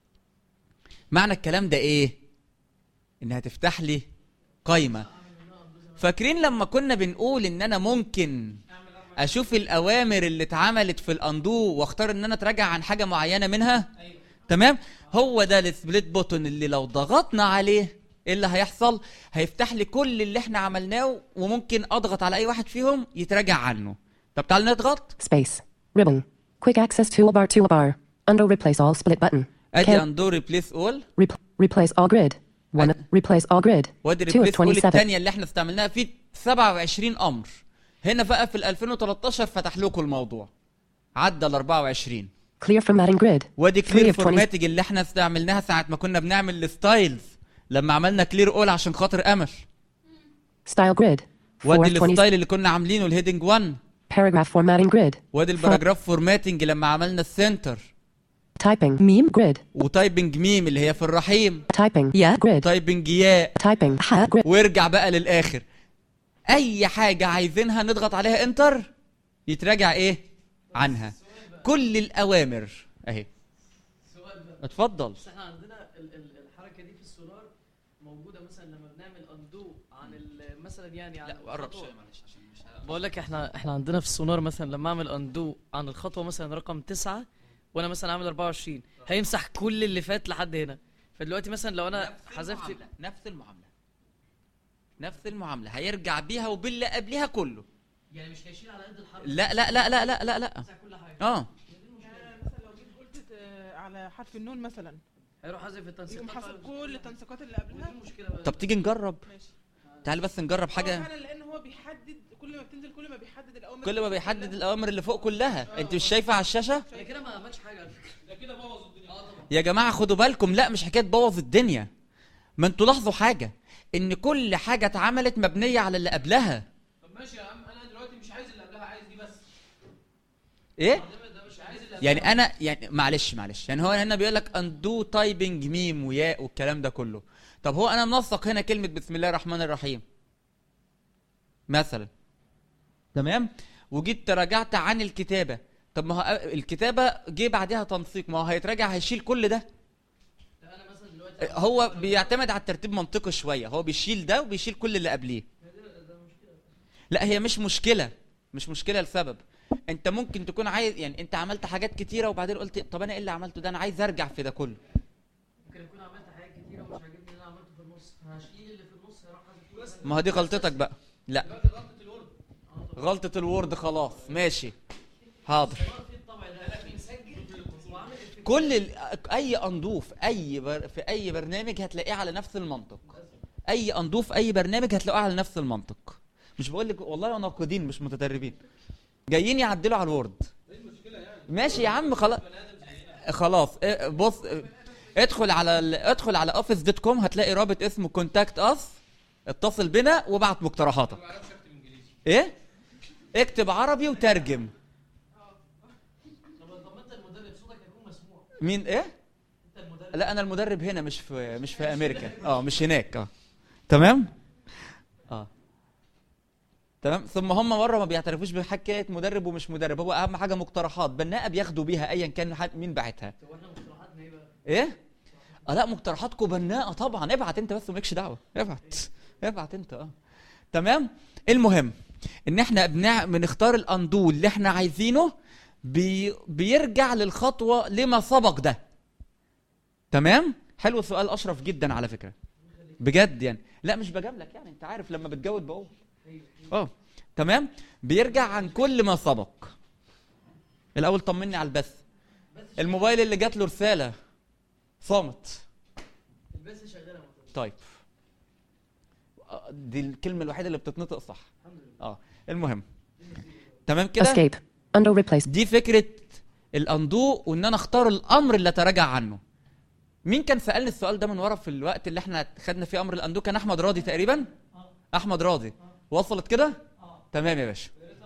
معنى الكلام ده ايه انها تفتح لي قايمه فاكرين لما كنا بنقول ان انا ممكن اشوف الاوامر اللي اتعملت في الاندو واختار ان انا اتراجع عن حاجه معينه منها تمام هو ده السبليت بوتون اللي لو ضغطنا عليه ايه اللي هيحصل هيفتح لي كل اللي احنا عملناه وممكن اضغط على اي واحد فيهم يتراجع عنه طب تعال نضغط Space. Ribbon. Quick access toolbar toolbar. Undo replace all split button. ادي Can- اندو ريبليس اول Rep- replace all grid. One. أد- Replace all grid. وادي 2 of ريبليس اول 27. الثانيه اللي احنا استعملناها في 27 امر هنا بقى في ال 2013 فتح لكم الموضوع عدى ال 24 Clear formatting grid. وادي 3 كلير of 20. فورماتنج اللي احنا استعملناها ساعه ما كنا بنعمل الستايلز لما عملنا كلير اول عشان خاطر امل Style grid. 4 وادي of 20. الستايل اللي كنا عاملينه الهيدنج 1 Paragraph formatting grid. وادي الباراجراف فورماتنج لما عملنا السنتر Typing. Meme grid. وتايبنج ميم اللي هي في الرحيم Typing. Yeah grid. تايبنج ياء Typing. Ha grid. وارجع بقى للاخر اي حاجه عايزينها نضغط عليها انتر يتراجع ايه عنها كل الاوامر اهي اتفضل بس احنا عندنا ال- ال- الحركه دي في السولار موجوده مثلا لما بنعمل اندو عن ال- مثلا يعني عن الخطوة. معلش عشان مش بقول لك احنا احنا عندنا في السونار مثلا لما اعمل اندو عن الخطوه مثلا رقم تسعة وانا مثلا عامل 24 هيمسح كل اللي فات لحد هنا فدلوقتي مثلا لو انا حذفت نفس المعامله نفس المعامله هيرجع بيها وباللي قبلها كله يعني مش هيشيل على قد الحرف لا لا لا لا لا لا لا كل حاجه اه يعني مثلا لو جيت قلت آه، على حرف النون مثلا هيروح حذف التنسيق يقوم حاسب كل التنسيقات اللي قبلها المشكله بقى طب تيجي نجرب ماشي تعال بس نجرب هو حاجه فعلا لان هو بيحدد كل ما بتنزل كل ما بيحدد الاوامر كل ما بيحدد الاوامر اللي فوق كلها انت مش شايفه على الشاشه هي كده ما عملش حاجه على فكره يا جماعه خدوا بالكم لا مش حكايه بوظ الدنيا ما انتوا لاحظوا حاجه ان كل حاجه اتعملت مبنيه على اللي قبلها طب ماشي يا عم انا دلوقتي مش عايز اللي قبلها عايز دي بس ايه ده مش عايز اللي يعني انا يعني معلش معلش يعني هو هنا بيقول لك اندو تايبنج ميم وياء والكلام ده كله طب هو انا منسق هنا كلمه بسم الله الرحمن الرحيم مثلا تمام وجيت تراجعت عن الكتابه طب ما هو الكتابه جه بعدها تنسيق ما هو هيتراجع هيشيل كل ده انا مثلا دلوقتي هو بيعتمد على الترتيب منطقي شويه هو بيشيل ده وبيشيل كل اللي قبليه لا هي مش مشكله مش مشكله لسبب انت ممكن تكون عايز يعني انت عملت حاجات كتيره وبعدين قلت طب انا ايه اللي عملته ده انا عايز ارجع في ده كله ممكن اكون عملت حاجات كتيره ومش عاجبني اللي انا عملته في النص هشيل اللي في النص هيروح حذف كل ده. ما هو دي غلطتك بقى لا غلطة الوورد خلاص ماشي حاضر في الطبع ده بيسجل وعامل كل ال... اي اندوف اي بر... في اي برنامج هتلاقيه على نفس المنطق اي اندوف اي برنامج هتلاقوه على نفس المنطق مش بقول لك والله ناقدين مش متدربين جايين يعدلوا على الوورد ماشي يا عم خلاص خلاص إيه، بص إيه، ادخل على ال... ادخل على اوفيس دوت كوم هتلاقي رابط اسمه كونتاكت اس اتصل بنا وابعت مقترحاتك ايه اكتب عربي وترجم طب طب ما انت المدرب صوتك هيكون مسموع مين ايه انت المدرب لا انا المدرب هنا مش في مش في امريكا اه مش هناك اه تمام اه تمام ثم هم مره ما بيعترفوش بحكايه مدرب ومش مدرب هو اهم حاجه مقترحات بناءه بياخدوا بيها ايا كان حد مين باعتها هو احنا مقترحاتنا ايه بقى؟ ايه اه لا مقترحاتكم بناءه طبعا ابعت انت بس ومالكش دعوه ابعت ابعت انت اه تمام المهم ان احنا بنع... بنختار الاندو اللي احنا عايزينه بي... بيرجع للخطوه لما سبق ده تمام حلو سؤال اشرف جدا على فكره بجد يعني لا مش بجاملك يعني انت عارف لما بتجاوب بقول اه تمام بيرجع عن كل ما سبق الاول طمني على البث الموبايل اللي جات له رساله صامت البث شغاله مطلوب طيب آه، دي الكلمه الوحيده اللي بتتنطق صح اه المهم تمام كده Escape. Undo replace. دي فكره الاندو وان انا اختار الامر اللي اتراجع عنه مين كان سالني السؤال ده من ورا في الوقت اللي احنا خدنا فيه امر الاندو كان احمد راضي تقريبا احمد راضي وصلت كده تمام يا باشا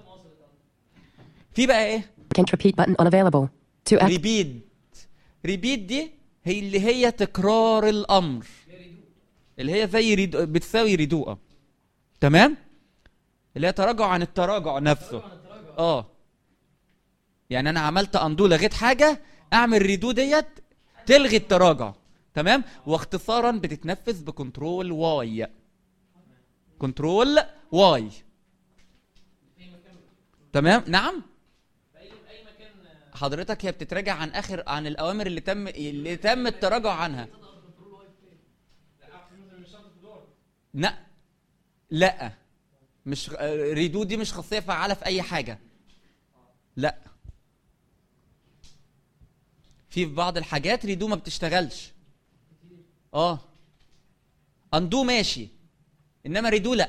في بقى ايه Can't repeat button unavailable. To act. ريبيد ريبيد دي هي اللي هي تكرار الامر اللي هي زي ريدو بتساوي ريدوءه تمام اللي هي تراجع عن التراجع نفسه اه يعني انا عملت اندو لغيت حاجه اعمل ريدو ديت تلغي التراجع تمام واختصارا بتتنفذ بكنترول واي كنترول واي تمام نعم حضرتك هي بتتراجع عن اخر عن الاوامر اللي تم اللي تم التراجع عنها لا لا مش ريدو دي مش خاصيه فعاله في اي حاجه لا في في بعض الحاجات ريدو ما بتشتغلش اه اندو ماشي انما ريدو لا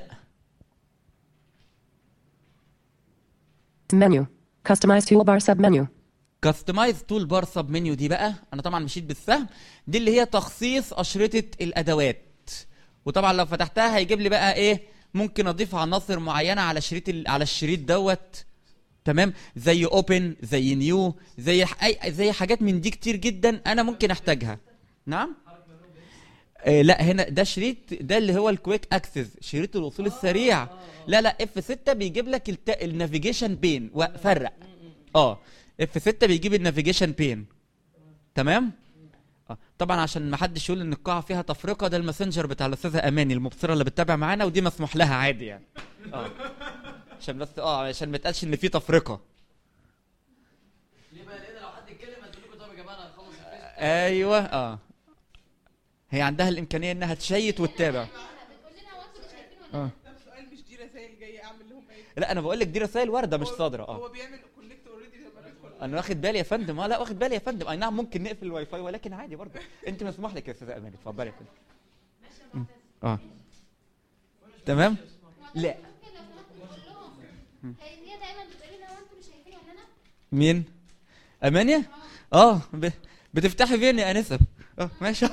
Menu. Customize toolbar submenu. كاستمايز تول بار سب منيو دي بقى انا طبعا مشيت بالسهم دي اللي هي تخصيص اشرطه الادوات وطبعا لو فتحتها هيجيب لي بقى ايه ممكن اضيف عناصر معينه على شريط ال... على الشريط دوت تمام زي اوبن زي نيو زي ح- اي زي حاجات من دي كتير جدا انا ممكن احتاجها نعم آه لا هنا ده شريط ده اللي هو الكويك اكسس شريط الوصول السريع لا لا اف 6 بيجيب لك الت... النافيجيشن بين وفرق اه اف 6 بيجيب النافيجيشن بين تمام آه. طبعا عشان ما حدش يقول ان القاعه فيها تفرقه ده الماسنجر بتاع الاستاذه اماني المبصره اللي بتتابع معانا ودي مسموح لها عادي يعني اه عشان بس اه عشان ما يتقالش ان في تفرقه ليه بقى لان لو حد اتكلم هتقول لكم طب يا جماعه انا هخلص الفيس ايوه اه هي عندها الامكانيه انها تشيت وتتابع بتقول لنا هو انتوا اللي شايفين ولا اه ده سؤال مش دي رسائل جايه اعمل لهم ايه لا انا بقول لك دي رسائل وارده مش هو- صادره اه هو بيعمل كونكت اوريدي لما بيدخل انا واخد بالي يا فندم اه لا واخد بالي يا فندم اي نعم ممكن نقفل الواي فاي ولكن عادي برضه انت مسموح لك يا استاذه اماني اتفضلي يا فندم مم. اه تمام لا ممكن لو سمحت تقول لهم هي هي دايما بتقول لنا هو انتوا اللي شايفين ولا انا مين امانيا اه ب... بتفتحي فين يا انسه اه ماشي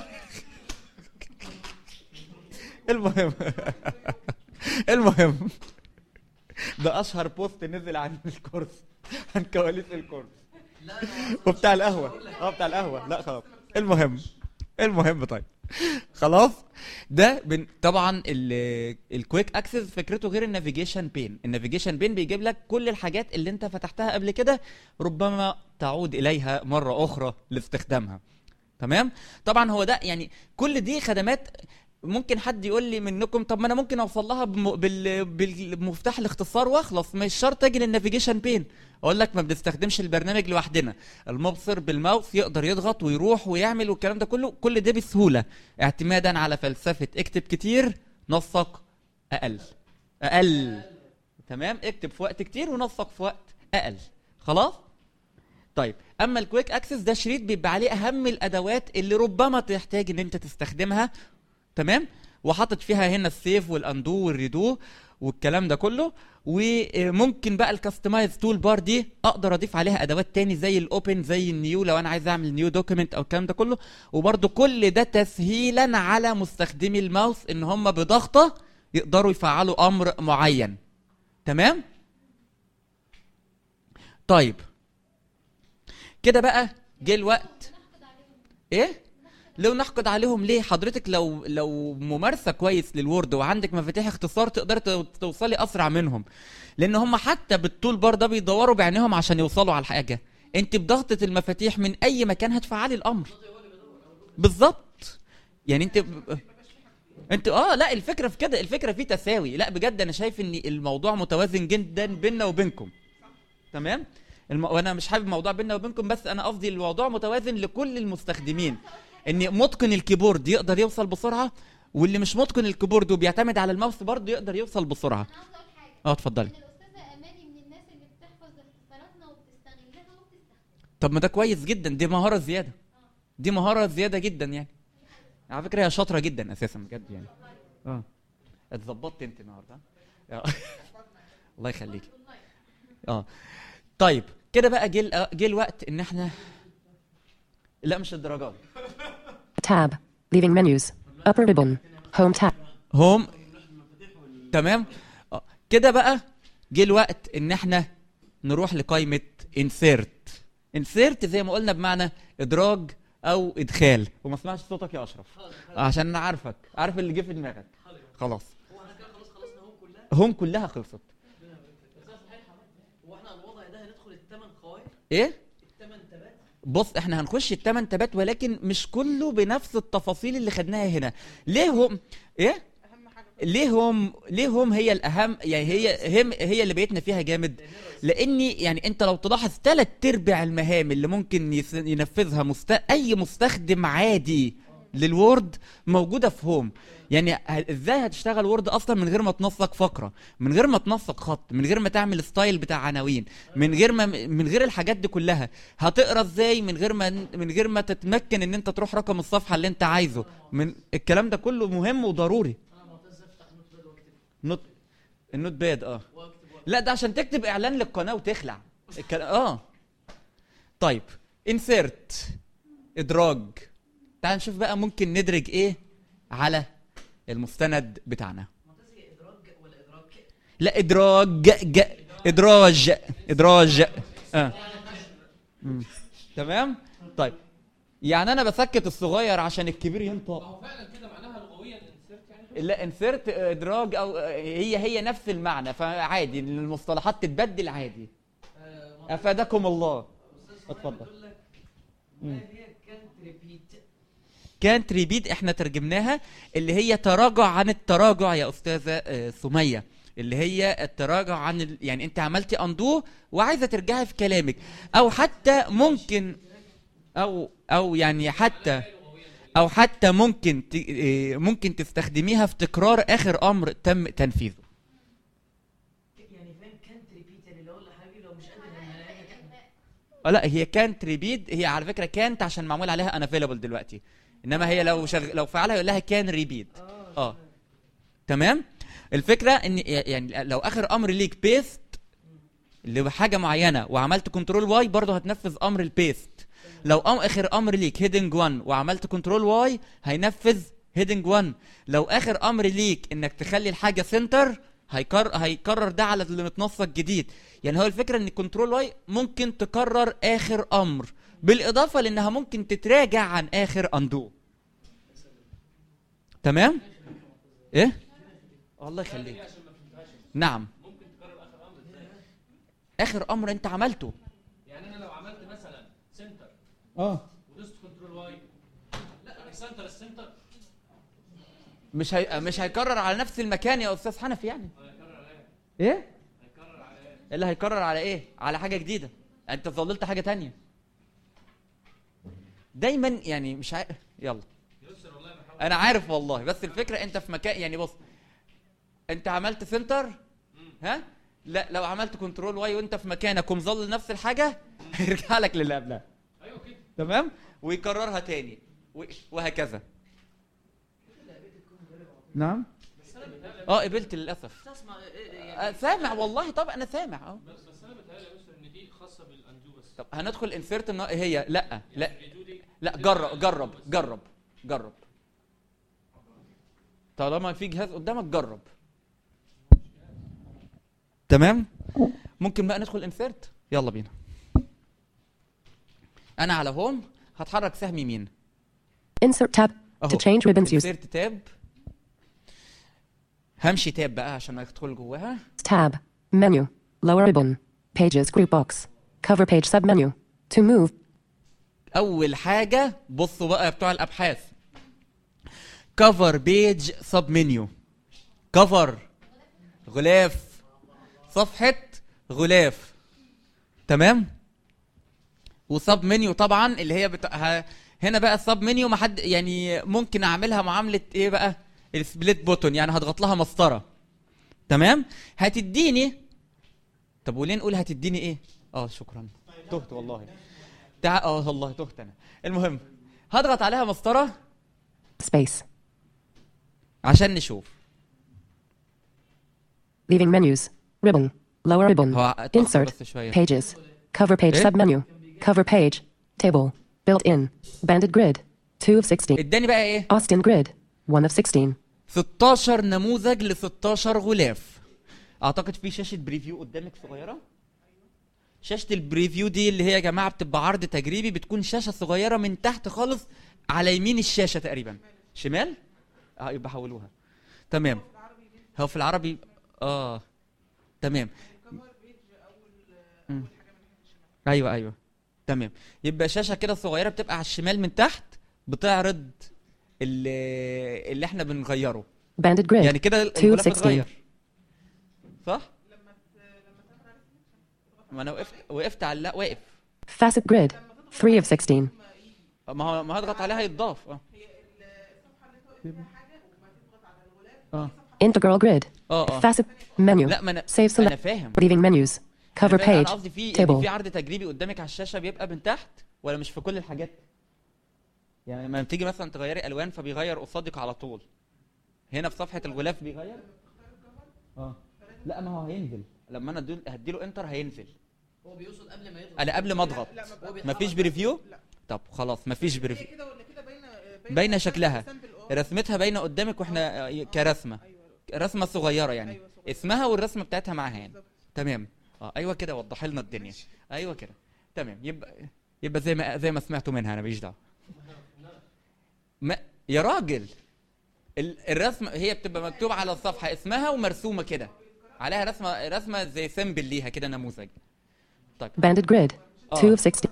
المهم المهم ده اشهر بوست نزل عن الكورس عن كواليس الكورس وبتاع القهوه اه بتاع القهوه لا خلاص المهم المهم طيب خلاص ده بن... طبعا ال... الكويك اكسس فكرته غير النافيجيشن بين النافيجيشن بين بيجيب لك كل الحاجات اللي انت فتحتها قبل كده ربما تعود اليها مره اخرى لاستخدامها تمام طبعا هو ده يعني كل دي خدمات ممكن حد يقول لي منكم طب ما انا ممكن اوصل لها بم... بال... بالمفتاح الاختصار واخلص مش شرط اجي للنافيجيشن بين اقول لك ما بنستخدمش البرنامج لوحدنا المبصر بالماوس يقدر يضغط ويروح ويعمل والكلام ده كله كل ده بسهوله اعتمادا على فلسفه اكتب كتير نسق اقل اقل تمام اكتب في وقت كتير ونسق في وقت اقل خلاص طيب اما الكويك اكسس ده شريط بيبقى عليه اهم الادوات اللي ربما تحتاج ان انت تستخدمها تمام وحاطط فيها هنا السيف والاندو والريدو والكلام ده كله وممكن بقى الكاستمايز تول بار دي اقدر اضيف عليها ادوات تاني زي الاوبن زي النيو لو انا عايز اعمل نيو دوكيمنت او الكلام ده كله وبرده كل ده تسهيلا على مستخدمي الماوس ان هم بضغطه يقدروا يفعلوا امر معين تمام طيب كده بقى جه الوقت ايه لو نحقد عليهم ليه حضرتك لو لو ممارسه كويس للوورد وعندك مفاتيح اختصار تقدر توصلي اسرع منهم لان هم حتى بالطول بار ده بيدوروا بعينيهم عشان يوصلوا على الحاجه انت بضغطه المفاتيح من اي مكان هتفعلي الامر بالظبط يعني انت انت اه لا الفكره في كده الفكره في تساوي لا بجد انا شايف ان الموضوع متوازن جدا بيننا وبينكم تمام الم... وانا مش حابب موضوع بيننا وبينكم بس انا قصدي الموضوع متوازن لكل المستخدمين ان متقن الكيبورد يقدر يوصل بسرعه واللي مش متقن الكيبورد وبيعتمد على الماوس برضه يقدر يوصل بسرعه انا عاوزه اقول حاجه اه اتفضلي ان الاستاذه اماني من الناس اللي بتحفظ اختصاراتنا وبتستغلها وبتستخدمها طب ما ده كويس جدا دي مهاره زياده دي مهاره زياده جدا يعني على فكره هي شاطره جدا اساسا بجد يعني اه اتظبطت انت النهارده آه. الله يخليك اه طيب كده بقى جه ال- جه الوقت ان احنا لا مش الدرجات Tab. Leaving menus. Upper ribbon. Home tab. هوم تمام آه، كده بقى جه الوقت ان احنا نروح لقائمه insert insert زي ما قلنا بمعنى ادراج او ادخال وما اسمعش صوتك يا اشرف عشان انا عارفك عارف اللي جه في دماغك خلاص هم كلها خلصت هو احنا على الوضع ده هندخل الثمان قواعد ايه الثمان تبات بص احنا هنخش الثمان تبات ولكن مش كله بنفس التفاصيل اللي خدناها هنا ليه هم ايه اهم حاجه ليه هم ليه هم هي الاهم يعني هي هم هي اللي بقيتنا فيها جامد لاني يعني انت لو تلاحظ ثلاث ارباع المهام اللي ممكن يس- ينفذها مست... اي مستخدم عادي للوورد موجوده في هوم يعني ه- ازاي هتشتغل وورد اصلا من غير ما تنسق فقره من غير ما تنسق خط من غير ما تعمل ستايل بتاع عناوين من غير ما من غير الحاجات دي كلها هتقرا ازاي من غير ما من غير ما تتمكن ان انت تروح رقم الصفحه اللي انت عايزه من الكلام ده كله مهم وضروري نوت النوت باد اه لا ده عشان تكتب اعلان للقناه وتخلع الكلام اه طيب انسيرت ادراج تعال نشوف بقى ممكن ندرج ايه على المستند بتاعنا لا ادراج ج ادراج ادراج اه مم. تمام طيب يعني انا بسكت الصغير عشان الكبير ينطق هو فعلا كده معناها لغويا انسرت يعني لا انسرت ادراج او هي هي نفس المعنى فعادي المصطلحات تتبدل عادي افادكم الله اتفضل كانت ريبيت احنا ترجمناها اللي هي تراجع عن التراجع يا استاذه آه، سميه اللي هي التراجع عن ال... يعني انت عملتي اندو وعايزه ترجعي في كلامك او حتى ممكن او او يعني حتى او حتى ممكن ت... إيه، ممكن تستخدميها في تكرار اخر امر تم تنفيذه يعني فاهم كانت ريبيت يعني لو اقول لحبيبي لو مش قادر ان انا اجي آه، لا هي كانت ريبيد هي على فكره كانت عشان معمول عليها انا افيلبل دلوقتي انما هي لو شغ... لو فعلها يقول لها كان ريبيد اه تمام الفكره ان يعني لو اخر امر ليك بيست لحاجه معينه وعملت كنترول واي برضه هتنفذ امر البيست لو أم اخر امر ليك هيدنج 1 وعملت كنترول واي هينفذ هيدنج 1 لو اخر امر ليك انك تخلي الحاجه سنتر هيكرر هيكرر ده على اللي متنسق جديد يعني هو الفكره ان كنترول واي ممكن تكرر اخر امر بالاضافه لانها ممكن تتراجع عن اخر اندو تمام ايه الله يخليك نعم اخر امر انت عملته يعني انا لو عملت مثلا سنتر اه ودوست كنترول واي لا سنتر السنتر مش هي... مش هيكرر على نفس المكان يا استاذ حنفي يعني ايه اللي هيكرر على ايه على حاجه جديده انت ظللت حاجه تانية دايما يعني مش عارف يلا انا عارف والله بس الفكره انت في مكان يعني بص انت عملت سنتر ها لا لو عملت كنترول واي وانت في مكانك ومظلل نفس الحاجه هيرجع لك للي قبلها ايوه كده تمام ويكررها تاني و- وهكذا نعم اه قبلت للاسف تسمع آه، سامع والله طب انا سامع اه بس بس انا بتهيألي يا مستر ان دي خاصه بالاندو بس طب هندخل انسيرت هي لا لا لا جرب جرب جرب جرب طالما في جهاز قدامك جرب تمام ممكن بقى ندخل انسيرت يلا بينا انا على هوم هتحرك سهم يمين Insert tab. اهو To change ribbons use انسيرت تاب همشي تاب بقى عشان ادخل جواها tab. Menu. Lower ribbon. Pages group box. Cover page submenu. To move. اول حاجه بصوا بقى يا بتوع الابحاث كفر بيج سب منيو كفر غلاف صفحه غلاف تمام وسب منيو طبعا اللي هي بت... ه... هنا بقى السب منيو ما حد يعني ممكن اعملها معامله ايه بقى السبليت بوتون يعني هضغط لها مسطره تمام هتديني طب وليه نقول هتديني ايه اه شكرا تهت والله تع... اه والله تهت انا المهم هضغط عليها مسطره Space. عشان نشوف Leaving menus. Ribbon. Lower ribbon. هو اتأخر Insert. بس شويه Pages. Cover page إيه؟ submenu. Cover page. Table. Built in. Banded grid. 2 of 16. اداني بقى ايه Austin grid. 1 of 16. 16 نموذج ل 16 غلاف اعتقد في شاشه بريفيو قدامك صغيره شاشه البريفيو دي اللي هي يا جماعه بتبقى عرض تجريبي بتكون شاشه صغيره من تحت خالص على يمين الشاشه تقريبا شمال اه يبقى حولوها تمام هو في العربي اه تمام مم. ايوه ايوه تمام يبقى شاشه كده صغيره بتبقى على الشمال من تحت بتعرض اللي, اللي احنا بنغيره Banded grid. يعني كده الغلاف 216. اتغير صح ما انا وقفت وقفت على لا واقف Facet grid. 3 of 16. ما هو ما هضغط عليها يتضاف اه اه Integral grid. اه اه Facet menu. لا ما انا Save انا select. فاهم Leaving menus. Cover أنا فاهم، page. انا قصدي في إن Table. في عرض تجريبي قدامك على الشاشه بيبقى من تحت ولا مش في كل الحاجات يعني لما بتيجي مثلا تغيري الوان فبيغير قصادك على طول هنا في صفحه الغلاف بيغير اه لا ما هو هينزل لما انا اديله هديله انتر هينزل هو بيقصد قبل ما يضغط انا قبل ما اضغط مفيش بريفيو طب خلاص مفيش بريفيو كده ولا كده باينه باينه شكلها سامبل اه رسمتها باينه قدامك واحنا آه، كرسمه رسمه صغيره يعني أيوة صغيرة. اسمها والرسمه بتاعتها معاها يعني تمام اه ايوه كده وضح لنا الدنيا ايوه كده تمام يبقى يبقى زي ما زي ما سمعتوا منها انا ماليش دعوه ما يا راجل ال- الرسمه هي بتبقى مكتوب على الصفحه اسمها ومرسومه كده عليها رسمه رسمه زي سيمبل ليها كده نموذج Banded grid. 2 آه. of 16.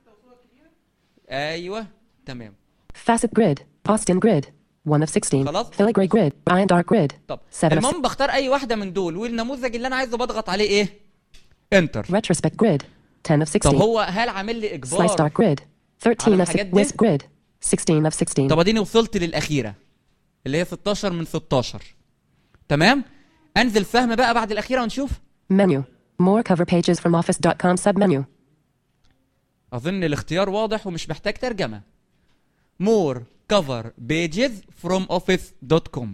ايوه تمام Facet grid. Austin grid. 1 of 16. خلاص. Filigree grid. Iron dark grid. طب 7 of المهم بختار اي واحده من دول والنموذج اللي انا عايزه بضغط عليه ايه انتر Retrospect grid. 10 of طب 16. هو هل عامل لي Slice اجبار dark grid. 13 of الحاجات 6. دي؟ Wisp grid. 16 of 16. طب اديني وصلت للاخيره اللي هي 16 من 16 تمام انزل سهم بقى بعد الاخيره ونشوف Menu. More cover pages from office.com submenu. اظن الاختيار واضح ومش محتاج ترجمه more cover pages from office.com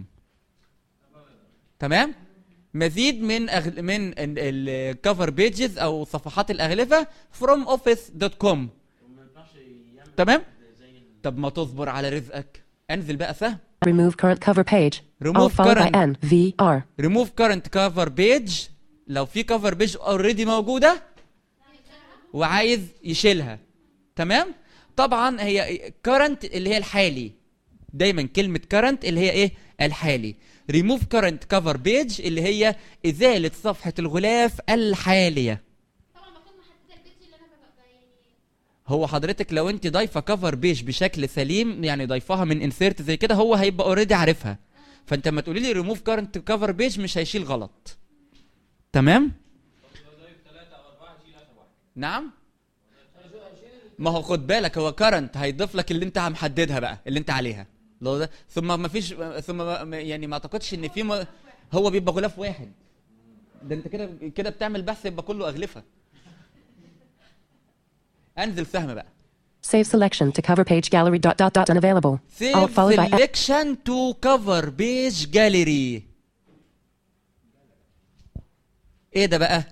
تمام مزيد من أغل... من الكفر بيجز او صفحات الاغلفه from office.com تمام طب ما تصبر على رزقك انزل بقى سهم Remove current cover page. Remove Alt followed by current. N. V. R. remove current cover page لو في cover page already موجوده وعايز يشيلها تمام طبعا هي current اللي هي الحالي دايما كلمه current اللي هي ايه الحالي remove current cover page اللي هي ازاله صفحه الغلاف الحاليه طبعا بكون محدده البيج اللي انا ببقى يعني هو حضرتك لو انت ضايفه كفر بيج بشكل سليم يعني ضايفاها من انسيرت زي كده هو هيبقى اوريدي عارفها فانت لما تقولي لي ريموف كارنت كفر بيج مش هيشيل غلط تمام نعم ما هو خد بالك هو كارنت هيضيف لك اللي انت محددها بقى اللي انت عليها لو ده ثم ما فيش ثم ما ما- يعني ما اعتقدش ان في م... هو بيبقى غلاف واحد ده انت كده كده بتعمل بحث يبقى كله اغلفه انزل سهم بقى Save selection to cover page gallery dot dot dot unavailable. Alt Save followed by N. selection to cover page gallery ايه ده بقى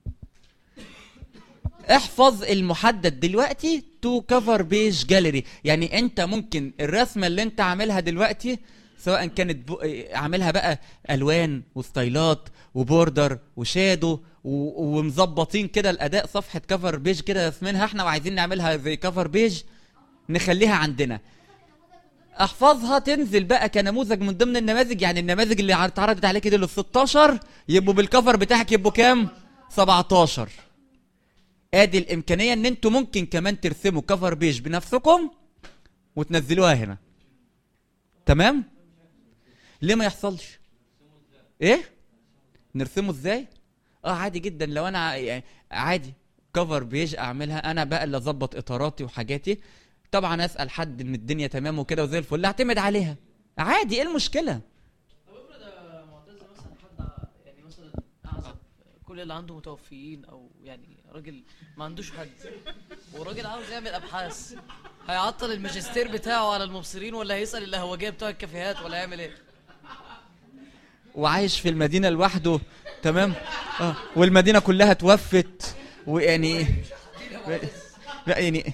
احفظ المحدد دلوقتي تو كفر بيج جاليري يعني انت ممكن الرسمه اللي انت عاملها دلوقتي سواء كانت بو... عاملها بقى الوان وستايلات وبوردر وشادو و... ومظبطين كده الاداء صفحه كفر بيج كده رسمينها احنا وعايزين نعملها زي كفر بيج نخليها عندنا احفظها تنزل بقى كنموذج من ضمن النماذج يعني النماذج اللي اتعرضت عليك دي ال 16 يبقوا بالكفر بتاعك يبقوا كام 17 ادي الامكانيه ان انتوا ممكن كمان ترسموا كفر بيج بنفسكم وتنزلوها هنا تمام ليه ما يحصلش ايه نرسمه ازاي اه عادي جدا لو انا ع- يعني عادي كفر بيج اعملها انا بقى اللي اظبط اطاراتي وحاجاتي طبعا اسال حد ان الدنيا تمام وكده وزي الفل اعتمد عليها عادي ايه المشكله طب افرض يا معتز مثلا حد ع- يعني مثلا اعزب كل اللي عنده متوفيين او يعني راجل ما عندوش حد وراجل عاوز يعمل ابحاث هيعطل الماجستير بتاعه على المبصرين ولا هيسال القهوجيه بتوع الكافيهات ولا هيعمل ايه؟ وعايش في المدينه لوحده تمام اه والمدينه كلها توفت ويعني لا يعني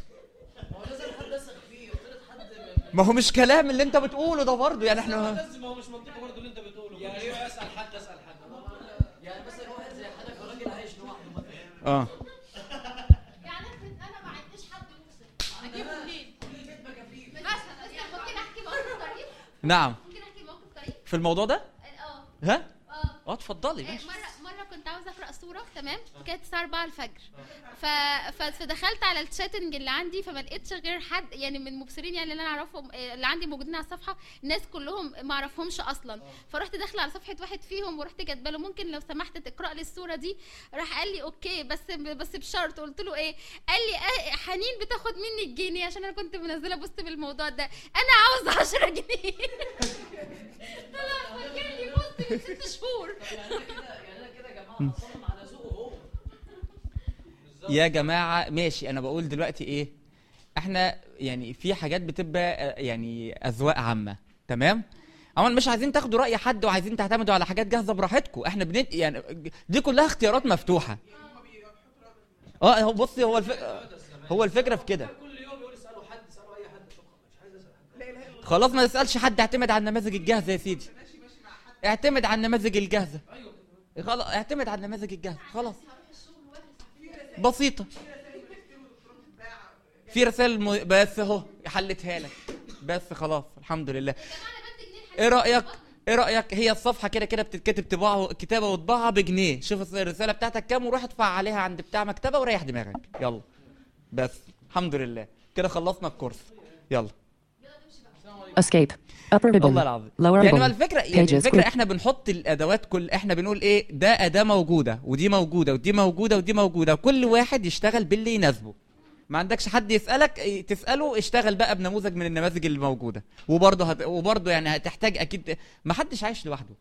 ما هو مش كلام اللي انت بتقوله ده برضه يعني احنا ما هو مش منطقي برضه اللي انت بتقوله يعني ايه اسال حد اسال حد يعني مثلا واحد زي حضرتك راجل عايش لوحده مثلا اه مثلا بس ممكن احكي موقف طريف نعم ممكن احكي موقف طريف في الموضوع ده اه ها اه اه اتفضلي إيه، ماشي مرة مرة كنت عاوزة أقرأ سورة تمام كانت الساعة 4 الفجر ف... ف... فدخلت على الشاتنج اللي عندي فما لقيتش غير حد يعني من المبصرين يعني اللي أنا أعرفهم إيه، اللي عندي موجودين على الصفحة الناس كلهم ما أعرفهمش أصلا فرحت داخلة على صفحة واحد فيهم ورحت كاتبة له ممكن لو سمحت تقرأ لي السورة دي راح قال لي أوكي بس بس بشرط قلت له إيه قال لي آه، حنين بتاخد مني الجنيه عشان أنا كنت منزلة بوست بالموضوع ده أنا عاوزة 10 جنيه طلع فكر لي بوست من ست شهور يا جماعه ماشي انا بقول دلوقتي ايه احنا يعني في حاجات بتبقى آه، يعني اذواق عامه تمام عموما مش عايزين تاخدوا راي حد وعايزين تعتمدوا على حاجات جاهزه براحتكم احنا بن يعني دي كلها اختيارات مفتوحه اه هو بصي هو الفكره هو الفكره في كده خلاص ما تسالش حد اعتمد على النماذج الجاهزه يا سيدي اعتمد على النماذج الجاهزه خلاص اعتمد على النماذج الجاهزه خلاص بسيطه في رسائل م... بس اهو حلتها لك بس خلاص الحمد لله ايه رايك ايه رايك هي الصفحه كده كده بتتكتب طباعه كتابه وطباعه بجنيه شوف الرساله بتاعتك كام وروح ادفع عليها عند بتاع مكتبه وريح دماغك يلا بس الحمد لله كده خلصنا الكورس يلا Escape. Upper ribbon. والله العظيم Lower يعني ribbon. ما الفكره يعني Pages. الفكره Group. احنا بنحط الادوات كل احنا بنقول ايه ده اداه موجوده ودي موجوده ودي موجوده ودي موجوده وكل واحد يشتغل باللي يناسبه ما عندكش حد يسالك إيه، تساله اشتغل بقى بنموذج من النماذج اللي موجوده وبرضه هت... وبرضه يعني هتحتاج اكيد ما حدش عايش لوحده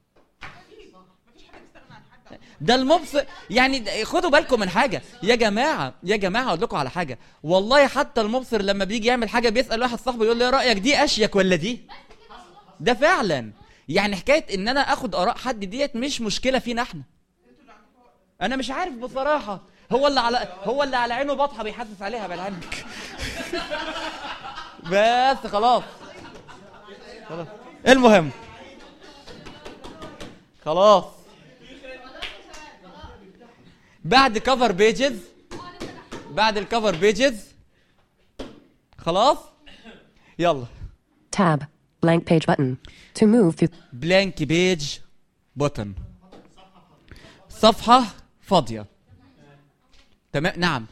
ده المبصر يعني ده- خدوا بالكم من حاجه يا جماعه يا جماعه اقول لكم على حاجه والله حتى المبصر لما بيجي يعمل حاجه بيسال واحد صاحبه يقول له ايه رايك دي اشيك ولا دي ده فعلا يعني حكايه ان انا اخد اراء حد ديت مش مشكله فينا احنا انا مش عارف بصراحه هو اللي على هو اللي على عينه بطحه بيحسس عليها بالعنك بس خلاص خلاص المهم خلاص بعد كفر بيجز بعد الكفر بيجز خلاص يلا Tab. Blank page button. To move through. بلانك بيج بوتن صفحة فاضية تمام نعم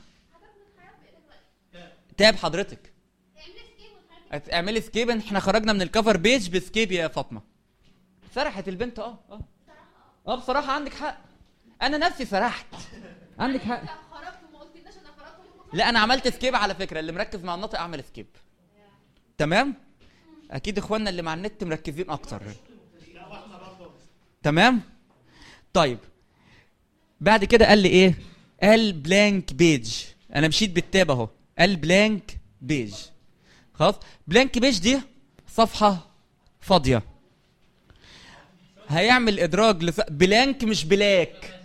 تاب حضرتك اعملي سكيب احنا خرجنا من الكفر بيج بسكيب يا فاطمة سرحت البنت اه اه اه بصراحة عندك حق انا نفسي سرحت عندك حق خرجت وما قلتلناش انا خرجت لا انا عملت سكيب على فكرة اللي مركز مع النطق اعمل سكيب تمام اكيد اخواننا اللي مع النت مركزين اكتر تمام طيب بعد كده قال لي ايه قال بلانك بيج انا مشيت بالتاب اهو قال بلانك بيج خلاص بلانك بيج دي صفحه فاضيه هيعمل ادراج لص... بلانك مش بلاك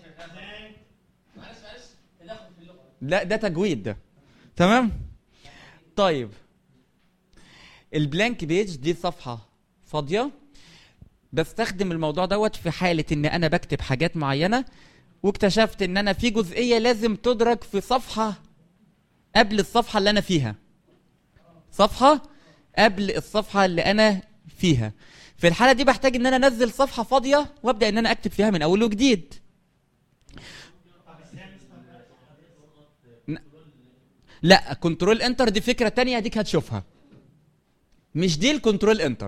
لا ده تجويد ده تمام طيب البلانك بيج دي صفحه فاضيه بستخدم الموضوع دوت في حاله ان انا بكتب حاجات معينه واكتشفت ان انا في جزئيه لازم تدرج في صفحه قبل الصفحه اللي انا فيها صفحه قبل الصفحه اللي انا فيها في الحاله دي بحتاج ان انا انزل صفحه فاضيه وابدا ان انا اكتب فيها من اول وجديد ن- لا كنترول انتر دي فكره تانية ديك هتشوفها مش دي الكنترول انتر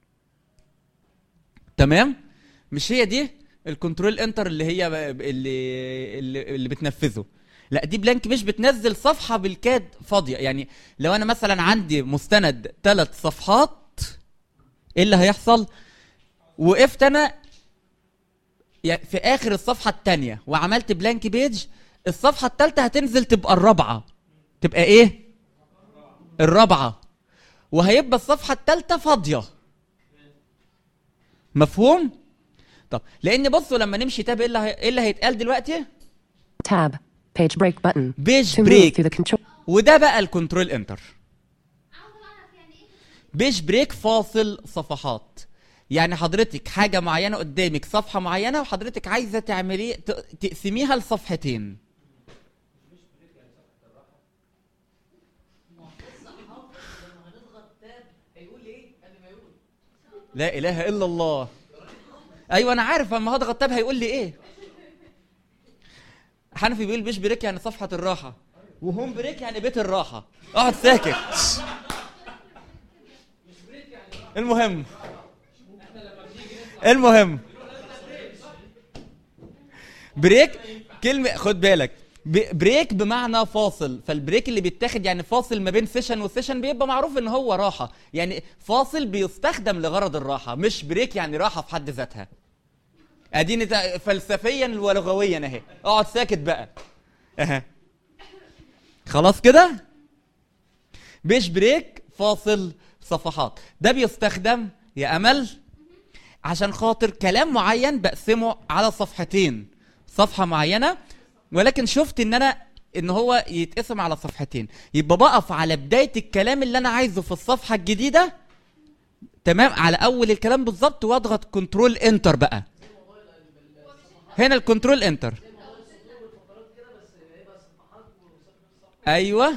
تمام مش هي دي الكنترول انتر اللي هي ب- اللي اللي, اللي بتنفذه لا دي بلانك مش بتنزل صفحه بالكاد فاضيه يعني لو انا مثلا عندي مستند ثلاث صفحات ايه اللي هيحصل وقفت انا يعني في اخر الصفحه الثانيه وعملت بلانك بيج الصفحه الثالثه هتنزل تبقى الرابعه تبقى ايه الرابعه وهيبقى الصفحه الثالثه فاضيه مفهوم طب لان بصوا لما نمشي تاب ايه اللي هي- ايه اللي هيتقال دلوقتي Tab. Page break button. بيج To move بريك through the control. وده بقى الكنترول انتر بيج بريك فاصل صفحات يعني حضرتك حاجة معينة قدامك صفحة معينة وحضرتك عايزة تعملي ت- تقسميها لصفحتين لا اله الا الله ايوه انا عارف اما هضغط تاب هيقول لي ايه حنفي بيقول بيش بريك يعني صفحه الراحه وهوم بريك يعني بيت الراحه اقعد ساكت المهم المهم بريك كلمة خد بالك ب- بريك بمعنى فاصل فالبريك اللي بيتاخد يعني فاصل ما بين سيشن وسيشن بيبقى معروف ان هو راحة يعني فاصل بيستخدم لغرض الراحة مش بريك يعني راحة في حد ذاتها اديني تا- فلسفيا ولغويا اهي اقعد ساكت بقى اها خلاص كده بيش بريك فاصل صفحات ده بيستخدم يا امل عشان خاطر كلام معين بقسمه على صفحتين صفحه معينه ولكن شفت ان انا ان هو يتقسم على صفحتين يبقى بقف على بدايه الكلام اللي انا عايزه في الصفحه الجديده تمام على اول الكلام بالظبط واضغط كنترول انتر بقى هنا الكنترول انتر ايوه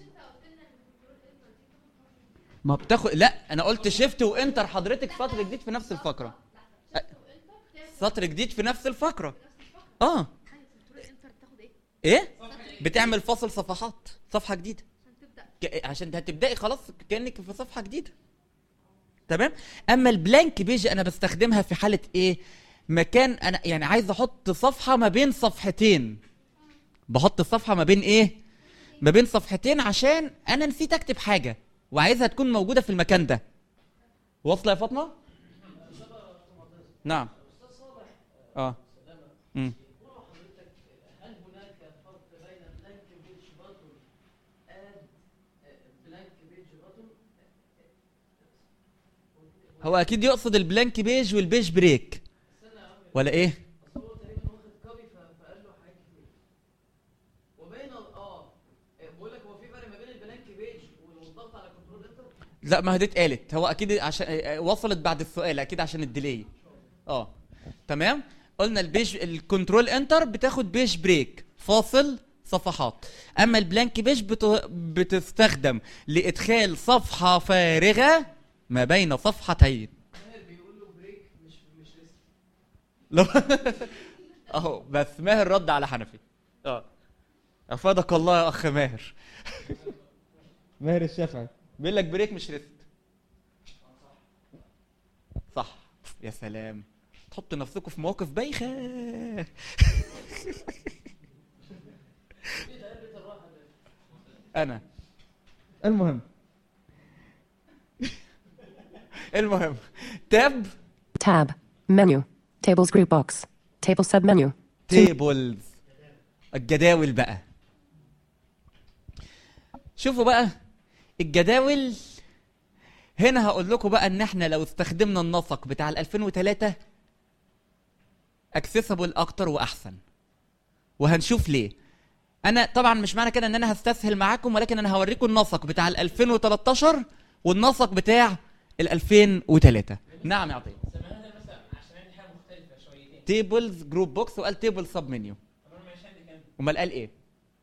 ما بتاخد لا انا قلت شيفت وانتر حضرتك سطر جديد في نفس الفقره أ- سطر جديد في نفس الفقره اه ايه بتعمل فاصل صفحات صفحه جديده ك- عشان هتبداي خلاص كانك في صفحه جديده تمام اما البلانك بيج انا بستخدمها في حاله ايه مكان انا يعني عايز احط صفحه ما بين صفحتين بحط الصفحه ما بين ايه ما بين صفحتين عشان انا نسيت اكتب حاجه وعايزها تكون موجوده في المكان ده واصله يا فاطمه نعم اه امم هو اكيد يقصد البلانك بيج والبيج بريك ولا ايه وبين اه بقول لك هو في فرق ما بين البلانك بيج والضغط على كنترول انتر لا ما هي دي اتقالت هو اكيد عشان آه، وصلت بعد السؤال اكيد عشان الديلي اه تمام قلنا البيج الكنترول انتر بتاخد بيج بريك فاصل صفحات اما البلانك بيج بت... بتستخدم لادخال صفحه فارغه ما بين صفحتين بيقول له بريك مش مش ريست لو اهو بس ماهر رد على حنفي اه افادك الله يا اخ ماهر ماهر الشافعي بيقول لك بريك مش ريست صح يا سلام تحط نفسكم في مواقف بايخه انا المهم المهم تاب Tab. Menu. Tables group box. Table submenu. تيبلز الجداول بقى شوفوا بقى الجداول هنا هقول لكم بقى ان احنا لو استخدمنا النسق بتاع ال 2003 اكسسبل اكتر واحسن وهنشوف ليه انا طبعا مش معنى كده ان انا هستسهل معاكم ولكن انا هوريكم النسق بتاع ال 2013 والنسق بتاع ال 2003 نعم يا عطيه سمعنا هذا مثلا عشان عندي حاجه مختلفه شويتين تيبلز جروب بوكس وقال تيبل سب منيو طب انا مش عندي كام امال قال ايه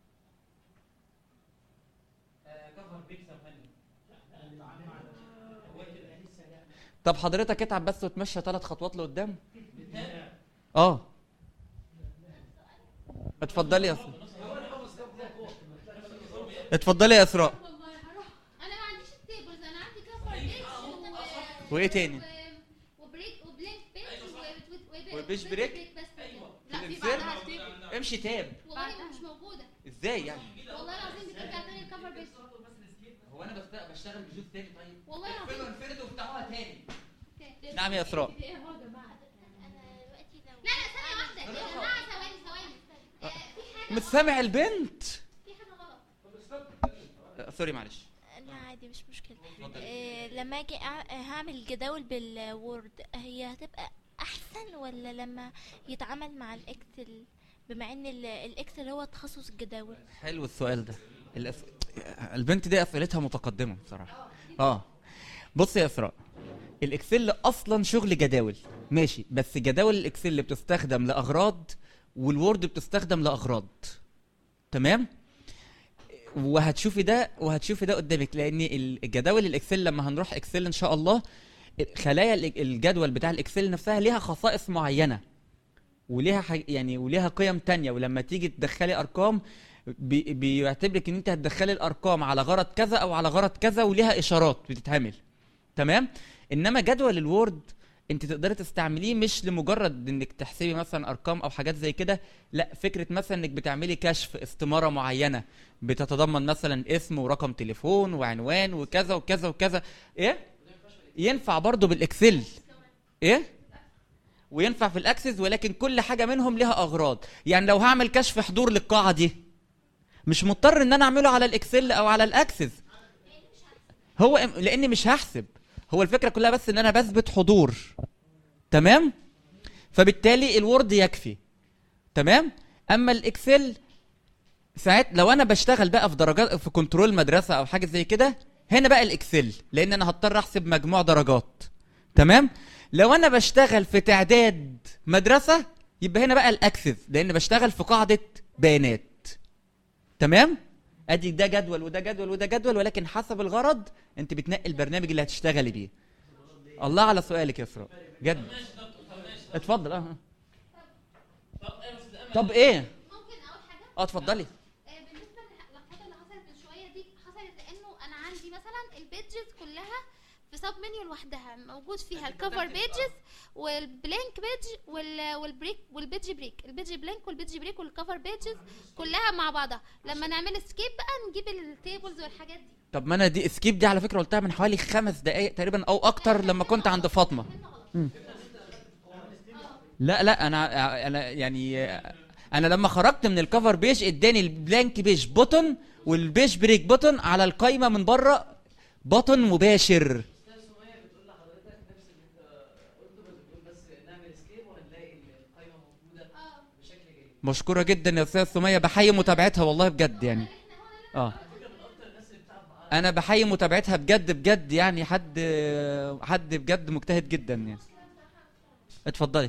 كفر بيكسب هني طب حضرتك اتعب بس وتمشى ثلاث خطوات لقدام اه اتفضلي يا اسراء اتفضلي يا اسراء والله هروح انا ما عنديش التيبلز انا عندي كفر بيج و... وايه تاني؟ و... وبريك وبلينك بيج و... و... وبيج بريك؟ بس ايوه لا في الإنسان؟ بعدها تيبل امشي تاب والله مش موجوده ازاي يعني والله العظيم بترجع تاني الكفر بيج هو انا بست- بشتغل بجوز تاني طيب والله العظيم اقفلوا انفردوا وافتحوها تاني نعم يا اسراء لا لا ثانية واحدة يا جماعة ثواني ثواني آه، في حاجة مش سامع البنت في حاجة غلط آه، سوري معلش لا عادي مش مشكلة إيه لما اجي أع- هعمل الجداول بالوورد هي هتبقى احسن ولا لما يتعامل مع الاكسل بما ان ال- الاكسل هو تخصص الجداول حلو السؤال ده الأس... البنت دي اسئلتها متقدمه بصراحه اه بص يا اسراء الاكسل اصلا شغل جداول ماشي بس جداول الاكسل بتستخدم لاغراض والوورد بتستخدم لاغراض تمام وهتشوفي ده وهتشوفي ده قدامك لان الجداول الاكسل لما هنروح اكسل ان شاء الله خلايا الإج- الجدول بتاع الاكسل نفسها ليها خصائص معينه وليها حاج... يعني وليها قيم تانية ولما تيجي تدخلي ارقام بي... بيعتبرك ان انت هتدخلي الارقام على غرض كذا او على غرض كذا وليها اشارات بتتعمل تمام انما جدول الوورد انت تقدري تستعمليه مش لمجرد انك تحسبي مثلا ارقام او حاجات زي كده لا فكره مثلا انك بتعملي كشف استماره معينه بتتضمن مثلا اسم ورقم تليفون وعنوان وكذا وكذا وكذا ايه ينفع برضه بالاكسل ايه وينفع في الاكسس ولكن كل حاجه منهم لها اغراض يعني لو هعمل كشف حضور للقاعه دي مش مضطر ان انا اعمله على الاكسل او على الاكسس هو إم- لاني مش هحسب هو الفكره كلها بس ان انا بثبت حضور تمام فبالتالي الوورد يكفي تمام اما الاكسل ساعات لو انا بشتغل بقى في درجات في كنترول مدرسه او حاجه زي كده هنا بقى الاكسل لان انا هضطر احسب مجموع درجات تمام لو انا بشتغل في تعداد مدرسه يبقى هنا بقى الاكسس لان بشتغل في قاعده بيانات تمام ادي ده جدول وده جدول وده جدول ولكن حسب الغرض انت بتنقي البرنامج اللي هتشتغلي بيه الله على سؤالك يا اسراء جد اتفضل اه طب ايه ممكن اقول حاجه اه اتفضلي آه، بالنسبه للخطوه اللي حصلت من شويه دي حصلت لانه انا عندي مثلا البيجز كلها في سب منيو لوحدها موجود فيها الكفر بيجز والبلانك بيج وال والبريك والبيج بريك البيج بلانك والبيج بريك والكفر بيجز كلها مع بعضها لما نعمل سكيب بقى نجيب التيبلز والحاجات دي طب ما انا دي اسكيب دي على فكره قلتها من حوالي خمس دقائق تقريبا او اكتر لما كنت عند فاطمه مم. لا لا انا انا يعني انا لما خرجت من الكفر بيج اداني البلانك بيج بوتن والبيج بريك بوتن على القايمه من بره بوتن مباشر مشكورة جدا يا استاذ سمية بحيي متابعتها والله بجد يعني اه انا بحيي متابعتها بجد بجد يعني حد حد بجد مجتهد جدا يعني اتفضلي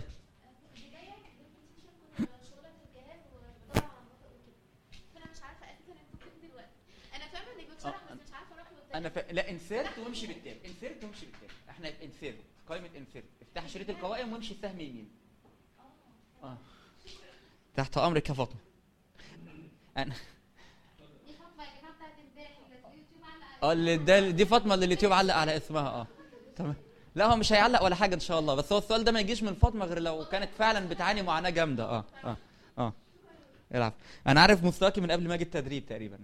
انا مش عارفه اساسا انتوا فين دلوقتي انا فاهمه انك بتشرح بس مش عارفه اروح لقدام انا ف... لا انسيرت وامشي بالتاب انسيرت وامشي بالتاب احنا في انسيرت قائمه انسيرت افتح شريط القوائم وامشي السهم يمين اه تحت امرك يا فاطمه انا دي خطوه يا جماعه بتاعت امبارح اللي اليوتيوب علق اه اللي ده دي فاطمه اللي اليوتيوب علق على اسمها اه تمام لا هو مش هيعلق ولا حاجه ان شاء الله بس هو السؤال ده ما يجيش من فاطمه غير لو كانت فعلا بتعاني معاناه جامده اه اه اه العب انا عارف مستواكي من قبل ما اجي التدريب تقريبا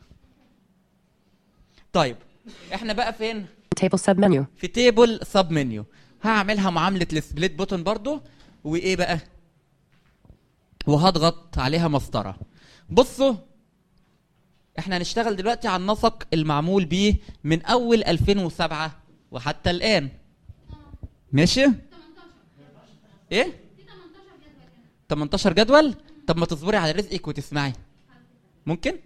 طيب احنا بقى فين Table submenu. في تيبل سب منيو هعملها معامله السبليت بوتن برضو وايه بقى وهضغط عليها مسطره بصوا احنا هنشتغل دلوقتي على النسق المعمول بيه من اول 2007 وحتى الان ماشي ايه 18 جدول طب ما تصبري على رزقك وتسمعي ممكن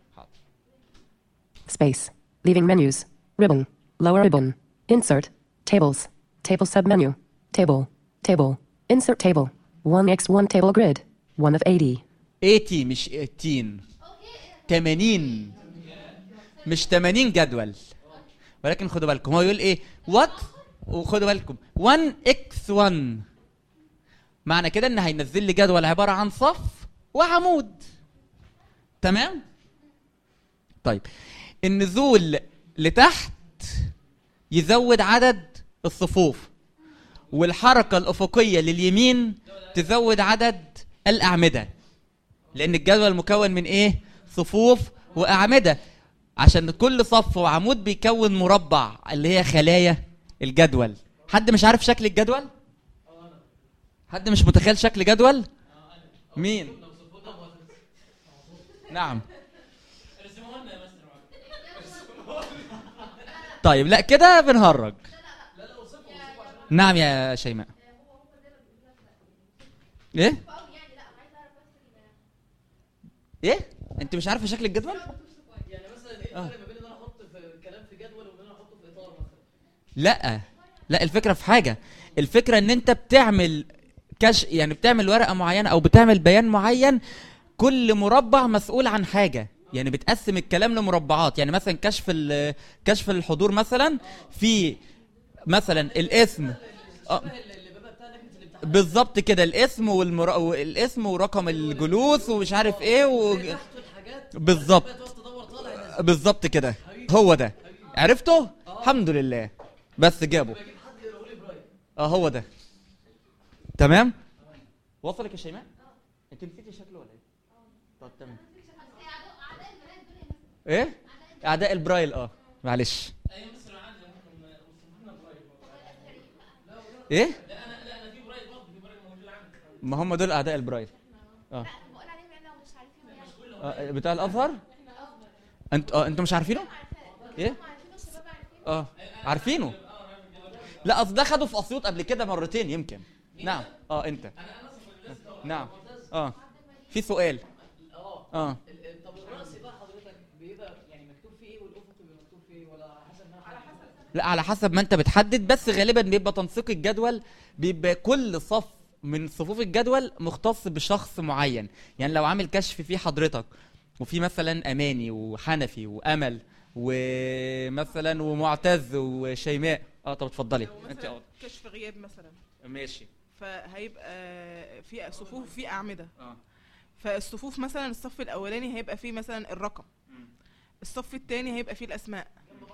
Space. Leaving menus. Ribbon. Lower ribbon. Insert. Tables. Table submenu. Table. Table. Insert table. 1x1 table grid. 1 of 80. 80 مش 18 80 مش 80 جدول ولكن خدوا بالكم هو يقول ايه وات وخدوا بالكم 1 اكس 1 معنى كده ان هينزل لي جدول عباره عن صف وعمود تمام طيب النزول لتحت يزود عدد الصفوف والحركه الافقيه لليمين تزود عدد الاعمده لان الجدول مكون من ايه صفوف واعمده عشان كل صف وعمود بيكون مربع اللي هي خلايا الجدول حد مش عارف شكل الجدول حد مش متخيل شكل جدول مين نعم طيب لا كده بنهرج نعم يا شيماء ايه ايه انت مش عارفه شكل الجدول يعني مثلا ايه الفرق ما بين ان انا احط في كلام في جدول وان انا احطه في اطار مثلا لا لا الفكره في حاجه الفكره ان انت بتعمل كش يعني بتعمل ورقه معينه او بتعمل بيان معين كل مربع مسؤول عن حاجه يعني بتقسم الكلام لمربعات يعني مثلا كشف ال- كشف الحضور مثلا في مثلا الاسم آه. بالظبط كده الاسم والمر... والاسم ورقم الجلوس ومش عارف ايه و... بالظبط بالظبط كده هو ده عرفته الحمد لله بس جابه اه هو ده تمام وصلك يا شيماء انت نسيتي شكله ولا ايه طب تمام ايه اعداء البرايل اه معلش ايه ما هم دول اعداء البرايل اه آه، بتاع الازهر انت اه انتوا مش عارفينه ايه اه عارفينه لا اصل ده خده في اسيوط قبل كده مرتين يمكن نعم اه انت نعم اه في سؤال اه طب الرأسي بقى حضرتك بيبقى يعني مكتوب فيه ايه والافق بيبقى مكتوب فيه ايه ولا حسب ما على حسب لا على حسب ما انت بتحدد بس غالبا بيبقى تنسيق الجدول بيبقى كل صف من صفوف الجدول مختص بشخص معين يعني لو عامل كشف فيه حضرتك وفي مثلا اماني وحنفي وامل ومثلا ومعتز وشيماء اه طب اتفضلي لو انت مثلا اه كشف غياب مثلا ماشي فهيبقى في صفوف في اعمده اه فالصفوف مثلا الصف الاولاني هيبقى فيه مثلا الرقم الصف الثاني هيبقى فيه الاسماء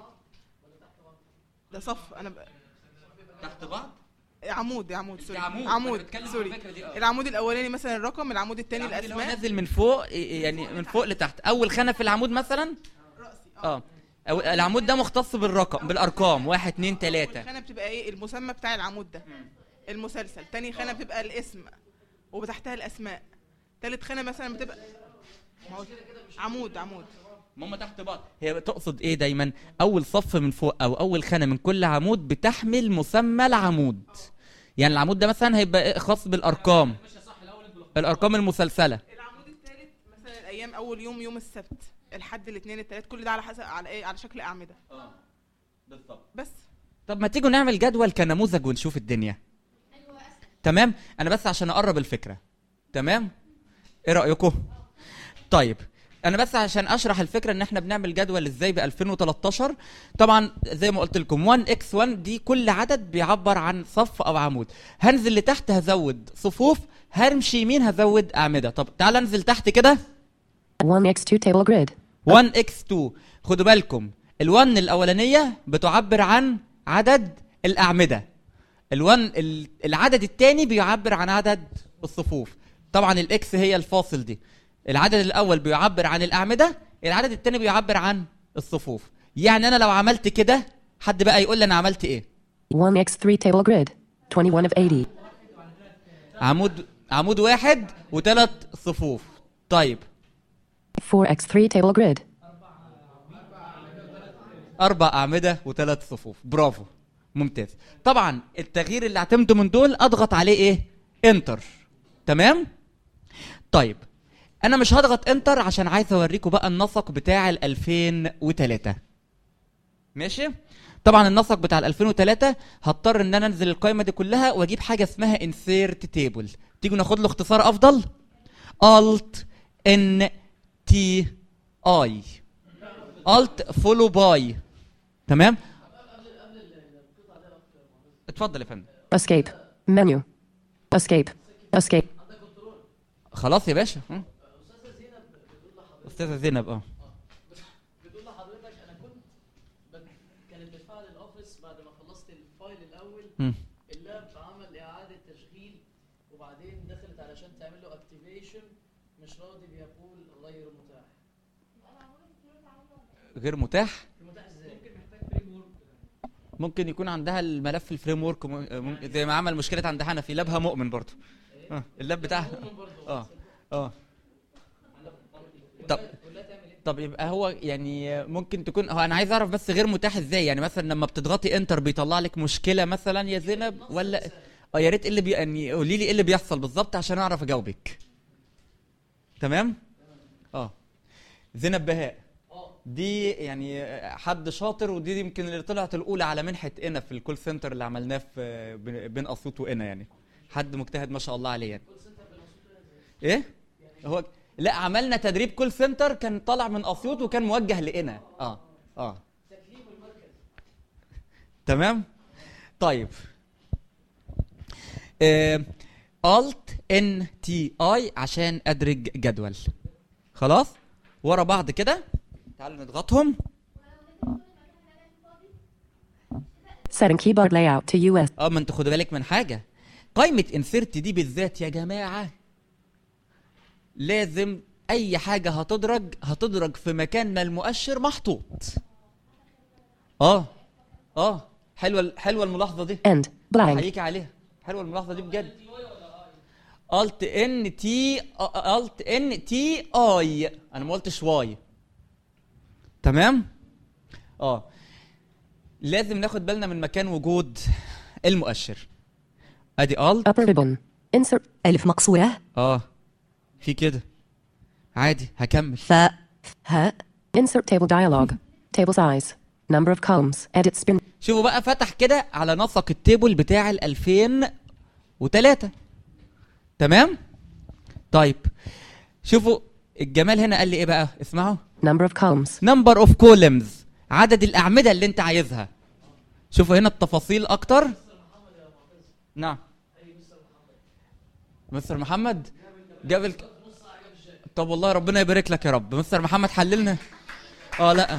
ده صف انا ب... تحت بعض عمود عمود سوري عمود، عمود أنا بتكلم عن سوري الفكرة دي، آه. العمود الاولاني مثلا الرقم العمود الثاني العمود اللي هو الاسماء نازل من فوق يعني من فوق لتحت اول خانه في العمود مثلا رأسي اه أو العمود ده مختص بالرقم بالارقام واحد اتنين تلاته خانه بتبقى ايه المسمى بتاع العمود ده المسلسل تاني خانه بتبقى الاسم وتحتها الاسماء تالت خانه مثلا بتبقى ما هو عمود عمود هم تحت بعض هي تقصد ايه دايما اول صف من فوق او اول خانه من كل عمود بتحمل مسمى العمود يعني العمود ده مثلا هيبقى إيه خاص بالارقام الارقام المسلسله العمود الثالث مثلا الايام اول يوم يوم السبت الحد الاثنين الثلاث كل ده على حسب على ايه على شكل اعمده بس طب ما تيجوا نعمل جدول كنموذج ونشوف الدنيا تمام انا بس عشان اقرب الفكره تمام ايه رايكم طيب انا بس عشان اشرح الفكره ان احنا بنعمل جدول ازاي ب 2013 طبعا زي ما قلت لكم 1 اكس 1 دي كل عدد بيعبر عن صف او عمود هنزل لتحت هزود صفوف همشي يمين هزود اعمده طب تعال انزل تحت كده 1x2 table grid. 1 اكس 2 خدوا بالكم ال1 الاولانيه بتعبر عن عدد الاعمده ال1 ال- العدد الثاني بيعبر عن عدد الصفوف طبعا الاكس هي الفاصل دي العدد الاول بيعبر عن الاعمده العدد الثاني بيعبر عن الصفوف يعني انا لو عملت كده حد بقى يقول لي انا عملت ايه 1x3 table grid. 21 of 80. عمود عمود واحد وثلاث صفوف طيب 4x3 table grid. اربع اعمده وثلاث صفوف برافو ممتاز طبعا التغيير اللي اعتمده من دول اضغط عليه ايه انتر تمام طيب انا مش هضغط انتر عشان عايز اوريكم بقى النسق بتاع ال 2003 ماشي طبعا النسق بتاع ال 2003 هضطر ان انا انزل القائمه دي كلها واجيب حاجه اسمها انسيرت تيبل تيجوا ناخد له اختصار افضل الت ان تي اي الت فولو باي تمام اتفضل يا فندم Escape. Menu. Escape. Escape. خلاص يا باشا ها؟ استاذه زينب اه بتقول لحضرتك انا كنت بت- كانت بتفعل الاوفيس بعد ما خلصت الفايل الاول مم. اللاب عمل اعاده تشغيل وبعدين دخلت علشان تعمل له اكتيفيشن مش راضي بيقول غير متاح غير متاح متاح ازاي ممكن يكون عندها الملف الفريم ورك م- ممكن- زي ما عمل مشكله عند حنفي لابها مؤمن برضه اه اللاب بتاعها اه اه طب طب يبقى هو يعني ممكن تكون هو انا عايز اعرف بس غير متاح ازاي يعني مثلا لما بتضغطي انتر بيطلع لك مشكله مثلا يا زينب ولا اه يا ريت إيه اللي بي... يعني قولي لي ايه اللي بيحصل بالظبط عشان اعرف اجاوبك تمام اه زينب بهاء دي يعني حد شاطر ودي يمكن اللي طلعت الاولى على منحه انا في الكول سنتر اللي عملناه في بين- بين اسيوط وانا يعني حد مجتهد ما شاء الله عليه يعني ايه هو لا عملنا تدريب كول سنتر كان طالع من اسيوط وكان موجه لنا اه اه تمام طيب آه Alt N T I عشان ادرج جدول خلاص ورا بعض كده تعالوا نضغطهم Setting keyboard layout to US. اه ما انتوا خدوا بالك من حاجه قائمه انسيرت دي بالذات يا جماعه لازم اي حاجه هتدرج هتدرج في مكان ما المؤشر محطوط اه اه حلوه حلوه الملاحظه دي End. Blank. احييك عليها حلوه الملاحظه دي بجد الت ان تي الت ان تي اي انا ما قلتش واي تمام اه لازم ناخد بالنا من مكان وجود المؤشر ادي الت Upper ribbon. Insert. ألف مقصورة اه في كده عادي هكمل فاء هاء Insert table dialog. Table size. Number of columns. Edit spin. شوفوا بقى فتح كده على نسق التيبل بتاع ال 2003 تمام طيب شوفوا الجمال هنا قال لي ايه بقى اسمعوا Number of columns. نمبر اوف كولمز عدد الاعمده اللي انت عايزها شوفوا هنا التفاصيل اكتر نعم مستر محمد جاب الك... طب والله ربنا يبارك لك يا رب مستر محمد حللنا اه لا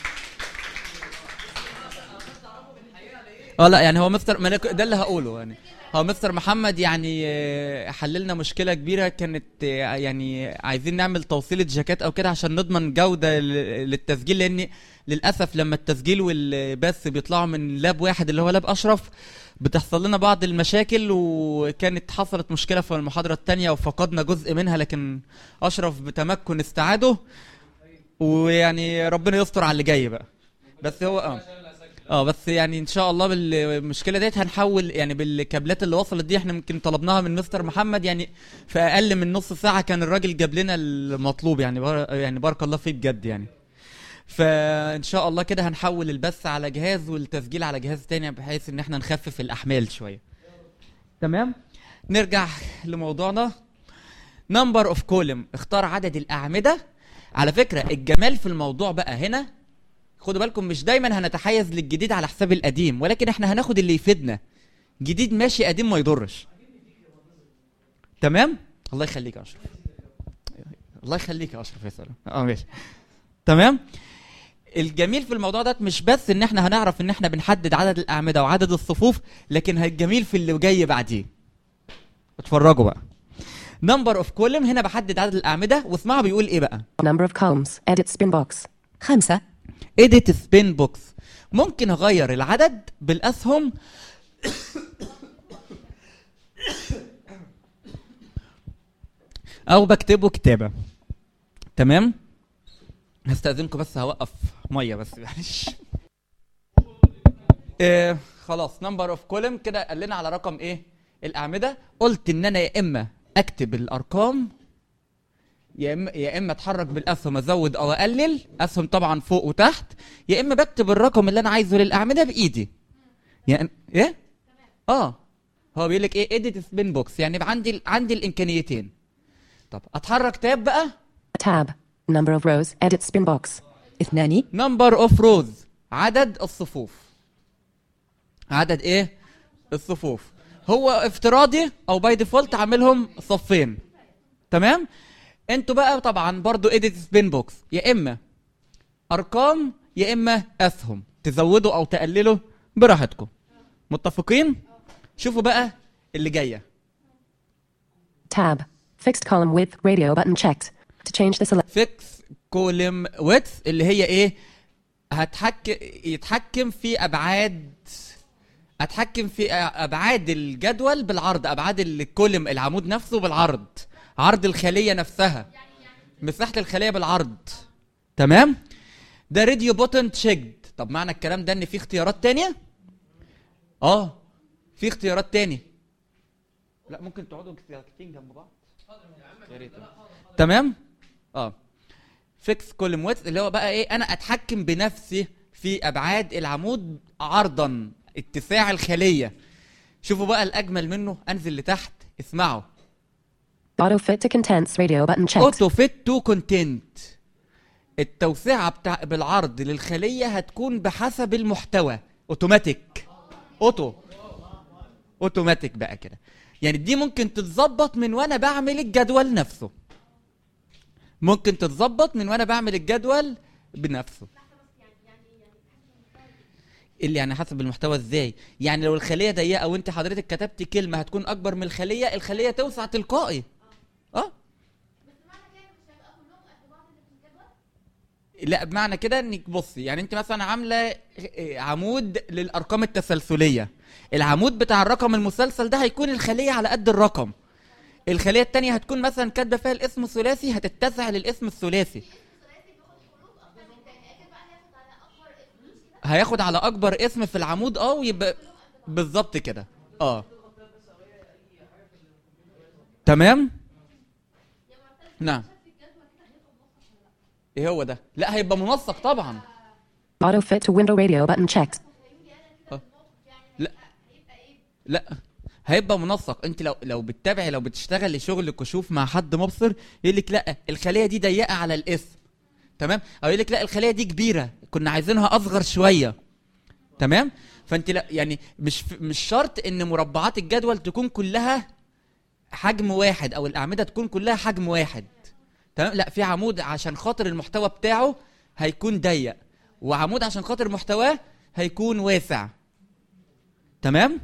اه لا يعني هو مستر ما أنا ك- ده اللي هقوله يعني هو مستر محمد يعني آه، حللنا مشكله كبيره كانت آه، يعني عايزين نعمل توصيله جاكيت او كده عشان نضمن جوده ل- للتسجيل لان للاسف لما التسجيل والبث بيطلعوا من لاب واحد اللي هو لاب اشرف بتحصل لنا بعض المشاكل وكانت حصلت مشكله في المحاضره الثانيه وفقدنا جزء منها لكن اشرف بتمكن استعاده ويعني ربنا يستر على اللي جاي بقى بس هو اه اه بس يعني ان شاء الله بالمشكله ديت هنحول يعني بالكابلات اللي وصلت دي احنا ممكن طلبناها من مستر محمد يعني في اقل من نص ساعه كان الراجل جاب لنا المطلوب يعني بار يعني بارك الله فيه بجد يعني فان شاء الله كده هنحول البث على جهاز والتسجيل على جهاز تاني بحيث ان احنا نخفف الاحمال شويه تمام نرجع لموضوعنا نمبر اوف كولم اختار عدد الاعمده على فكره الجمال في الموضوع بقى هنا خدوا بالكم مش دايما هنتحيز للجديد على حساب القديم ولكن احنا هناخد اللي يفيدنا جديد ماشي قديم ما يضرش تمام الله يخليك يا اشرف الله يخليك يا اشرف يا سلام اه ماشي تمام الجميل في الموضوع ده مش بس ان احنا هنعرف ان احنا بنحدد عدد الاعمده وعدد الصفوف لكن الجميل في اللي جاي بعديه اتفرجوا بقى نمبر اوف كولم هنا بحدد عدد الاعمده واسمعوا بيقول ايه بقى Number of columns. Edit spin box. خمسة edit spin box ممكن اغير العدد بالاسهم او بكتبه كتابه تمام هستأذنكم بس هوقف ميه بس معلش آه خلاص نمبر اوف كولم كده قال لنا على رقم ايه الاعمده قلت ان انا يا اما اكتب الارقام يا اما يا اما اتحرك بالاسهم ازود او اقلل اسهم طبعا فوق وتحت يا اما بكتب الرقم اللي انا عايزه للاعمده بايدي يعني ايه اه هو بيقول لك ايه اديت سبين بوكس يعني يبقى عندي عندي الامكانيتين طب اتحرك تاب بقى Tab. Number of rows. Edit spin box. اثنان نمبر اوف روز عدد الصفوف عدد ايه الصفوف هو افتراضي او باي ديفولت عاملهم صفين تمام انتوا بقى طبعا برضو اديت سبين بوكس يا اما ارقام يا اما اسهم تزودوا او تقللوا براحتكم متفقين شوفوا بقى اللي جايه Tab. Fixed column width. Radio button checked. To change the select. فيكس كولم ويدث اللي هي ايه هتحكم يتحكم في ابعاد اتحكم في ابعاد الجدول بالعرض ابعاد الكولم العمود نفسه بالعرض عرض الخليه نفسها مساحه الخليه بالعرض تمام ده راديو بوتن تشيكد طب معنى الكلام ده ان في اختيارات تانية اه في اختيارات تاني لا ممكن تقعدوا كتير جنب بعض يا ريت تمام اه فيكس كولم ويدث اللي هو بقى ايه انا اتحكم بنفسي في ابعاد العمود عرضا اتساع الخليه شوفوا بقى الاجمل منه انزل لتحت اسمعوا Auto fit to contents. Radio button checked. اوتو فيت تو كونتنت التوسعه بتاع بالعرض للخليه هتكون بحسب المحتوى اوتوماتيك اوتو اوتوماتيك بقى كده يعني دي ممكن تتظبط من وانا بعمل الجدول نفسه ممكن تتظبط من وانا بعمل الجدول بنفسه اللي يعني حسب المحتوى ازاي يعني لو الخليه ضيقه وانت حضرتك كتبت كلمه هتكون اكبر من الخليه الخليه توسع تلقائي اه لا بمعنى كده انك بصي يعني انت مثلا عامله آه، عمود للارقام التسلسليه العمود بتاع الرقم المسلسل ده هيكون الخليه على قد الرقم الخليه التانية هتكون مثلا كاتبه فيها الاسم الثلاثي هتتسع للاسم الثلاثي هياخد على اكبر اسم في العمود اه ويبقى بالظبط كده اه تمام نعم ايه هو ده لا هيبقى منسق طبعا Auto fit to window radio button checked. لا لا هيبقى منسق انت لو لو بتتابعي لو بتشتغلي شغل كشوف مع حد مبصر يقول لك لا الخليه دي ضيقه على الاسم تمام او يقول لك لا الخليه دي كبيره كنا عايزينها اصغر شويه تمام فانت لا يعني مش مش شرط ان مربعات الجدول تكون كلها حجم واحد او الاعمده تكون كلها حجم واحد تمام لا في عمود عشان خاطر المحتوى بتاعه هيكون ضيق وعمود عشان خاطر محتواه هيكون واسع تمام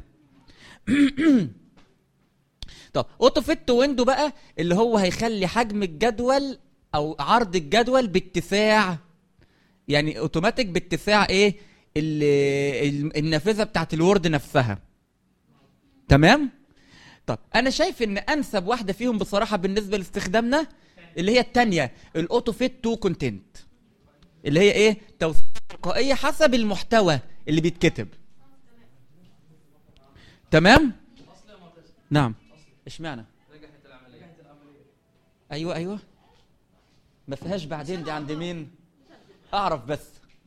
طب اوتو فيت ويندو بقى اللي هو هيخلي حجم الجدول او عرض الجدول باتساع يعني اوتوماتيك باتساع ايه ال- ال- النافذه بتاعت الوورد نفسها تمام طب انا شايف ان انسب واحده فيهم بصراحه بالنسبه لاستخدامنا اللي هي الثانيه الاوتو فيت تو كونتنت اللي هي ايه توسيع تلقائيه حسب المحتوى اللي بيتكتب تمام نعم اشمعنى ايوه ايوه ما فيهاش بعدين دي عند مين اعرف بس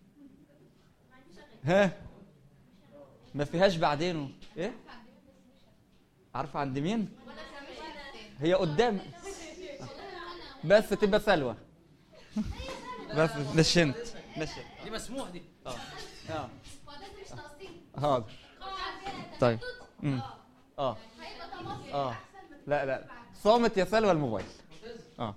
ها ما فيهاش بعدين و- ايه عارفه عند مين هي قدام بس تبقى سلوى بس نشنت نشنت دي مسموح دي اه اه حاضر طيب امم اه اه لا لا صامت يا سلوى الموبايل اه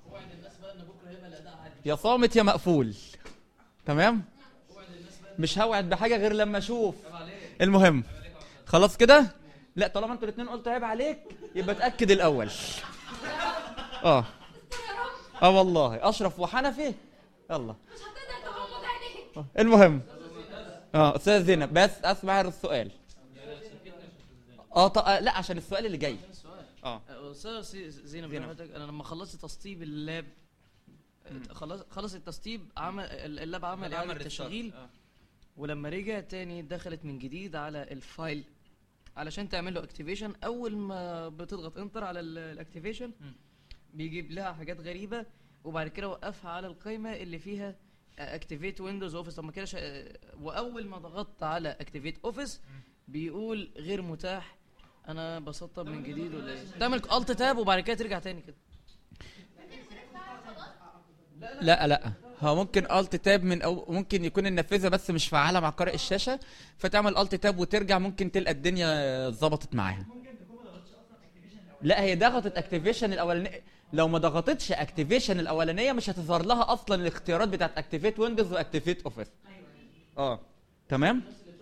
يا صامت يا مقفول تمام مش هوعد بحاجه غير لما اشوف المهم خلاص كده لا طالما انتوا الاثنين قلتوا عيب عليك يبقى اتاكد الاول اه اه والله اشرف وحنفي يلا آه، المهم اه استاذ زينب بس اسمع السؤال اه ط... آه، لا عشان السؤال اللي جاي اه استاذ سي- زينب زينب. حضرتك انا لما خلصت تسطيب اللاب خلص خلص التسطيب عمل اللاب عمل اعاده تشغيل ولما رجع تاني دخلت من جديد على الفايل علشان تعمل له اكتيفيشن اول ما بتضغط انتر على الاكتيفيشن بيجيب لها حاجات غريبه وبعد كده وقفها على القائمه اللي فيها اكتيفيت ويندوز اوفيس طب ما كده شا... واول ما ضغطت على اكتيفيت اوفيس بيقول غير متاح انا بسطب من جديد ولا ايه تعمل الت تاب وبعد كده ترجع تاني كده لا لا هو ممكن الت تاب من او ممكن يكون النافذه بس مش فعاله مع قارئ الشاشه فتعمل الت تاب وترجع ممكن تلقى الدنيا ظبطت معاها لا هي ضغطت اكتيفيشن الاولانيه لو ما ضغطتش اكتيفيشن الاولانيه مش هتظهر لها اصلا الاختيارات بتاعت اكتيفيت ويندوز واكتيفيت اوفيس اه تمام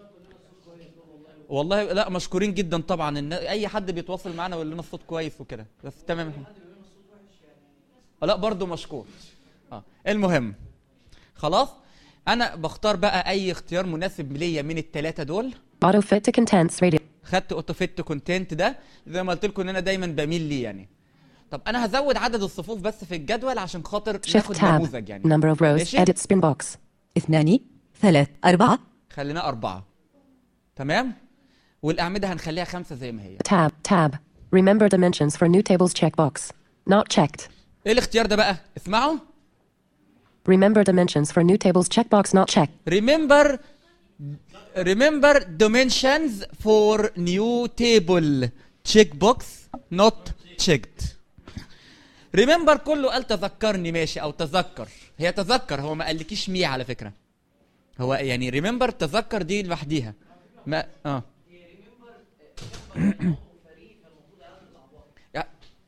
والله لا مشكورين جدا طبعا ان اي حد بيتواصل معانا ويقول لنا الصوت كويس وكده بس تمام آه، لا برضو مشكور اه المهم خلاص انا بختار بقى اي اختيار مناسب ليا من الثلاثه دول Auto fit to contents radio. خدت اوتو فيت كونتنت ده زي ما قلت لكم ان انا دايما بميل ليه يعني طب انا هزود عدد الصفوف بس في الجدول عشان خاطر Shift ناخد tab. نموذج يعني Number of rows. ماشي Edit spin box. اثنان ثلاث أربعة خلينا أربعة تمام والأعمدة هنخليها خمسة زي ما هي Tab. Tab. Remember dimensions for new tables checkbox. Not checked. إيه الاختيار ده بقى اسمعوا Remember dimensions for new tables checkbox not checked. remember remember dimensions for new table checkbox not checked remember كله قال تذكرني ماشي او تذكر هي تذكر هو ما قالكيش مية على فكرة هو يعني remember تذكر دي لوحديها ما اه يا-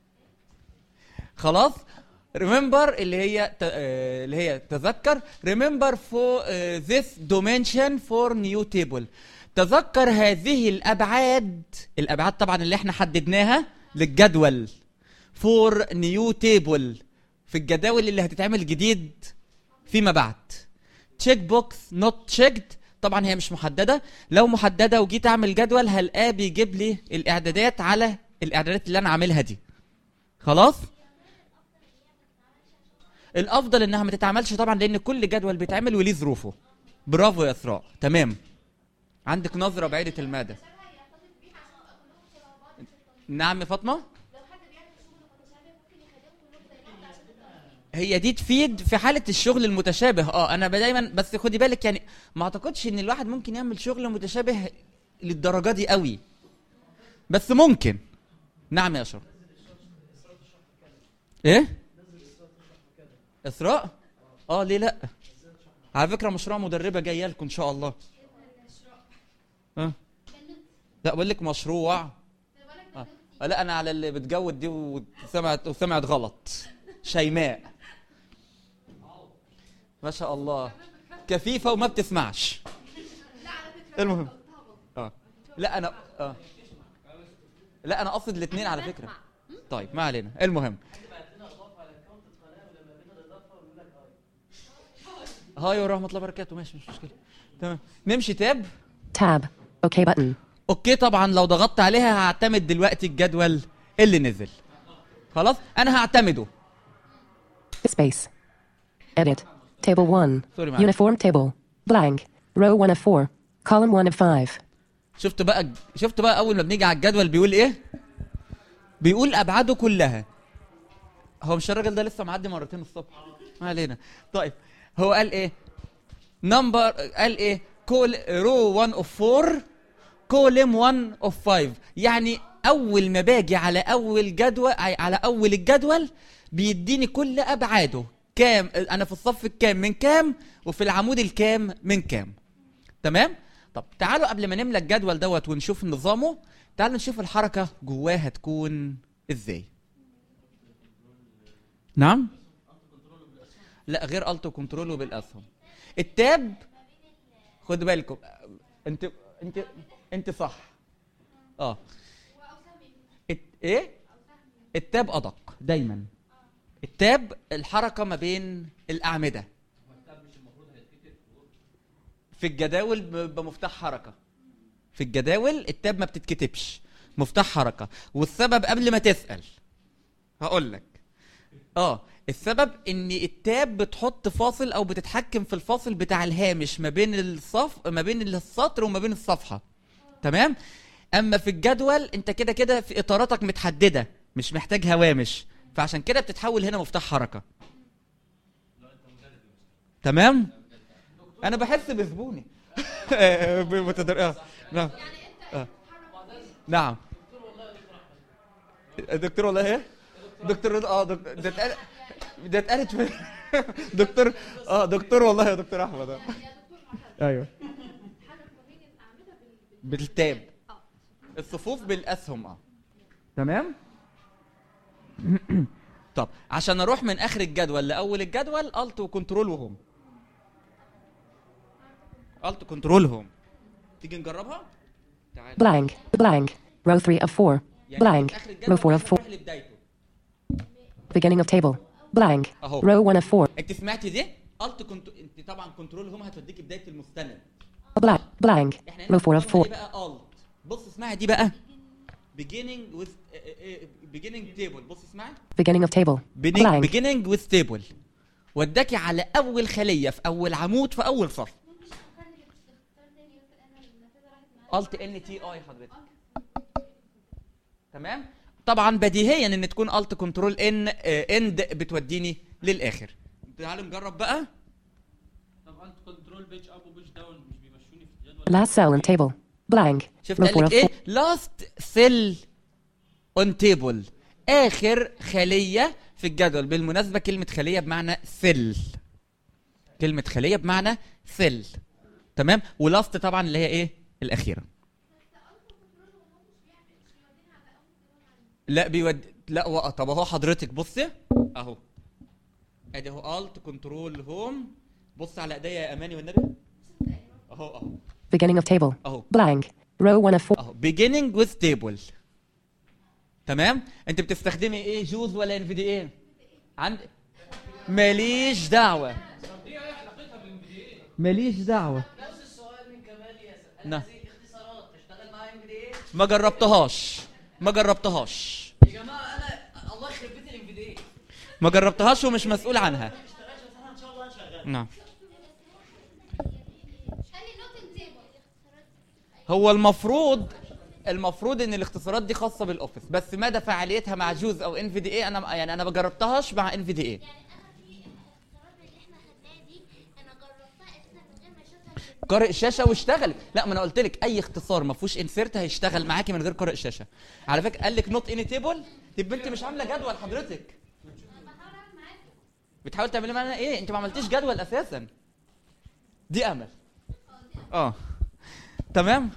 خلاص remember اللي هي ت... آه، اللي هي تذكر remember for uh, this dimension for new table تذكر هذه الابعاد الابعاد طبعا اللي احنا حددناها للجدول for new table في الجداول اللي هتتعمل جديد فيما بعد تشيك بوكس نوت تشيكد طبعا هي مش محدده لو محدده وجيت اعمل جدول هلقاه بيجيب لي الاعدادات على الاعدادات اللي انا عاملها دي خلاص الافضل انها ما تتعملش طبعا لان كل جدول بيتعمل وليه ظروفه برافو يا اسراء تمام عندك نظره بعيده المدى نعم يا فاطمه هي دي تفيد في حالة الشغل المتشابه اه انا دايما بس خدي بالك يعني ما اعتقدش ان الواحد ممكن يعمل شغل متشابه للدرجة دي قوي بس ممكن نعم يا اشرف ايه اسراء اه ليه لا على فكرة مشروع مدربة جاية لكم ان شاء الله اه لا بقول لك مشروع آه. آه لا انا على اللي بتجود دي وسمعت وسمعت غلط شيماء ما شاء الله كفيفه وما بتسمعش المهم اه لا انا اه لا انا اقصد الاثنين على فكره طيب ما علينا المهم هاي ورحمه الله وبركاته ماشي مش مشكله تمام نمشي تاب Tab. OK button. اوكي طبعا لو ضغطت عليها هعتمد دلوقتي الجدول اللي نزل خلاص انا هعتمده Space. Edit. Table 1. Sorry, ma'am. Uniform table. Blank. Row 1 of 4. Column 1 of 5. شفت بقى شفت بقى اول ما بنيجي على الجدول بيقول ايه بيقول ابعاده كلها هو مش الراجل ده لسه معدي مرتين الصبح ما علينا طيب هو قال ايه نمبر قال ايه كول رو 1 اوف 4 كولم 1 اوف 5 يعني اول ما باجي على اول جدول على اول الجدول بيديني كل ابعاده كام انا في الصف الكام من كام وفي العمود الكام من كام تمام طب تعالوا قبل ما نملى الجدول دوت ونشوف نظامه تعالوا نشوف الحركه جواه هتكون ازاي نعم لا غير التو كنترول وبالاسهم التاب خد بالكم انت انت انت صح اه الت... ايه التاب ادق دايما التاب الحركه ما بين الاعمده في الجداول ب- بمفتاح حركه في الجداول التاب ما بتتكتبش مفتاح حركه والسبب قبل ما تسال هقول لك اه السبب ان التاب بتحط فاصل او بتتحكم في الفاصل بتاع الهامش ما بين الصف ما بين السطر وما بين الصفحه تمام اما في الجدول انت كده كده في اطاراتك متحدده مش محتاج هوامش فعشان كده بتتحول هنا مفتاح حركه تمام انا بحس بزبوني بمتدر... آه. نعم آه. نعم دكتور والله ايه دكتور رضا اه دكتور ده اتقال ده اتقالت في دكتور اه دكتور والله يا دكتور احمد آه. ايوه بالتاب الصفوف بالاسهم اه تمام طب عشان اروح من اخر الجدول لاول الجدول الت وكنترول وهم الت كنترول هوم تيجي نجربها تعال Blank. Blank. Row 3 of 4. يعني Blank. آخر Row الجدول 4 of 4. نروح لبدايته Beginning of table. Blank. أهو. Row 1 of 4. انت سمعتي دي الت كنت انت طبعا كنترول هوم هتوديكي بدايه المستند Blank. Blank. احنا Row 4 of بنسميها 4. ايه بقى الت بص اسمعي دي بقى beginning with uh, uh, beginning table بص اسمعي Beginning of table. beginning, Blank. beginning with table وداكي على اول خليه في اول عمود في اول صف الت ان تي اي حضرتك تمام طبعا بديهيا ان تكون الت كنترول ان اند بتوديني للاخر تعالوا نجرب بقى طب انت كنترول بيج اب وبيج داون مش بيمشوني في الجدول Last cell in table. Blank. شفت Row قال 4 لك of 4. ايه لاست سيل اون تيبل اخر خليه في الجدول بالمناسبه كلمه خليه بمعنى سيل كلمه خليه بمعنى سيل تمام ولاست طبعا اللي هي ايه الاخيره لا بيود لا و... طب اهو حضرتك بصي اهو ادي اهو الت كنترول هوم بص على ايديا يا اماني والنبي اهو اهو Beginning of table. اهو Blank. Row 1 of 4. اهو beginning with table تمام انت بتستخدمي ايه جوز ولا ان في دي ايه عند ماليش دعوه ماليش دعوه نفس السؤال من كمال ياسر نعم. هذه الاختصارات تشتغل معايا ام دي ايه ما جربتهاش ما جربتهاش يا جماعه انا الله يخرب بيت الام دي ايه ما جربتهاش ومش مسؤول عنها اشتغلش بس انا ان شاء الله هشغل نعم خلي نوت تيبل هو المفروض المفروض ان الاختصارات دي خاصه بالاوفيس بس مدى فعاليتها مع جوز او ان في دي اي انا يعني انا ما جربتهاش مع ان في دي اي يعني انا في الاختيارات اللي احنا خدناها دي انا جربتها اساسا من غير ما اشوفها في قارئ شاشه واشتغلت لا ما انا قلت لك اي اختصار ما فيهوش انسيرت هيشتغل معاكي من غير قارئ شاشه على فكره قال لك نوت ان تيبل تبقى انت مش عامله جدول حضرتك بتحاول تعملي معانا ايه انت ما عملتيش جدول اساسا دي امل اه تمام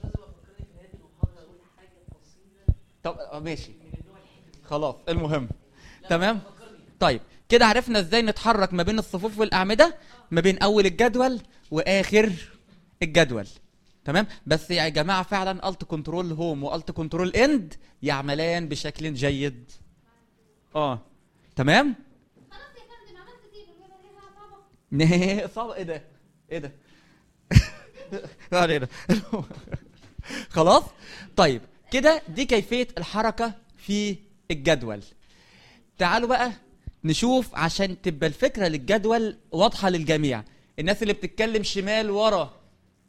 طب آه، ماشي خلاص المهم تمام طيب كده عرفنا ازاي نتحرك ما بين الصفوف والاعمده ما بين اول الجدول واخر الجدول تمام بس يا جماعه فعلا الت كنترول هوم والت كنترول اند يعملان بشكل جيد اه تمام خلاص يا فندم عملت تيبل ولا ليها صعبه صعب ايه ده ايه ده ما علينا خلاص طيب كده دي كيفيه الحركه في الجدول تعالوا بقى نشوف عشان تبقى الفكره للجدول واضحه للجميع الناس اللي بتتكلم شمال ورا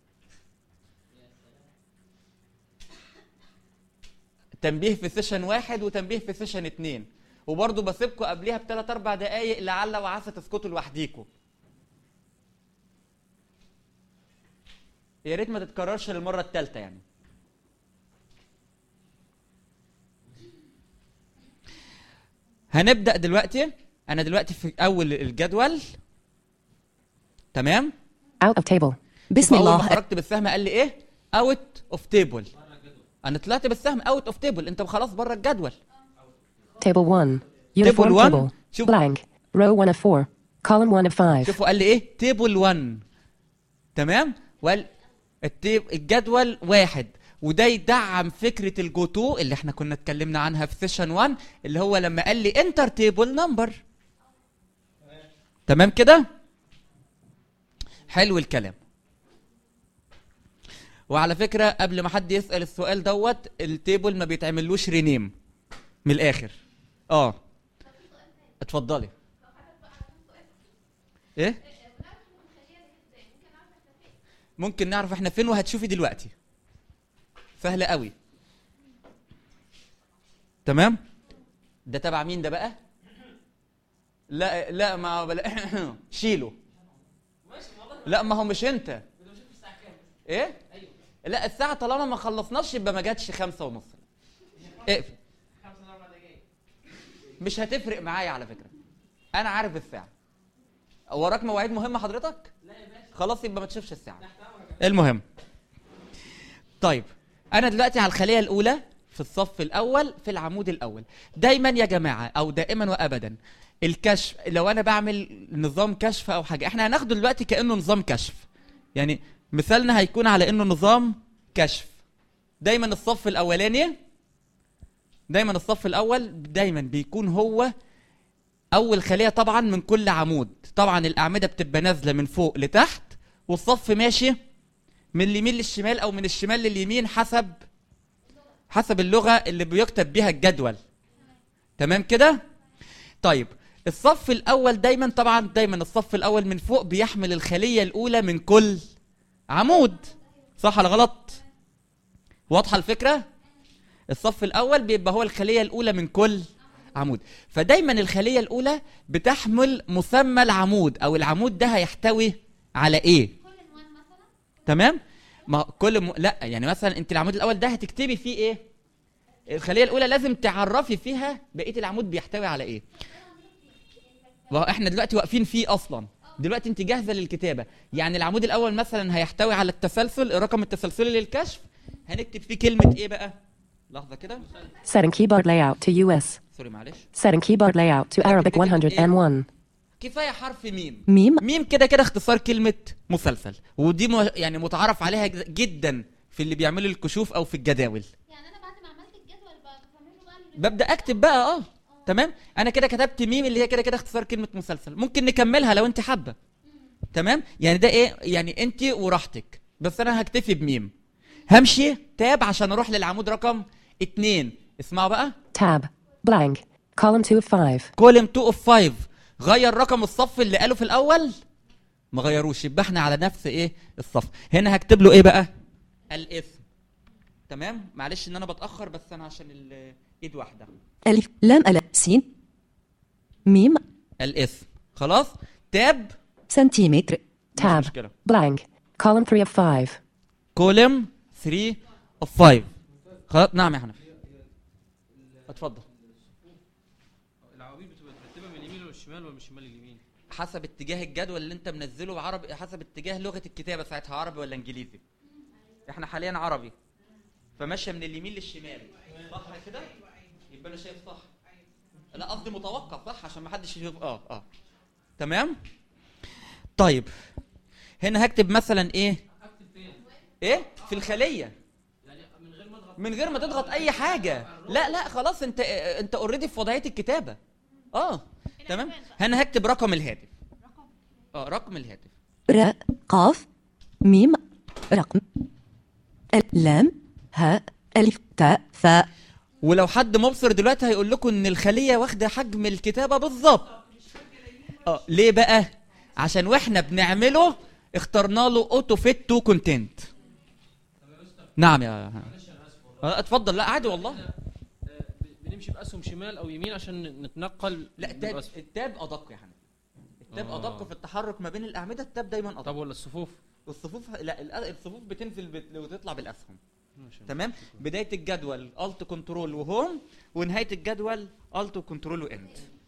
تنبيه في سيشن واحد وتنبيه في سيشن اتنين وبرضه بسيبكم قبليها بثلاث اربع دقايق لعل وعسى تسكتوا لوحديكم يا ريت ما تتكررش للمره الثالثه يعني هنبدا دلوقتي انا دلوقتي في اول الجدول تمام Out of table. بسم اول ما الله خرجت بالسهم قال لي ايه اوت اوف تيبل انا طلعت بالسهم اوت اوف تيبل انت خلاص بره الجدول Table 1. Uniform one. table. شوف. Blank. Row 1 of 4. Column 1 of 5. شوفوا قال لي ايه تيبل 1 تمام وقال التيب الجدول واحد وده يدعم فكره الجو تو اللي احنا كنا اتكلمنا عنها في سيشن 1 اللي هو لما قال لي انتر تيبل نمبر تمام كده حلو الكلام وعلى فكره قبل ما حد يسال السؤال دوت التيبل ما بيتعملوش رينيم من الاخر اه اتفضلي ايه ممكن نعرف احنا فين وهتشوفي دلوقتي سهله قوي تمام ده تبع مين ده بقى لا لا ما بلا شيله لا ما هو مش انت ايه لا الساعه طالما ما خلصناش يبقى ما جاتش خمسة ونص اقفل مش هتفرق معايا على فكره انا عارف الساعه وراك مواعيد مهمه حضرتك خلاص يبقى ما تشوفش الساعه المهم طيب انا دلوقتي على الخليه الاولى في الصف الاول في العمود الاول دايما يا جماعه او دائما وابدا الكشف لو انا بعمل نظام كشف او حاجه احنا هناخده دلوقتي كانه نظام كشف يعني مثالنا هيكون على انه نظام كشف دايما الصف الاولاني دايما الصف الاول دايما بيكون هو اول خليه طبعا من كل عمود طبعا الاعمده بتبقى نازله من فوق لتحت والصف ماشي من اليمين للشمال او من الشمال لليمين حسب حسب اللغه اللي بيكتب بيها الجدول تمام كده طيب الصف الاول دايما طبعا دايما الصف الاول من فوق بيحمل الخليه الاولى من كل عمود صح ولا غلط واضحه الفكره الصف الاول بيبقى هو الخليه الاولى من كل عمود فدايما الخليه الاولى بتحمل مسمى العمود او العمود ده هيحتوي على ايه تمام ما كل م... لا يعني مثلا انت العمود الاول ده هتكتبي فيه ايه الخليه الاولى لازم تعرفي فيها بقيه العمود بيحتوي على ايه واحنا دلوقتي واقفين فيه اصلا دلوقتي انت جاهزه للكتابه يعني العمود الاول مثلا هيحتوي على التسلسل الرقم التسلسلي للكشف هنكتب فيه كلمه ايه بقى لحظه كده Setting keyboard layout to US. سوري معلش Setting keyboard layout to Arabic 101. كفايه حرف ميم ميم ميم كده كده اختصار كلمه مسلسل ودي م... يعني متعارف عليها ج- جدا في اللي بيعملوا الكشوف او في الجداول يعني انا بعد ما عملت الجدول بقى بعمله بقى ال- ببدا اكتب بقى اه تمام انا كده كتبت ميم اللي هي كده كده اختصار كلمه مسلسل ممكن نكملها لو انت حابه تمام يعني ده ايه يعني انت وراحتك بس انا هكتفي بميم همشي تاب عشان اروح للعمود رقم اتنين اسمعوا بقى Tab. Blank. Column 2 of 5. كولم 2 اوف 5 غير رقم الصف اللي قاله في الاول ما غيروش يبقى احنا على نفس ايه الصف هنا هكتب له ايه بقى الاسم تمام معلش ان انا بتاخر بس انا عشان ال- ايد واحده ألف لام ألا سين ميم الاسم خلاص تاب سنتيمتر مش Tab. مشكله Blank. Column 3 of 5. كولم 3 اوف 5 خلاص نعم يا حنفي اتفضل العواميد بتبقى مترتبه من اليمين والشمال ولا من الشمال لليمين حسب اتجاه الجدول اللي انت منزله عربي حسب اتجاه لغه الكتابه ساعتها عربي ولا انجليزي احنا حاليا عربي فماشيه من اليمين للشمال صح كده يبقى انا شايف صح لا قصدي متوقف صح عشان ما حدش يشوف اه اه تمام طيب هنا هكتب مثلا ايه ايه في الخليه من غير ما تضغط اي حاجه لا لا خلاص انت انت اوريدي في وضعيه الكتابه اه تمام هنا هكتب رقم الهاتف اه رقم الهاتف راء قاف ميم رقم ال- لام هاء ألف تاء ثاء ولو حد مبصر دلوقتي هيقول لكم ان الخليه واخده حجم الكتابه بالظبط اه ليه بقى عشان واحنا بنعمله اخترنا له اوتو فيت تو كونتنت نعم يا آه، اتفضل لا عادي والله بنمشي باسهم شمال او يمين عشان نتنقل لا التاب بأسهم. التاب ادق يا حنفي التاب آه. ادق في التحرك ما بين الاعمده التاب دايما ادق طب ولا الصفوف والصفوف لا ال- الصفوف بتنزل بت- وتطلع بالاسهم ماشي. تمام بدايه الجدول الت كنترول وهوم ونهايه الجدول الت كنترول واند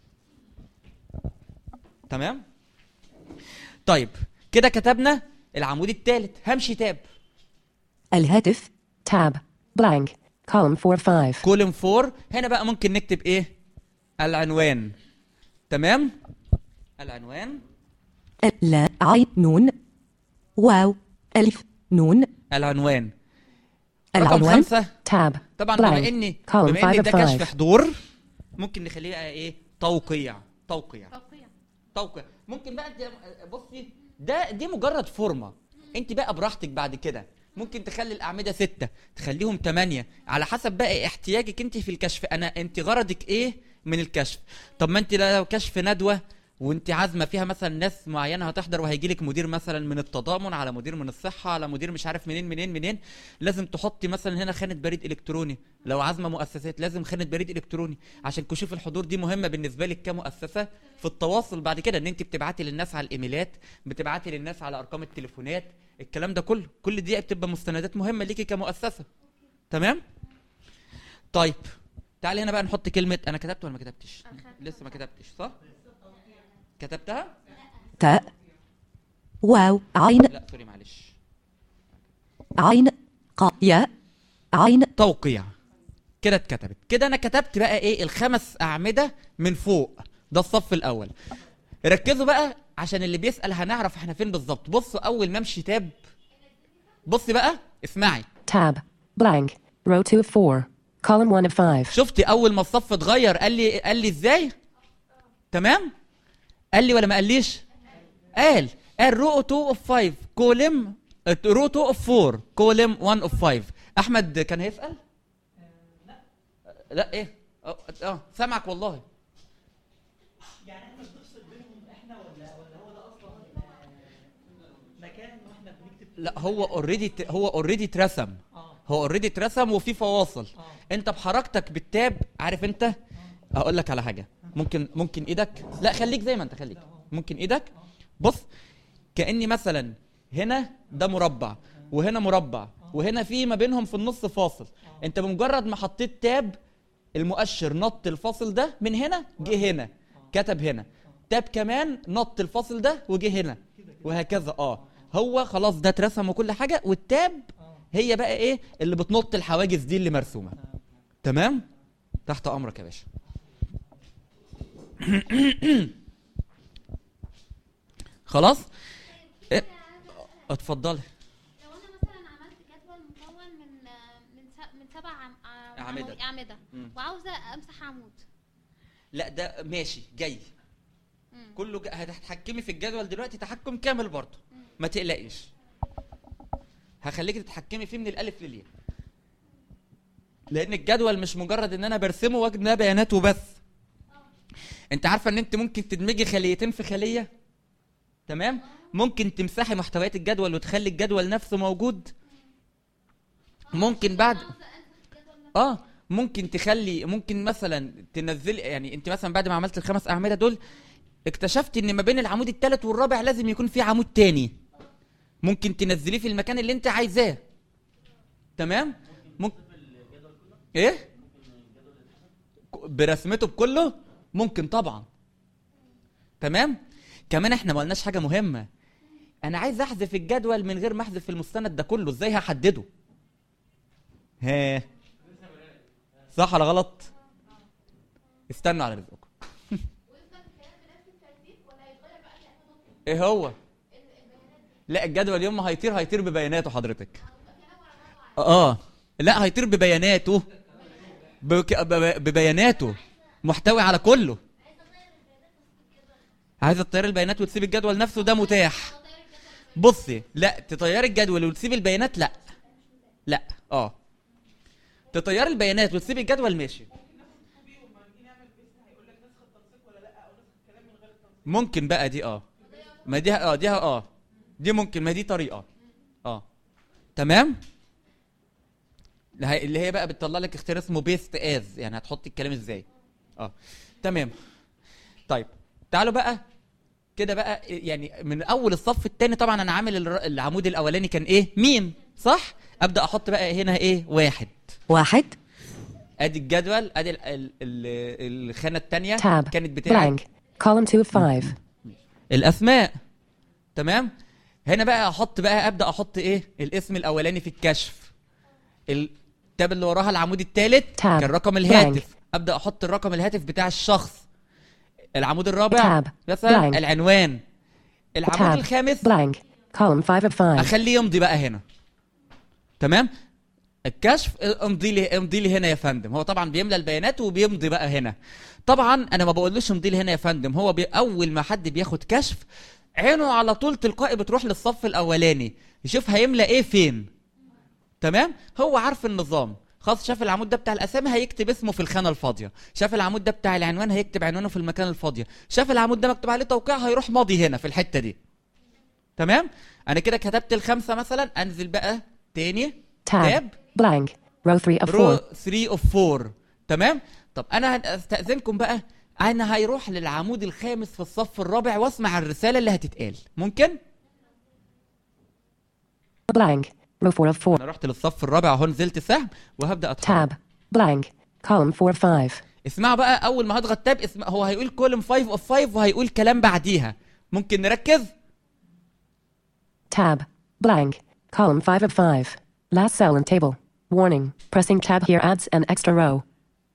تمام طيب كده كتبنا العمود الثالث همشي تاب الهاتف Tab. Blank. Column 4 of 5. كولم 4 هنا بقى ممكن نكتب ايه العنوان تمام العنوان ال- لا عين نون واو ألف نون العنوان رقم العنوان خمسة Tab. طبعا بما Blank. اني Column بما 5 ان of ده كشف 5. حضور ممكن نخليه بقى ايه توقيع توقيع توقيع توقيع ممكن بقى انت بصي ده دي مجرد فورمه انت بقى براحتك بعد كده ممكن تخلي الاعمده ستة تخليهم ثمانية على حسب بقى احتياجك انت في الكشف انا انت غرضك ايه من الكشف طب ما انت لو كشف ندوه وانت عازمه فيها مثلا ناس معينه هتحضر وهيجي لك مدير مثلا من التضامن على مدير من الصحه على مدير مش عارف منين منين منين لازم تحطي مثلا هنا خانه بريد الكتروني لو عازمه مؤسسات لازم خانه بريد الكتروني عشان كشوف الحضور دي مهمه بالنسبه لك كمؤسسه في التواصل بعد كده ان انت بتبعتي للناس على الايميلات بتبعتي للناس على ارقام التليفونات الكلام ده كله كل دي بتبقى مستندات مهمه ليكي كمؤسسه تمام طيب تعالي هنا بقى نحط كلمه انا كتبت ولا ما كتبتش لسه ما كتبتش صح كتبتها تاء واو عين لا سوري معلش عين قا ياء عين توقيع كده اتكتبت كده انا كتبت بقى ايه الخمس اعمده من فوق ده الصف الاول ركزوا بقى عشان اللي بيسال هنعرف احنا فين بالظبط بصوا اول ما امشي تاب بصي بقى اسمعي Tab. Blank. Row 2 of 4. Column 1 of 5. شفتي اول ما الصف اتغير قال لي قال لي ازاي تمام قال لي ولا ما قاليش قال قال رو 2 اوف 5 كولم رو 2 اوف 4 كولم 1 اوف 5 احمد كان هيسال لا ايه اه اه سامعك والله لا هو اوريدي هو اوريدي اترسم هو اوريدي اترسم وفي فواصل انت بحركتك بالتاب عارف انت اقول لك على حاجه ممكن ممكن ايدك لا خليك زي ما انت خليك ممكن ايدك بص كاني مثلا هنا ده مربع وهنا مربع وهنا في ما بينهم في النص فاصل انت بمجرد ما حطيت تاب المؤشر نط الفاصل ده من هنا جه هنا كتب هنا تاب كمان نط الفاصل ده وجه هنا وهكذا اه هو خلاص ده اترسم وكل حاجه والتاب هي بقى ايه اللي بتنط الحواجز دي اللي مرسومه تمام تحت امرك يا باشا خلاص إيه؟ اتفضلي لو انا مثلا عملت جدول مكون من من س- من سبع عم- عم- أعمدة. اعمده مم. وعاوزه امسح عمود لا ده ماشي جاي مم. كله ج... هتتحكمي في الجدول دلوقتي تحكم كامل برضه ما تقلقيش هخليكي تتحكمي فيه من الالف للياء لان الجدول مش مجرد ان انا برسمه واجد ده بيانات وبس انت عارفه ان انت ممكن تدمجي خليتين في خليه تمام ممكن تمسحي محتويات الجدول وتخلي الجدول نفسه موجود ممكن بعد اه ممكن تخلي ممكن مثلا تنزلي يعني انت مثلا بعد ما عملت الخمس اعمده دول اكتشفت ان ما بين العمود الثالث والرابع لازم يكون في عمود تاني ممكن تنزليه في المكان اللي انت عايزاه تمام ممكن ايه ك- برسمته بكله ممكن طبعا تمام كمان احنا ما قلناش حاجه مهمه انا عايز احذف الجدول من غير ما احذف المستند ده كله ازاي هحدده ها صح ولا غلط استنوا على رزقكم ايه هو لا الجدول يوم ما هيطير هيطير ببياناته حضرتك اه لا هيطير ببياناته بك... ب- ببياناته محتوي على كله عايزه تطير البيانات وتسيب الجدول نفسه ده متاح بصي لا تطيري الجدول وتسيب البيانات لا لا اه تطيري البيانات وتسيب الجدول ماشي ممكن بقى دي اه ما دي اه دي اه دي ممكن ما دي طريقه اه تمام اللي هي- اللي هي بقى بتطلع لك اختيار اسمه بيست از يعني هتحطي الكلام ازاي اه تمام طيب تعالوا بقى كده بقى يعني من اول الصف الثاني طبعا انا عامل الر- العمود الاولاني كان ايه ميم صح ابدا احط بقى هنا ايه واحد واحد ادي الجدول ادي ال- ال- ال- الخانه الثانيه Tab. كانت بتاعت Blank. Column 2 of 5. الاسماء تمام هنا بقى احط بقى ابدا احط ايه الاسم الاولاني في الكشف التاب اللي وراها العمود الثالث Tab. كان رقم الهاتف ابدا احط الرقم الهاتف بتاع الشخص العمود الرابع Tab. مثلا Blank. العنوان العمود Tab. الخامس Blank. Column 5 of 5. اخليه يمضي بقى هنا تمام الكشف امضي لي امضي لي هنا يا فندم هو طبعا بيملى البيانات وبيمضي بقى هنا طبعا انا ما بقولوش امضي لي هنا يا فندم هو بي اول ما حد بياخد كشف عينه على طول تلقائي بتروح للصف الاولاني يشوف هيملى ايه فين تمام هو عارف النظام خلاص شاف العمود ده بتاع الاسامي هيكتب اسمه في الخانه الفاضيه شاف العمود ده بتاع العنوان هيكتب عنوانه في المكان الفاضيه شاف العمود ده مكتوب عليه توقيع هيروح ماضي هنا في الحته دي تمام انا كده كتبت الخمسه مثلا انزل بقى تاني Tab. Blank. Row 3 of رو 4. 3 اوف 4 تمام طب انا هستاذنكم بقى انا هيروح للعمود الخامس في الصف الرابع واسمع الرساله اللي هتتقال ممكن Blank. Row 4 of 4. انا رحت للصف الرابع اهو نزلت سهم وهبدا اتحرك Tab. Blank. Column 4 of 5. اسمعوا بقى اول ما هضغط تاب اسمع هو هيقول كولوم 5 اوف 5 وهيقول كلام بعديها ممكن نركز Tab. Blank. Column 5 of 5. Last cell in table. Warning. Pressing tab here adds an extra row.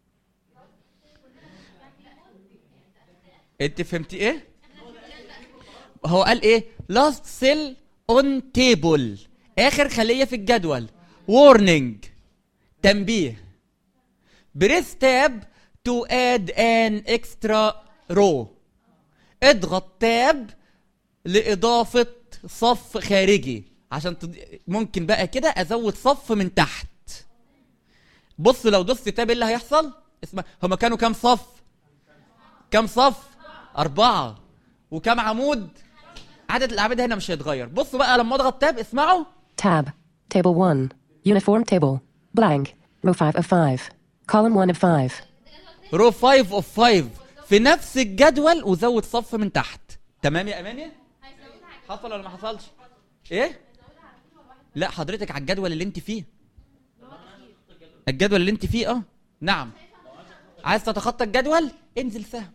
انت فهمتي ايه هو قال ايه last cell on table اخر خليه في الجدول warning تنبيه بريس تاب to add an extra row اضغط تاب لاضافه صف خارجي عشان تض... ممكن بقى كده ازود صف من تحت بص لو دوست تاب ايه اللي هيحصل اسمع هما كانوا كام صف كم صف أربعة وكم عمود عدد الأعمدة هنا مش هيتغير بصوا بقى لما أضغط تاب اسمعوا Tab. Table 1. Uniform table. Blank. Row 5 of 5. Column 1 of 5. رو 5 اوف 5 في نفس الجدول وزود صف من تحت تمام يا أماني حصل ولا ما حصلش ايه لا حضرتك على الجدول اللي انت فيه الجدول اللي انت فيه اه نعم عايز تتخطى الجدول انزل سهم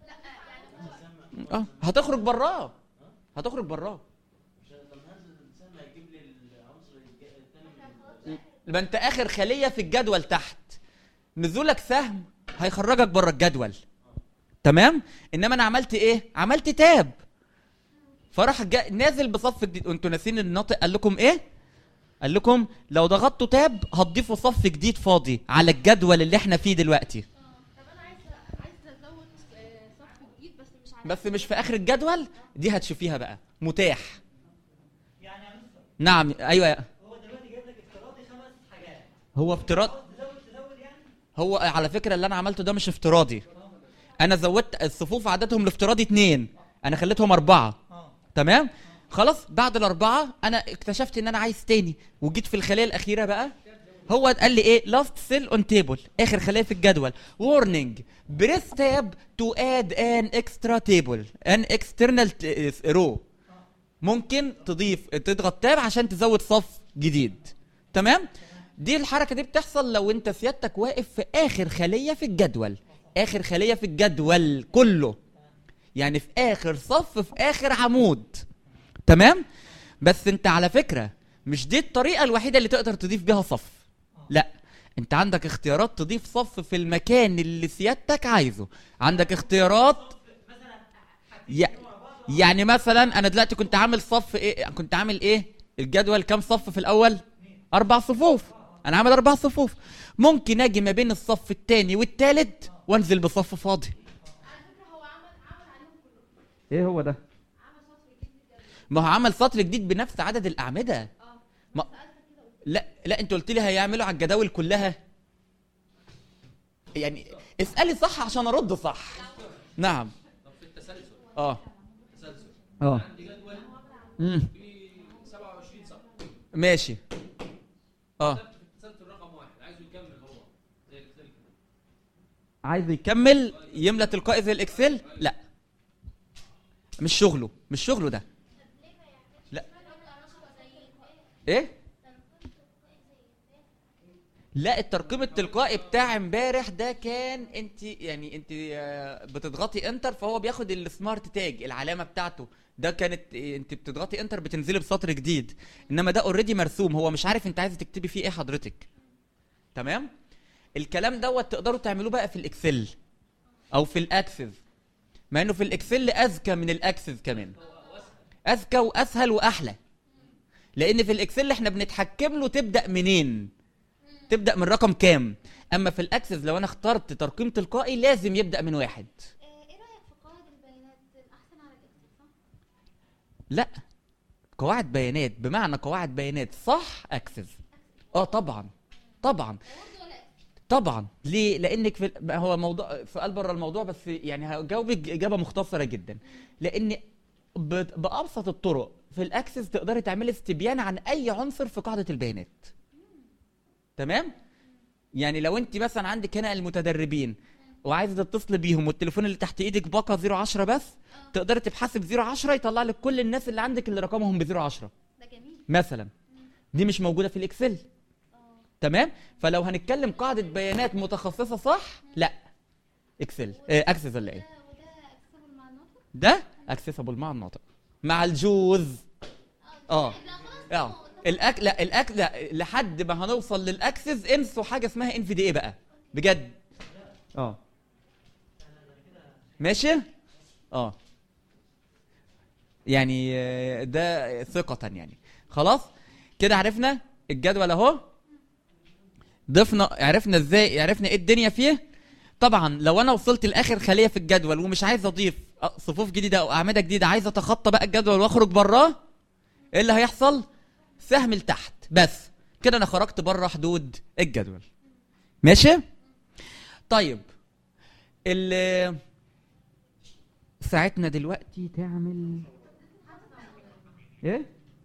اه هتخرج براه هتخرج براه يبقى انت اخر خليه في الجدول تحت نزولك سهم هيخرجك بره الجدول تمام انما انا عملت ايه عملت تاب فراح جا... نازل بصف جديد وانتوا ناسين الناطق قال لكم ايه قال لكم لو ضغطتوا تاب هتضيفوا صف جديد فاضي على الجدول اللي احنا فيه دلوقتي طب انا عايزه عايزه ازود آه، صف جديد بس مش عارفه بس مش في اخر الجدول دي هتشوفيها بقى متاح نعم ايوه هو افتراض هو على فكره اللي انا عملته ده مش افتراضي انا زودت الصفوف عددهم الافتراضي اتنين انا خليتهم اربعه تمام خلاص بعد الاربعه انا اكتشفت ان انا عايز تاني وجيت في الخليه الاخيره بقى هو قال لي ايه لاست سيل اون تيبل اخر خليه في الجدول warning بريس تاب تو اد ان اكسترا تيبل ان اكسترنال رو ممكن تضيف تضغط تاب عشان تزود صف جديد تمام دي الحركه دي بتحصل لو انت سيادتك واقف في اخر خليه في الجدول اخر خليه في الجدول كله يعني في اخر صف في اخر عمود تمام بس انت على فكره مش دي الطريقه الوحيده اللي تقدر تضيف بيها صف لا انت عندك اختيارات تضيف صف في المكان اللي سيادتك عايزه عندك اختيارات ي- يعني مثلا انا دلوقتي كنت عامل صف ايه كنت عامل ايه الجدول كام صف في الاول اربع صفوف انا عامل اربع صفوف ممكن اجي ما بين الصف الثاني والثالث وانزل بصف فاضي ايه هو ده ما هو عمل سطر جديد بنفس عدد الاعمده ما... لا لا انت قلت لي هيعملوا على الجداول كلها يعني اسالي صح عشان ارد صح نعم طب في التسلسل اه التسلسل اه عندي جدول امم فيه 27 صفحه ماشي اه كتبت في التسلسل رقم واحد عايزه يكمل هو زي الاكسل كده عايز يكمل يملى تلقائي زي الاكسل لا مش شغله مش شغله ده لا ايه لا الترقيم التلقائي بتاع امبارح ده كان انت يعني انت آه، بتضغطي انتر فهو بياخد السمارت تاج العلامه بتاعته ده كانت آه، انت بتضغطي انتر بتنزلي بسطر جديد انما ده اوريدي مرسوم هو مش عارف انت عايزه تكتبي فيه ايه حضرتك تمام الكلام دوت تقدروا تعملوه بقى في الاكسل او في الاكسس مع انه في الاكسل اذكى من الاكسس كمان اذكى واسهل واحلى لان في الاكسل احنا بنتحكم له تبدا منين تبدا من رقم كام اما في الاكسس لو انا اخترت ترقيم تلقائي لازم يبدا من واحد ايه رايك في قواعد البيانات الاحسن على الاكسل صح لا قواعد بيانات بمعنى قواعد بيانات صح اكسس اه طبعا طبعا طبعا ليه لانك في ال- هو موضوع سؤال بره الموضوع بس يعني هجاوبك اجابه مختصره جدا لان ب- بابسط الطرق في الاكسس تقدري تعملي استبيان عن اي عنصر في قاعده البيانات تمام يعني لو انت مثلا عندك هنا المتدربين وعايزه تتصل بيهم والتليفون اللي تحت ايدك باقه 010 بس تقدري تبحثي ب 010 يطلع لك كل الناس اللي عندك اللي رقمهم ب 010 ده جميل مثلا دي مش موجوده في الاكسل تمام فلو هنتكلم قاعده بيانات متخصصه صح لا اكسل آه، اكسس ولا ايه وده اكسبل مع الناطق ده اكسسبل مع الناطق مع الجوز اه اه الاك لا الاك لا لحد ما هنوصل للاكسس انسوا حاجه اسمها ان في دي ايه بقى بجد اه ماشي اه يعني آه، ده ثقة يعني خلاص كده عرفنا الجدول اهو ضفنا عرفنا ازاي عرفنا ايه الدنيا فيه طبعا لو انا وصلت لاخر خليه في الجدول ومش عايز اضيف أ- صفوف جديده او اعمده جديده عايز اتخطى بقى الجدول واخرج براه ايه اللي هيحصل سهم لتحت بس كده انا خرجت بره حدود الجدول ماشي طيب ال ساعتنا دلوقتي تعمل ايه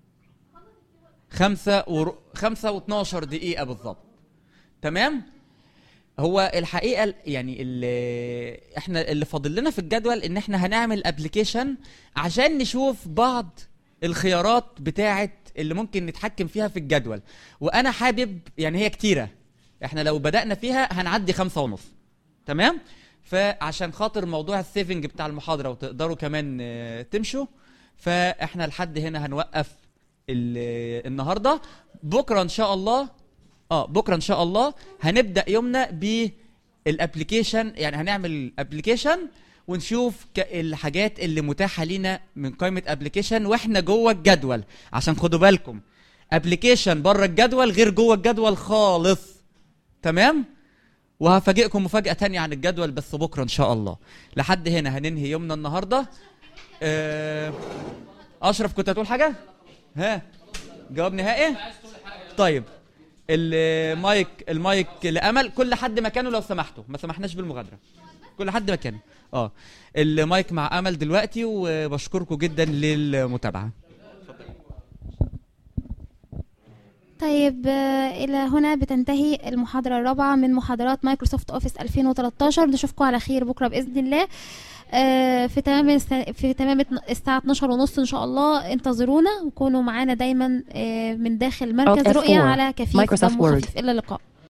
خمسة ور... خمسة واتناشر دقيقة بالظبط تمام هو الحقيقة ال- يعني اللي احنا اللي فاضل لنا في الجدول ان احنا هنعمل ابلكيشن عشان نشوف بعض الخيارات بتاعة اللي ممكن نتحكم فيها في الجدول وانا حابب يعني هي كتيرة احنا لو بدأنا فيها هنعدي خمسة ونص تمام فعشان خاطر موضوع السيفنج بتاع المحاضرة وتقدروا كمان آه، تمشوا فاحنا لحد هنا هنوقف ال- النهارده بكره ان شاء الله اه بكره ان شاء الله هنبدا يومنا الابلكيشن يعني هنعمل ابلكيشن ونشوف ك- الحاجات اللي متاحه لينا من قائمه ابلكيشن واحنا جوه الجدول عشان خدوا بالكم ابلكيشن بره الجدول غير جوه الجدول خالص تمام وهفاجئكم مفاجاه تانية عن الجدول بس بكره ان شاء الله لحد هنا هننهي يومنا النهارده آه، اشرف كنت هتقول حاجه ها جواب نهائي طيب المايك المايك لامل كل حد مكانه لو سمحتوا ما سمحناش بالمغادره كل حد مكانه اه المايك مع امل دلوقتي وبشكركم جدا للمتابعه طيب آه، إلى هنا بتنتهي المحاضرة الرابعة من محاضرات مايكروسوفت أوفيس 2013 نشوفكم على خير بكرة بإذن الله آه، في تمام الس- في تمام الساعة 12 ونص إن شاء الله انتظرونا وكونوا معانا دايما آه، من داخل مركز Alt F4. رؤية على كفيف Microsoft دم Word. خفيف إلى اللقاء